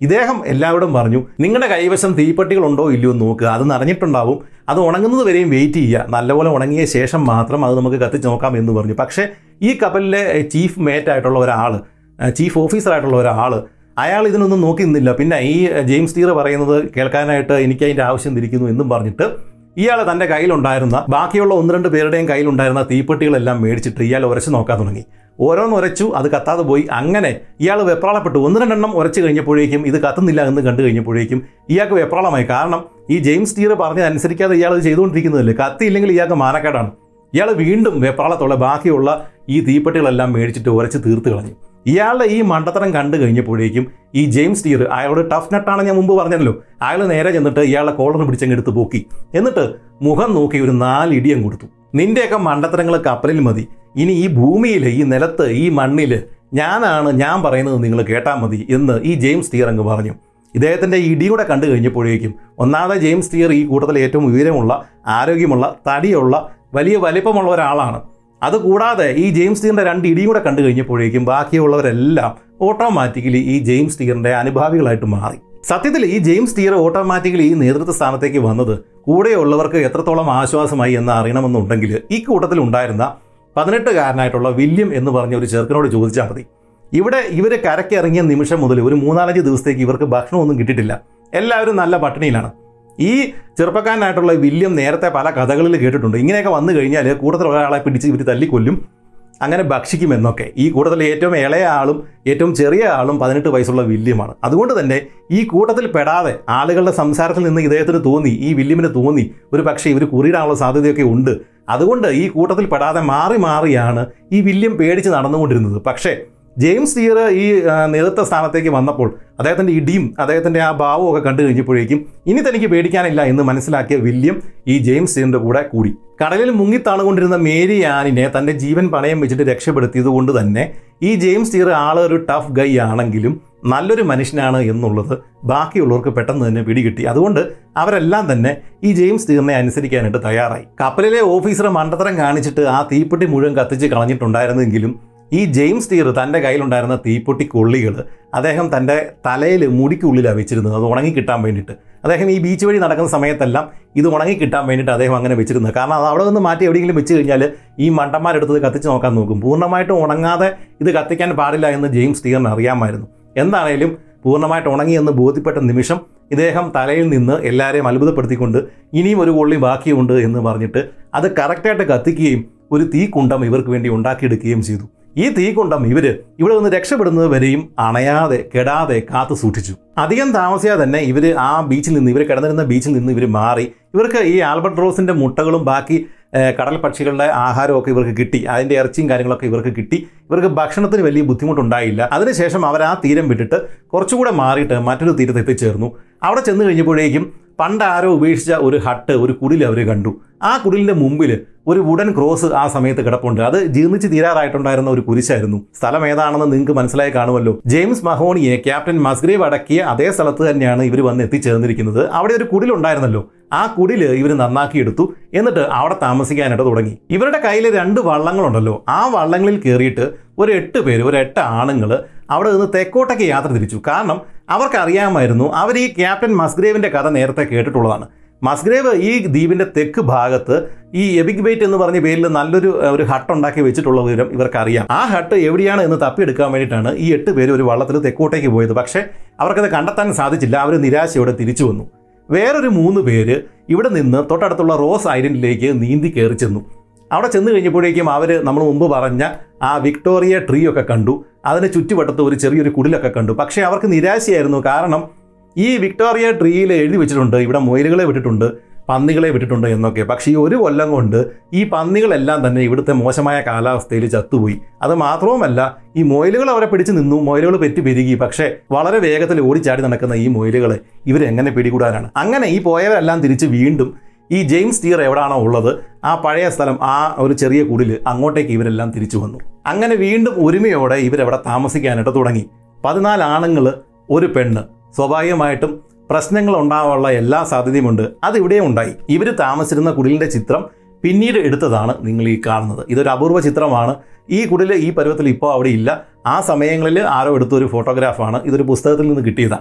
[SPEAKER 1] ഇദ്ദേഹം എല്ലാവരോടും പറഞ്ഞു നിങ്ങളുടെ കൈവശം തീപ്പെട്ടികളുണ്ടോ ഇല്ലയോ എന്ന് നോക്കുക അത് നിറഞ്ഞിട്ടുണ്ടാവും അത് ഉണങ്ങുന്നത് വരെയും വെയിറ്റ് ചെയ്യുക നല്ലപോലെ ഉണങ്ങിയ ശേഷം മാത്രം അത് നമുക്ക് കത്തിച്ച് നോക്കാം എന്ന് പറഞ്ഞു പക്ഷേ ഈ കപ്പലിലെ ചീഫ് മേറ്റ് ആയിട്ടുള്ള ഒരാൾ ചീഫ് ഓഫീസറായിട്ടുള്ള ഒരാൾ അയാൾ ഇതിനൊന്നും നോക്കി നിന്നില്ല പിന്നെ ഈ ജെയിംസ് ടീർ പറയുന്നത് കേൾക്കാനായിട്ട് എനിക്ക് അതിൻ്റെ ആവശ്യം തിരിക്കുന്നു എന്നും പറഞ്ഞിട്ട് ഇയാൾ തൻ്റെ കയ്യിലുണ്ടായിരുന്ന ബാക്കിയുള്ള ഒന്ന് രണ്ട് പേരുടെയും കയ്യിലുണ്ടായിരുന്ന തീപ്പെട്ടികളെല്ലാം മേടിച്ചിട്ട് ഇയാൾ ഉരച്ച് നോക്കാൻ തുടങ്ങി ഓരോന്ന് ഉരച്ചു അത് കത്താതെ പോയി അങ്ങനെ ഇയാൾ വെപ്രാളപ്പെട്ടു ഒന്ന് രണ്ടെണ്ണം ഉരച്ച് കഴിഞ്ഞപ്പോഴേക്കും ഇത് കത്തുന്നില്ല എന്ന് കണ്ടു കഴിഞ്ഞപ്പോഴേക്കും ഇയാൾക്ക് വെപ്രാളമായി കാരണം ഈ ജെയിംസ് ടീർ പറഞ്ഞതനുസരിക്കാതെ ഇയാൾ ഇത് ചെയ്തുകൊണ്ടിരിക്കുന്നതല്ലേ കത്തിയില്ലെങ്കിൽ ഇയാൾക്ക് മാനക്കേടാണ് ഇയാൾ വീണ്ടും വെപ്രാളത്തോടെ ബാക്കിയുള്ള ഈ തീപ്പെട്ടികളെല്ലാം മേടിച്ചിട്ട് ഉരച്ച് തീർത്ത് കളഞ്ഞു ഇയാളുടെ ഈ മണ്ടത്തരം കണ്ടു കഴിഞ്ഞപ്പോഴേക്കും ഈ ജെയിംസ് ടീർ അയാളോട് ടഫ് നട്ടാണ് ഞാൻ മുമ്പ് പറഞ്ഞല്ലോ അയാൾ നേരെ ചെന്നിട്ട് ഇയാളുടെ കോളർ പിടിച്ചങ്ങ് എടുത്ത് പോക്കി എന്നിട്ട് മുഖം നോക്കി ഒരു നാലിടിയം കൊടുത്തു നിന്റെയൊക്കെ മണ്ടത്തരങ്ങൾ കപ്പലിൽ മതി ഇനി ഈ ഭൂമിയിൽ ഈ നിലത്ത് ഈ മണ്ണിൽ ഞാനാണ് ഞാൻ പറയുന്നത് നിങ്ങൾ കേട്ടാൽ മതി എന്ന് ഈ ജെയിംസ് ടീർ അങ്ങ് പറഞ്ഞു ഇദ്ദേഹത്തിൻ്റെ ഇടിയൂടെ കണ്ടു കഴിഞ്ഞപ്പോഴേക്കും ഒന്നാമതെ ജെയിംസ് ടീർ ഈ കൂട്ടത്തിൽ ഏറ്റവും ഉയരമുള്ള ആരോഗ്യമുള്ള തടിയുള്ള വലിയ വലിപ്പമുള്ള ഒരാളാണ് അതുകൂടാതെ ഈ ജെയിംസ് ടീറിൻ്റെ രണ്ട് ഇടിയും കൂടെ കണ്ടു കഴിഞ്ഞപ്പോഴേക്കും ബാക്കിയുള്ളവരെല്ലാം ഓട്ടോമാറ്റിക്കലി ഈ ജെയിംസ് ടീറിൻ്റെ അനുഭാവികളായിട്ട് മാറി സത്യത്തിൽ ഈ ജെയിംസ് ടീർ ഓട്ടോമാറ്റിക്കലി ഈ നേതൃത്വ സ്ഥാനത്തേക്ക് വന്നത് കൂടെയുള്ളവർക്ക് എത്രത്തോളം ആശ്വാസമായി എന്ന് അറിയണമെന്നുണ്ടെങ്കിൽ ഈ കൂട്ടത്തിൽ ഉണ്ടായിരുന്ന പതിനെട്ടുകാരനായിട്ടുള്ള വില്യം എന്ന് പറഞ്ഞ ഒരു ചെറുക്കനോട് ചോദിച്ചാൽ മതി ഇവിടെ ഇവർ കരക്കിറങ്ങിയ നിമിഷം മുതൽ ഒരു മൂന്നാലഞ്ച് ദിവസത്തേക്ക് ഇവർക്ക് ഭക്ഷണമൊന്നും കിട്ടിയിട്ടില്ല എല്ലാവരും നല്ല പട്ടിണിയിലാണ് ഈ ചെറുപ്പക്കാരനായിട്ടുള്ള വില്യം നേരത്തെ പല കഥകളിൽ കേട്ടിട്ടുണ്ട് ഇങ്ങനെയൊക്കെ വന്നു കഴിഞ്ഞാൽ കൂടുതൽ ഒരാളെ പിടിച്ച് ഇവർ തല്ലിക്കൊല്ലും അങ്ങനെ ഭക്ഷിക്കുമെന്നൊക്കെ ഈ കൂട്ടത്തിൽ ഏറ്റവും ഇളയ ആളും ഏറ്റവും ചെറിയ ആളും പതിനെട്ട് വയസ്സുള്ള വില്യമാണ് അതുകൊണ്ട് തന്നെ ഈ കൂട്ടത്തിൽ പെടാതെ ആളുകളുടെ സംസാരത്തിൽ നിന്ന് ഇദ്ദേഹത്തിന് തോന്നി ഈ വില്യമിന് തോന്നി ഒരു പക്ഷേ ഇവർ കുറിയിടാനുള്ള സാധ്യതയൊക്കെ ഉണ്ട് അതുകൊണ്ട് ഈ കൂട്ടത്തിൽ പെടാതെ മാറി മാറിയാണ് ഈ വില്യം പേടിച്ച് നടന്നുകൊണ്ടിരുന്നത് പക്ഷേ ജെയിംസ് ടീർ ഈ ആ, നേതൃത്വ സ്ഥാനത്തേക്ക് വന്നപ്പോൾ അദ്ദേഹത്തിൻ്റെ ഇടിയും അദ്ദേഹത്തിൻ്റെ ആ ഭാവവും ഒക്കെ കണ്ടു കഴിഞ്ഞപ്പോഴേക്കും ഇനി തനിക്ക് പേടിക്കാനില്ല എന്ന് മനസ്സിലാക്കിയ വില്യം ഈ ജെയിംസ് ടീറിൻ്റെ കൂടെ കൂടി കടലിൽ മുങ്ങിത്താണുകൊണ്ടിരുന്ന മേരി ആനിനെ തൻ്റെ ജീവൻ പണയം വെച്ചിട്ട് രക്ഷപ്പെടുത്തിയത് കൊണ്ട് തന്നെ ഈ ജെയിംസ് ടീർ ആള് ഒരു ടഫ് ഗൈ ആണെങ്കിലും നല്ലൊരു മനുഷ്യനാണ് എന്നുള്ളത് ബാക്കിയുള്ളവർക്ക് പെട്ടെന്ന് തന്നെ പിടികിട്ടി അതുകൊണ്ട് അവരെല്ലാം തന്നെ ഈ ജെയിംസ് ടീറിനെ അനുസരിക്കാനായിട്ട് തയ്യാറായി കപ്പലിലെ ഓഫീസർ മണ്ടത്തരം കാണിച്ചിട്ട് ആ തീപ്പെട്ടി മുഴുവൻ കത്തിച്ച് കളഞ്ഞിട്ടുണ്ടായിരുന്നെങ്കിലും ഈ ജെയിംസ് ടീർ തൻ്റെ കയ്യിലുണ്ടായിരുന്ന തീപ്പൊട്ടി കൊള്ളികൾ അദ്ദേഹം തൻ്റെ തലയിൽ മുടിക്കുള്ളിലാണ് വെച്ചിരുന്നത് അത് ഉണങ്ങി കിട്ടാൻ വേണ്ടിയിട്ട് അദ്ദേഹം ഈ ബീച്ച് വഴി നടക്കുന്ന സമയത്തെല്ലാം ഇത് ഉണങ്ങി കിട്ടാൻ വേണ്ടിയിട്ട് അദ്ദേഹം അങ്ങനെ വെച്ചിരുന്നത് കാരണം അത് അവിടെ നിന്ന് മാറ്റി എവിടെയെങ്കിലും വെച്ച് കഴിഞ്ഞാൽ ഈ മണ്ടന്മാരെടുത്തത് കത്തിച്ച് നോക്കാൻ നോക്കും പൂർണ്ണമായിട്ടും ഉണങ്ങാതെ ഇത് കത്തിക്കാൻ പാടില്ല എന്ന് ജെയിംസ് ടീറിന് അറിയാമായിരുന്നു എന്താണേലും പൂർണ്ണമായിട്ട് ഉണങ്ങിയെന്ന് ബോധ്യപ്പെട്ട നിമിഷം ഇദ്ദേഹം തലയിൽ നിന്ന് എല്ലാവരെയും അത്ഭുതപ്പെടുത്തിക്കൊണ്ട് ഇനിയും ഒരു കൊള്ളി ബാക്കിയുണ്ട് എന്ന് പറഞ്ഞിട്ട് അത് കറക്റ്റായിട്ട് കത്തിക്കുകയും ഒരു തീക്കുണ്ടം ഇവർക്ക് വേണ്ടി ഉണ്ടാക്കിയെടുക്കുകയും ചെയ്തു ഈ തീക്കുണ്ടം ഇവര് ഇവിടെ നിന്ന് രക്ഷപ്പെടുന്നത് വരെയും അണയാതെ കെടാതെ കാത്തു സൂക്ഷിച്ചു അധികം താമസിയാതെ തന്നെ ഇവർ ആ ബീച്ചിൽ നിന്ന് ഇവർ കിടന്നിരുന്ന ബീച്ചിൽ നിന്ന് ഇവർ മാറി ഇവർക്ക് ഈ ആൽബർട്ട് റോസിന്റെ മുട്ടകളും ബാക്കി ഏഹ്, കടൽ പക്ഷികളുടെ ആഹാരമൊക്കെ ഇവർക്ക് കിട്ടി അതിൻ്റെ ഇറച്ചിയും കാര്യങ്ങളൊക്കെ ഇവർക്ക് കിട്ടി ഇവർക്ക് ഭക്ഷണത്തിന് വലിയ ബുദ്ധിമുട്ടുണ്ടായില്ല അതിനുശേഷം അവർ ആ തീരം വിട്ടിട്ട് കുറച്ചുകൂടെ മാറിയിട്ട് മറ്റൊരു തീരത്ത് എത്തിച്ചേർന്നു അവിടെ ചെന്ന് കഴിഞ്ഞപ്പോഴേക്കും പണ്ട് ആരോ ഉപേക്ഷിച്ച ഒരു ഹട്ട് ഒരു കുടിൽ അവർ കണ്ടു ആ കുടിലിന്റെ മുമ്പിൽ ഒരു വുഡൻ ക്രോസ് ആ സമയത്ത് കിടപ്പുണ്ട് അത് ജീർണിച്ച് തീരാറായിട്ടുണ്ടായിരുന്ന ഒരു കുരിശായിരുന്നു സ്ഥലം ഏതാണെന്ന് നിങ്ങൾക്ക് മനസ്സിലായി കാണുമല്ലോ ജെയിംസ് മഹോണിയെ ക്യാപ്റ്റൻ മസ്ഗ്രേവ് അടക്കിയ അതേ സ്ഥലത്ത് തന്നെയാണ് ഇവർ വന്ന് എത്തിച്ചേർന്നിരിക്കുന്നത് അവിടെ ഒരു കുടിലുണ്ടായിരുന്നല്ലോ ആ കുടില് ഇവർ നന്നാക്കിയെടുത്തു എന്നിട്ട് അവിടെ താമസിക്കാനായിട്ട് തുടങ്ങി ഇവരുടെ കയ്യിൽ രണ്ട് വള്ളങ്ങളുണ്ടല്ലോ ആ വള്ളങ്ങളിൽ കയറിയിട്ട് ഒരു എട്ട് പേര് ഒരു എട്ട് ആണുങ്ങൾ അവിടെ നിന്ന് തെക്കോട്ടേക്ക് യാത്ര തിരിച്ചു കാരണം അവർക്കറിയാമായിരുന്നു അവർ ഈ ക്യാപ്റ്റൻ മസ്ഗ്രേവിന്റെ കഥ നേരത്തെ കേട്ടിട്ടുള്ളതാണ് മസ്ഗ്രേവ് ഈ ദ്വീപിന്റെ തെക്ക് ഭാഗത്ത് ഈ എബിക് ബേറ്റ് എന്ന് പറഞ്ഞ പേരിൽ നല്ലൊരു ഏഹ്, ഒരു ഹട്ട് ഉണ്ടാക്കി വെച്ചിട്ടുള്ള വിവരം ഇവർക്കറിയാം ആ ഹട്ട് എവിടെയാണ് എന്ന് തപ്പിയെടുക്കാൻ വേണ്ടിയിട്ടാണ് ഈ എട്ട് പേര് ഒരു വള്ളത്തിൽ തെക്കോട്ടേക്ക് പോയത് പക്ഷേ അവർക്കത് കണ്ടെത്താൻ സാധിച്ചില്ല അവർ നിരാശയോടെ തിരിച്ചു വന്നു വേറൊരു മൂന്ന് പേര് ഇവിടെ നിന്ന് തൊട്ടടുത്തുള്ള റോസ് ഐലൻഡിലേക്ക് നീന്തി കയറി ചെന്നു അവിടെ ചെന്ന് കഴിഞ്ഞപ്പോഴേക്കും അവർ നമ്മൾ മുമ്പ് പറഞ്ഞ ആ വിക്ടോറിയ ട്രീ ഒക്കെ കണ്ടു അതിന് ചുറ്റുവട്ടത്ത് ഒരു ചെറിയൊരു കുടിലൊക്കെ കണ്ടു പക്ഷേ അവർക്ക് നിരാശയായിരുന്നു കാരണം ഈ വിക്ടോറിയ ട്രീയിൽ എഴുതി വെച്ചിട്ടുണ്ട് ഇവിടെ മുയലുകളെ വിട്ടിട്ടുണ്ട് പന്നികളെ വിട്ടിട്ടുണ്ട് എന്നൊക്കെ പക്ഷേ ഈ ഒരു കൊല്ലം കൊണ്ട് ഈ പന്നികളെല്ലാം തന്നെ ഇവിടുത്തെ മോശമായ കാലാവസ്ഥയിൽ ചത്തുപോയി അത് മാത്രവുമല്ല ഈ മൊയിലുകൾ അവരെ പിടിച്ചു നിന്നു മൊയിലുകൾ പെറ്റി പെരുകി പക്ഷേ വളരെ വേഗത്തിൽ ഓടിച്ചാടി നടക്കുന്ന ഈ മൊയിലുകളെ ഇവരെങ്ങനെ പിടികൂടാനാണ് അങ്ങനെ ഈ പോയവരെല്ലാം തിരിച്ച് വീണ്ടും ഈ ജെയിംസ് ടീർ എവിടാണോ ഉള്ളത് ആ പഴയ സ്ഥലം ആ ഒരു ചെറിയ കുടിൽ അങ്ങോട്ടേക്ക് ഇവരെല്ലാം തിരിച്ചു വന്നു അങ്ങനെ വീണ്ടും ഒരുമയോടെ ഇവരവിടെ താമസിക്കാനായിട്ട് തുടങ്ങി പതിനാല് ആണുങ്ങൾ ഒരു പെണ്ണ് സ്വാഭാവികമായിട്ടും പ്രശ്നങ്ങൾ ഉണ്ടാവാനുള്ള എല്ലാ സാധ്യതയുമുണ്ട് അതിവിടെയും ഉണ്ടായി ഇവർ താമസിച്ചിരുന്ന കുടിലിൻ്റെ ചിത്രം പിന്നീട് എടുത്തതാണ് നിങ്ങൾ ഈ കാണുന്നത് ഇതൊരു അപൂർവ ചിത്രമാണ് ഈ കുടിൽ ഈ പരുവത്തിൽ ഇപ്പോൾ അവിടെ ഇല്ല ആ സമയങ്ങളിൽ ആരോ എടുത്ത ഒരു ഫോട്ടോഗ്രാഫാണ് ഇതൊരു പുസ്തകത്തിൽ നിന്ന് കിട്ടിയതാണ്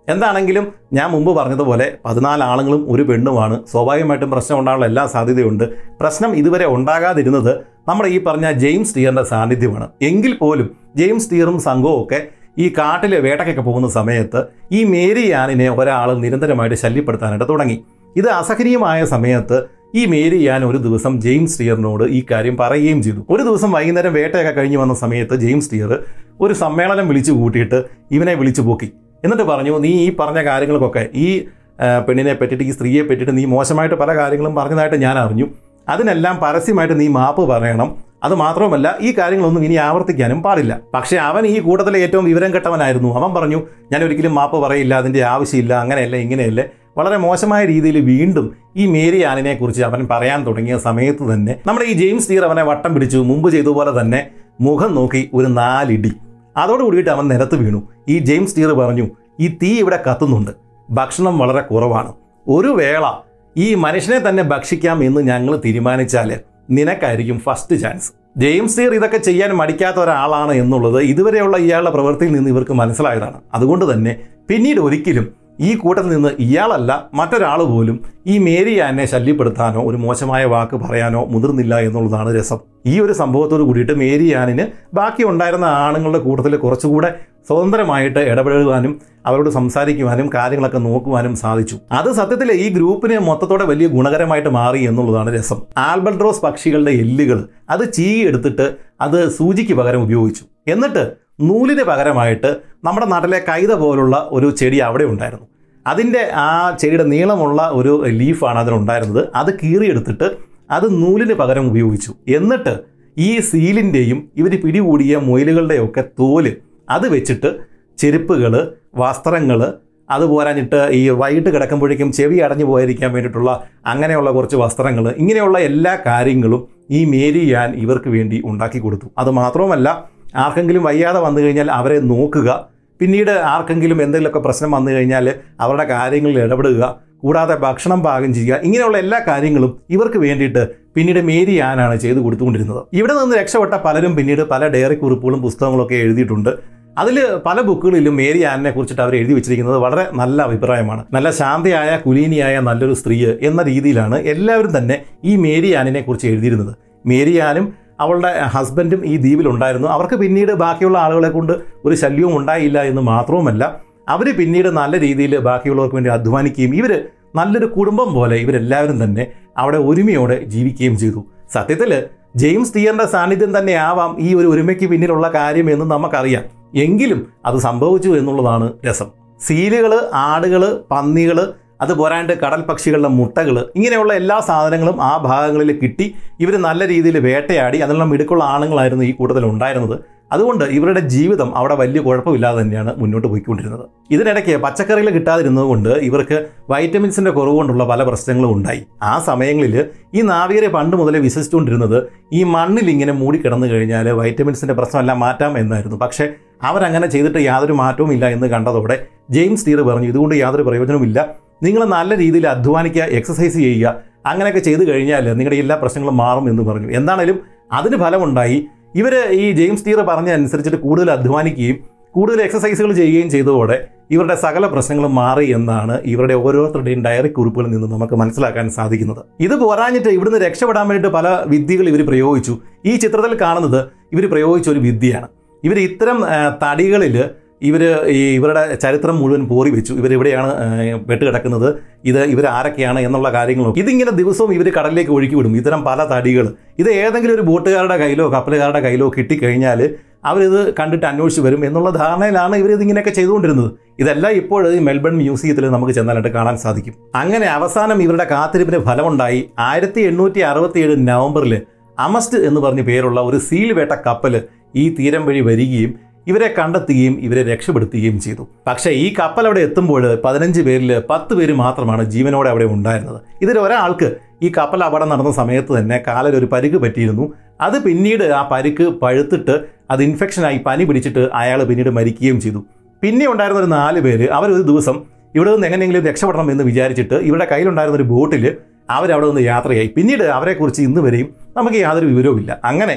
[SPEAKER 1] എന്താണെങ്കിലും ഞാൻ മുമ്പ് പറഞ്ഞതുപോലെ പതിനാല് ആളുകളും ഒരു പെണ്ണുമാണ് സ്വാഭാവികമായിട്ടും പ്രശ്നം ഉണ്ടാകാനുള്ള എല്ലാ സാധ്യതയുണ്ട് പ്രശ്നം ഇതുവരെ ഉണ്ടാകാതിരുന്നത് നമ്മുടെ ഈ പറഞ്ഞ ജെയിംസ് ടിയറിന്റെ സാന്നിധ്യമാണ് എങ്കിൽ പോലും ജെയിംസ് ടിയറും സംഘവും ഒക്കെ ഈ കാട്ടിലെ വേട്ടയ്ക്കൊക്കെ പോകുന്ന സമയത്ത് ഈ മേരി യാനിനെ ഒരാൾ നിരന്തരമായിട്ട് ശല്യപ്പെടുത്താനായിട്ട് തുടങ്ങി ഇത് അസഹനീയമായ സമയത്ത് ഈ മേരി യാൻ ഒരു ദിവസം ജെയിംസ് ടിയറിനോട് ഈ കാര്യം പറയുകയും ചെയ്തു ഒരു ദിവസം വൈകുന്നേരം വേട്ടയൊക്കെ കഴിഞ്ഞ് വന്ന സമയത്ത് ജെയിംസ് ടിയർ ഒരു സമ്മേളനം വിളിച്ചു കൂട്ടിയിട്ട് ഇവനെ വിളിച്ചു പോക്കി എന്നിട്ട് പറഞ്ഞു നീ ഈ പറഞ്ഞ കാര്യങ്ങൾക്കൊക്കെ ഈ ആ, പെണ്ണിനെ പറ്റിയിട്ട് ഈ സ്ത്രീയെ പറ്റിയിട്ട് നീ മോശമായിട്ട് പല കാര്യങ്ങളും പറഞ്ഞതായിട്ട് ഞാൻ അറിഞ്ഞു അതിനെല്ലാം പരസ്യമായിട്ട് നീ മാപ്പ് പറയണം അത് മാത്രവുമല്ല ഈ കാര്യങ്ങളൊന്നും ഇനി ആവർത്തിക്കാനും പാടില്ല പക്ഷേ അവൻ ഈ കൂട്ടത്തിലെ ഏറ്റവും വിവരം കെട്ടവനായിരുന്നു അവൻ പറഞ്ഞു ഞാൻ ഒരിക്കലും മാപ്പ് പറയില്ല അതിൻ്റെ ആവശ്യമില്ല അങ്ങനെയല്ല ഇങ്ങനെയല്ല വളരെ മോശമായ രീതിയിൽ വീണ്ടും ഈ മേരി ആനിനെ കുറിച്ച് അവൻ പറയാൻ തുടങ്ങിയ സമയത്ത് തന്നെ നമ്മുടെ ഈ ജെയിംസ് ടീർ അവനെ വട്ടം പിടിച്ചു മുമ്പ് ചെയ്തതുപോലെ തന്നെ മുഖം നോക്കി ഒരു നാലിടി അതോടുകൂടിയിട്ട് അവൻ നിലത്ത് വീണു ഈ ജെയിംസ് ടീർ പറഞ്ഞു ഈ തീ ഇവിടെ കത്തുന്നുണ്ട് ഭക്ഷണം വളരെ കുറവാണ് ഒരു വേള ഈ മനുഷ്യനെ തന്നെ ഭക്ഷിക്കാം എന്ന് ഞങ്ങൾ തീരുമാനിച്ചാൽ നിനക്കായിരിക്കും ഫസ്റ്റ് ചാൻസ് ജെയിംസ് ടീർ ഇതൊക്കെ ചെയ്യാൻ മടിക്കാത്ത ഒരാളാണ് എന്നുള്ളത് ഇതുവരെയുള്ള ഇയാളുടെ പ്രവൃത്തിയിൽ നിന്ന് ഇവർക്ക് മനസ്സിലായതാണ് അതുകൊണ്ട് തന്നെ പിന്നീട് ഒരിക്കലും ഈ കൂട്ടത്തിൽ നിന്ന് ഇയാളല്ല മറ്റൊരാൾ പോലും ഈ മേരി ആനെ ശല്യപ്പെടുത്താനോ ഒരു മോശമായ വാക്ക് പറയാനോ മുതിർന്നില്ല എന്നുള്ളതാണ് രസം ഈ ഒരു സംഭവത്തോട് കൂടിയിട്ട് മേരി ആനിന് ബാക്കി ഉണ്ടായിരുന്ന ആണുങ്ങളുടെ കൂട്ടത്തിൽ കുറച്ചുകൂടെ സ്വതന്ത്രമായിട്ട് ഇടപെടുവാനും അവരോട് സംസാരിക്കുവാനും കാര്യങ്ങളൊക്കെ നോക്കുവാനും സാധിച്ചു അത് സത്യത്തിൽ ഈ ഗ്രൂപ്പിന് മൊത്തത്തോടെ വലിയ ഗുണകരമായിട്ട് മാറി എന്നുള്ളതാണ് രസം ആൽബർട്രോസ് പക്ഷികളുടെ എല്ലുകൾ അത് ചീകി എടുത്തിട്ട് അത് സൂചിക്ക് പകരം ഉപയോഗിച്ചു എന്നിട്ട് നൂലിന് പകരമായിട്ട് നമ്മുടെ നാട്ടിലെ കൈത പോലുള്ള ഒരു ചെടി അവിടെ ഉണ്ടായിരുന്നു അതിൻ്റെ ആ ചെടിയുടെ നീളമുള്ള ഒരു ലീഫാണ് അതിനുണ്ടായിരുന്നത് അത് കീറിയെടുത്തിട്ട് അത് നൂലിന് പകരം ഉപയോഗിച്ചു എന്നിട്ട് ഈ സീലിൻ്റെയും ഇവർ പിടികൂടിയ മുയലുകളുടെയും ഒക്കെ തോല് അത് വെച്ചിട്ട് ചെരുപ്പുകൾ വസ്ത്രങ്ങൾ അത് പോരാഞ്ഞിട്ട് ഈ വൈകിട്ട് കിടക്കുമ്പോഴേക്കും ചെവി അടഞ്ഞു പോയിരിക്കാൻ വേണ്ടിയിട്ടുള്ള അങ്ങനെയുള്ള കുറച്ച് വസ്ത്രങ്ങൾ ഇങ്ങനെയുള്ള എല്ലാ കാര്യങ്ങളും ഈ മേരി യാൻ ഇവർക്ക് വേണ്ടി ഉണ്ടാക്കി കൊടുത്തു അത് മാത്രവുമല്ല ആർക്കെങ്കിലും വയ്യാതെ വന്നു കഴിഞ്ഞാൽ അവരെ നോക്കുക പിന്നീട് ആർക്കെങ്കിലും എന്തെങ്കിലുമൊക്കെ പ്രശ്നം വന്നു കഴിഞ്ഞാൽ അവരുടെ കാര്യങ്ങളിൽ ഇടപെടുക കൂടാതെ ഭക്ഷണം പാകം ചെയ്യുക ഇങ്ങനെയുള്ള എല്ലാ കാര്യങ്ങളും ഇവർക്ക് വേണ്ടിയിട്ട് പിന്നീട് മേരി ആനാണ് ചെയ്തു കൊടുത്തുകൊണ്ടിരുന്നത് ഇവിടെ നിന്ന് രക്ഷപ്പെട്ട പലരും പിന്നീട് പല ഡയറി കുറിപ്പുകളും പുസ്തകങ്ങളൊക്കെ എഴുതിയിട്ടുണ്ട് അതിൽ പല ബുക്കുകളിലും മേരി ആനിനെ കുറിച്ചിട്ട് അവർ എഴുതി വെച്ചിരിക്കുന്നത് വളരെ നല്ല അഭിപ്രായമാണ് നല്ല ശാന്തയായ കുലീനിയായ നല്ലൊരു സ്ത്രീ എന്ന രീതിയിലാണ് എല്ലാവരും തന്നെ ഈ മേരി ആനിനെ കുറിച്ച് എഴുതിയിരുന്നത് മേരി ആനും അവളുടെ ഹസ്ബൻഡും ഈ ദ്വീപിലുണ്ടായിരുന്നു അവർക്ക് പിന്നീട് ബാക്കിയുള്ള ആളുകളെ കൊണ്ട് ഒരു ശല്യവും ഉണ്ടായില്ല എന്ന് മാത്രവുമല്ല അവർ പിന്നീട് നല്ല രീതിയിൽ ബാക്കിയുള്ളവർക്ക് വേണ്ടി അധ്വാനിക്കുകയും ഇവർ നല്ലൊരു കുടുംബം പോലെ ഇവരെല്ലാവരും തന്നെ അവിടെ ഒരുമയോടെ ജീവിക്കുകയും ചെയ്തു സത്യത്തിൽ ജെയിംസ് ടിയറിന്റെ സാന്നിധ്യം തന്നെ ആവാം ഈ ഒരു ഒരുമയ്ക്ക് പിന്നിലുള്ള കാര്യം എന്ന് നമുക്കറിയാം എങ്കിലും അത് സംഭവിച്ചു എന്നുള്ളതാണ് രസം സീലുകൾ ആടുകൾ പന്നികൾ അത് പോരാണ്ട് കടൽ പക്ഷികളുടെ മുട്ടകൾ ഇങ്ങനെയുള്ള എല്ലാ സാധനങ്ങളും ആ ഭാഗങ്ങളിൽ കിട്ടി ഇവർ നല്ല രീതിയിൽ വേട്ടയാടി അതിനുള്ള മിടുക്കുള്ള ആണുങ്ങളായിരുന്നു ഈ കൂട്ടത്തിൽ ഉണ്ടായിരുന്നത് അതുകൊണ്ട് ഇവരുടെ ജീവിതം അവിടെ വലിയ കുഴപ്പമില്ലാതെ തന്നെയാണ് മുന്നോട്ട് പോയിക്കൊണ്ടിരുന്നത് ഇതിനിടയ്ക്ക് പച്ചക്കറികൾ കിട്ടാതിരുന്നത് കൊണ്ട് ഇവർക്ക് വൈറ്റമിൻസിന്റെ കുറവ് കൊണ്ടുള്ള പല പ്രശ്നങ്ങളും ഉണ്ടായി ആ സമയങ്ങളിൽ ഈ നാവികരെ പണ്ട് മുതലേ വിശ്വസിച്ചുകൊണ്ടിരുന്നത് ഈ മണ്ണിൽ ഇങ്ങനെ മൂടിക്കിടന്നു കഴിഞ്ഞാൽ വൈറ്റമിൻസിന്റെ പ്രശ്നമെല്ലാം മാറ്റാം എന്നായിരുന്നു പക്ഷേ അവരങ്ങനെ ചെയ്തിട്ട് യാതൊരു മാറ്റവും ഇല്ല എന്ന് കണ്ടതോടെ ജെയിംസ് ടീർ പറഞ്ഞു ഇതുകൊണ്ട് യാതൊരു പ്രയോജനവുമില്ല നിങ്ങൾ നല്ല രീതിയിൽ അധ്വാനിക്കുക എക്സസൈസ് ചെയ്യുക അങ്ങനെയൊക്കെ ചെയ്തു കഴിഞ്ഞാൽ നിങ്ങളുടെ എല്ലാ പ്രശ്നങ്ങളും മാറും എന്ന് പറഞ്ഞു എന്താണേലും അതിന് ഫലമുണ്ടായി ഇവർ ഈ ജെയിംസ് ടീർ പറഞ്ഞ അനുസരിച്ചിട്ട് കൂടുതൽ അധ്വാനിക്കുകയും കൂടുതൽ എക്സസൈസുകൾ ചെയ്യുകയും ചെയ്തതോടെ ഇവരുടെ സകല പ്രശ്നങ്ങളും മാറി എന്നാണ് ഇവരുടെ ഓരോരുത്തരുടെയും ഡയറി കുറിപ്പുകളിൽ നിന്ന് നമുക്ക് മനസ്സിലാക്കാൻ സാധിക്കുന്നത് ഇത് പോരാഞ്ഞിട്ട് ഇവിടുന്ന് രക്ഷപ്പെടാൻ വേണ്ടിയിട്ട് പല വിദ്യകൾ ഇവർ പ്രയോഗിച്ചു ഈ ചിത്രത്തിൽ കാണുന്നത് ഇവർ പ്രയോഗിച്ച ഒരു വിദ്യയാണ് ഇവർ ഇത്തരം തടികളിൽ ഇവർ ഈ ഇവരുടെ ചരിത്രം മുഴുവൻ പോറി വെച്ചു ഇവരെവിടെയാണ് വെട്ടുകിടക്കുന്നത് ഇത് ഇവർ ആരൊക്കെയാണ് എന്നുള്ള കാര്യങ്ങളും ഇതിങ്ങനെ ദിവസവും ഇവർ കടലിലേക്ക് ഒഴുക്കി വിടും ഇത്തരം പല തടികൾ ഇത് ഏതെങ്കിലും ഒരു ബോട്ടുകാരുടെ കയ്യിലോ കപ്പലുകാരുടെ കയ്യിലോ കിട്ടിക്കഴിഞ്ഞാൽ അവരിത് കണ്ടിട്ട് അന്വേഷിച്ച് വരും എന്നുള്ള ധാരണയിലാണ് ഇവർ ഇതിങ്ങനെയൊക്കെ ചെയ്തുകൊണ്ടിരുന്നത് ഇതെല്ലാം ഇപ്പോൾ ഈ മെൽബൺ മ്യൂസിയത്തിൽ നമുക്ക് ചെന്നാലായിട്ട് കാണാൻ സാധിക്കും അങ്ങനെ അവസാനം ഇവരുടെ കാത്തിരിപ്പിന് ഫലമുണ്ടായി ആയിരത്തി എണ്ണൂറ്റി അറുപത്തിയേഴ് നവംബറിൽ അമസ്റ്റ് എന്ന് പറഞ്ഞ പേരുള്ള ഒരു സീൽ വേട്ട കപ്പൽ ഈ തീരം വഴി വരികയും ഇവരെ കണ്ടെത്തുകയും ഇവരെ രക്ഷപ്പെടുത്തുകയും ചെയ്തു പക്ഷേ ഈ കപ്പൽ അവിടെ എത്തുമ്പോൾ പതിനഞ്ച് പേരിൽ പത്ത് പേര് മാത്രമാണ് ജീവനോടെ അവിടെ ഉണ്ടായിരുന്നത് ഇതിൽ ഒരാൾക്ക് ഈ കപ്പൽ അപകടം നടന്ന സമയത്ത് തന്നെ കാലിൽ ഒരു പരിക്ക് പറ്റിയിരുന്നു അത് പിന്നീട് ആ പരിക്ക് പഴുത്തിട്ട് അത് ഇൻഫെക്ഷനായി പനി പിടിച്ചിട്ട് അയാൾ പിന്നീട് മരിക്കുകയും ചെയ്തു പിന്നെ ഉണ്ടായിരുന്ന ഒരു നാല് പേര് അവരൊരു ദിവസം ഇവിടെ നിന്ന് എങ്ങനെയെങ്കിലും രക്ഷപ്പെടണം എന്ന് വിചാരിച്ചിട്ട് ഇവരുടെ കയ്യിലുണ്ടായിരുന്ന ഒരു ബോട്ടിൽ അവരവിടെ നിന്ന് യാത്രയായി പിന്നീട് അവരെക്കുറിച്ച് ഇന്ന് വരെയും നമുക്ക് യാതൊരു വിവരവുമില്ല അങ്ങനെ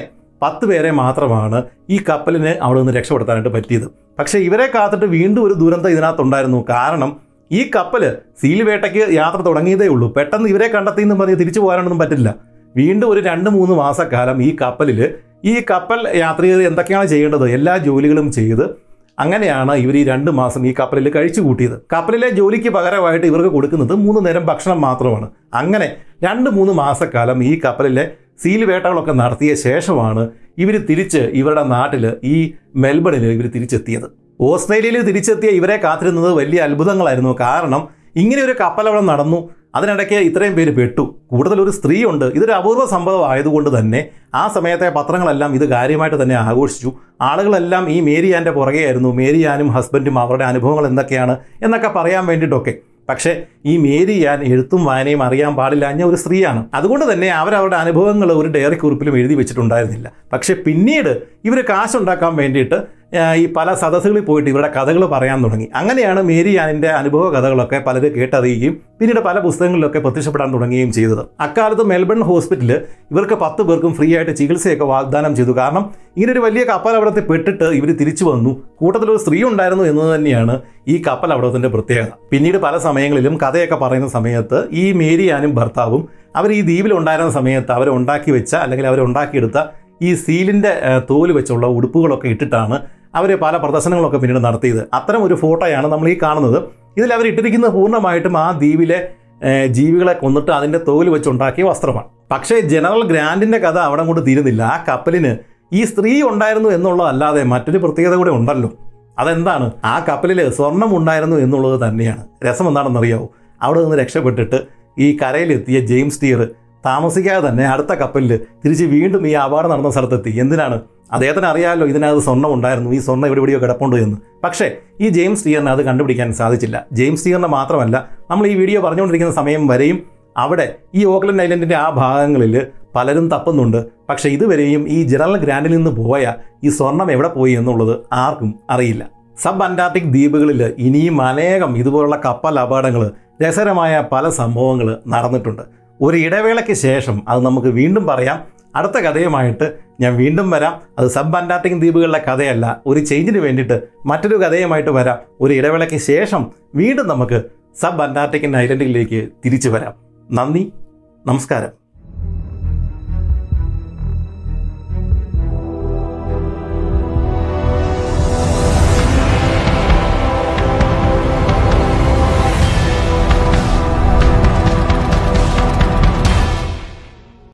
[SPEAKER 1] പത്ത് പേരെ മാത്രമാണ് ഈ കപ്പലിന് അവിടെ നിന്ന് രക്ഷപ്പെടുത്താനായിട്ട് പറ്റിയത് പക്ഷേ ഇവരെ കാത്തിട്ട് വീണ്ടും ഒരു ദുരന്തം ഇതിനകത്തുണ്ടായിരുന്നു കാരണം ഈ കപ്പൽ സീൽ വേട്ടയ്ക്ക് യാത്ര തുടങ്ങിയതേ ഉള്ളൂ പെട്ടെന്ന് ഇവരെ കണ്ടെത്തിയെന്ന് പറഞ്ഞ് തിരിച്ചു പോകാനൊന്നും പറ്റില്ല വീണ്ടും ഒരു രണ്ട് മൂന്ന് മാസക്കാലം ഈ കപ്പലിൽ ഈ കപ്പൽ യാത്രികർ എന്തൊക്കെയാണ് ചെയ്യേണ്ടത് എല്ലാ ജോലികളും ചെയ്ത് അങ്ങനെയാണ് ഇവർ ഈ രണ്ട് മാസം ഈ കപ്പലിൽ കഴിച്ചു കൂട്ടിയത് കപ്പലിലെ ജോലിക്ക് പകരമായിട്ട് ഇവർക്ക് കൊടുക്കുന്നത് മൂന്ന് നേരം ഭക്ഷണം മാത്രമാണ് അങ്ങനെ രണ്ട് മൂന്ന് മാസക്കാലം ഈ കപ്പലിലെ സീൽ വേട്ടകളൊക്കെ നടത്തിയ ശേഷമാണ് ഇവർ തിരിച്ച് ഇവരുടെ നാട്ടിൽ ഈ മെൽബണിൽ ഇവർ തിരിച്ചെത്തിയത് ഓസ്ട്രേലിയയിൽ തിരിച്ചെത്തിയ ഇവരെ കാത്തിരുന്നത് വലിയ അത്ഭുതങ്ങളായിരുന്നു കാരണം ഇങ്ങനെ ഒരു കപ്പൽ അവിടെ നടന്നു അതിനിടയ്ക്ക് ഇത്രയും പേര് പെട്ടു കൂടുതൽ ഒരു സ്ത്രീയുണ്ട് ഇതൊരു അപൂർവ സംഭവം ആയതുകൊണ്ട് തന്നെ ആ സമയത്തെ പത്രങ്ങളെല്ലാം ഇത് കാര്യമായിട്ട് തന്നെ ആഘോഷിച്ചു ആളുകളെല്ലാം ഈ മേരിയാൻ്റെ പുറകെയായിരുന്നു മേരിയാനും ഹസ്ബൻഡും അവരുടെ അനുഭവങ്ങൾ എന്തൊക്കെയാണ് എന്നൊക്കെ പറയാൻ വേണ്ടിയിട്ടൊക്കെ പക്ഷേ ഈ മേരി ഞാൻ എഴുത്തും വായനയും അറിയാൻ പാടില്ലാഞ്ഞ ഒരു സ്ത്രീയാണ് അതുകൊണ്ട് തന്നെ അവരവരുടെ അനുഭവങ്ങൾ ഒരു ഡയറി കുറിപ്പിലും എഴുതി വെച്ചിട്ടുണ്ടായിരുന്നില്ല പക്ഷേ പിന്നീട് ഇവർ കാശുണ്ടാക്കാൻ വേണ്ടിയിട്ട് ആ, ഈ പല സദസ്സുകളിൽ പോയിട്ട് ഇവരുടെ കഥകൾ പറയാൻ തുടങ്ങി അങ്ങനെയാണ് മേരി ഞാനിൻ്റെ അനുഭവ കഥകളൊക്കെ പലരും കേട്ടറിയുകയും പിന്നീട് പല പുസ്തകങ്ങളിലൊക്കെ പ്രത്യക്ഷപ്പെടാൻ തുടങ്ങുകയും ചെയ്തത് അക്കാലത്ത് മെൽബൺ ഹോസ്പിറ്റലിൽ ഇവർക്ക് പത്ത് പേർക്കും ഫ്രീ ആയിട്ട് ചികിത്സയൊക്കെ വാഗ്ദാനം ചെയ്തു കാരണം ഇങ്ങനെ ഒരു വലിയ കപ്പൽ അവിടത്തെ പെട്ടിട്ട് ഇവർ തിരിച്ചു വന്നു കൂട്ടത്തിൽ ഒരു സ്ത്രീ ഉണ്ടായിരുന്നു എന്ന് തന്നെയാണ് ഈ കപ്പൽ അവിടത്തിൻ്റെ പ്രത്യേകത പിന്നീട് പല സമയങ്ങളിലും കഥയൊക്കെ പറയുന്ന സമയത്ത് ഈ മേരിയാനും ഭർത്താവും അവർ ഈ ദ്വീപിലുണ്ടായിരുന്ന സമയത്ത് അവർ ഉണ്ടാക്കി വെച്ച അല്ലെങ്കിൽ അവർ ഉണ്ടാക്കിയെടുത്ത ഈ സീലിൻ്റെ തോല് വെച്ചുള്ള ഉടുപ്പുകളൊക്കെ ഇട്ടിട്ടാണ് അവർ പല പ്രദർശനങ്ങളൊക്കെ പിന്നീട് നടത്തിയത് അത്തരം ഒരു ഫോട്ടോയാണ് നമ്മൾ ഈ കാണുന്നത് ഇതിൽ അവർ ഇട്ടിരിക്കുന്നത് പൂർണ്ണമായിട്ടും ആ ദ്വീപിലെ ഏഹ്, ജീവികളെ കൊന്നിട്ട് അതിൻ്റെ തോല് വെച്ചുണ്ടാക്കിയ വസ്ത്രമാണ് പക്ഷേ ജനറൽ ഗ്രാൻഡിൻ്റെ കഥ അവിടെ കൊണ്ട് തീരുന്നില്ല ആ കപ്പലിന് ഈ സ്ത്രീ ഉണ്ടായിരുന്നു എന്നുള്ളതല്ലാതെ മറ്റൊരു പ്രത്യേകത കൂടെ ഉണ്ടല്ലോ അതെന്താണ് ആ കപ്പലിൽ സ്വർണം ഉണ്ടായിരുന്നു എന്നുള്ളത് തന്നെയാണ് രസം എന്താണെന്നറിയാവോ അവിടെ നിന്ന് രക്ഷപ്പെട്ടിട്ട് ഈ കരയിലെത്തിയ ജെയിംസ് ടിയർ താമസിക്കാതെ തന്നെ അടുത്ത കപ്പലിൽ തിരിച്ച് വീണ്ടും ഈ അപകടം നടന്ന സ്ഥലത്തെത്തി എന്തിനാണ് അദ്ദേഹത്തിന് അറിയാമല്ലോ ഇതിനകത്ത് സ്വർണ്ണം ഉണ്ടായിരുന്നു ഈ സ്വർണ്ണം ഇവിടെ ഇവിടെയോ കിടപ്പുണ്ട് എന്ന് പക്ഷേ ഈ ജെയിംസ് ടിയറിന് അത് കണ്ടുപിടിക്കാൻ സാധിച്ചില്ല ജെയിംസ് ടിയറിന് മാത്രമല്ല നമ്മൾ ഈ വീഡിയോ പറഞ്ഞുകൊണ്ടിരിക്കുന്ന സമയം വരെയും അവിടെ ഈ ഓക്ലൻഡ് ഐലൻഡിൻ്റെ ആ ഭാഗങ്ങളിൽ പലരും തപ്പുന്നുണ്ട് പക്ഷേ ഇതുവരെയും ഈ ജനറൽ ഗ്രാൻഡിൽ നിന്ന് പോയ ഈ സ്വർണം എവിടെ പോയി എന്നുള്ളത് ആർക്കും അറിയില്ല സബ് അന്റാർട്ടിക് ദ്വീപുകളിൽ ഇനിയും അനേകം ഇതുപോലുള്ള കപ്പൽ അപകടങ്ങൾ രസകരമായ പല സംഭവങ്ങൾ നടന്നിട്ടുണ്ട് ഒരു ഇടവേളയ്ക്ക് ശേഷം അത് നമുക്ക് വീണ്ടും പറയാം അടുത്ത കഥയുമായിട്ട് ഞാൻ വീണ്ടും വരാം അത് സബ് അന്റാർട്ടിക് ദ്വീപുകളിലെ കഥയല്ല ഒരു ചേഞ്ചിന് വേണ്ടിയിട്ട് മറ്റൊരു കഥയുമായിട്ട് വരാം ഒരു ഇടവേളയ്ക്ക് ശേഷം വീണ്ടും നമുക്ക് സബ് അന്റാർട്ടിക്കൻ ഐലൻഡിലേക്ക് തിരിച്ചു വരാം നന്ദി നമസ്കാരം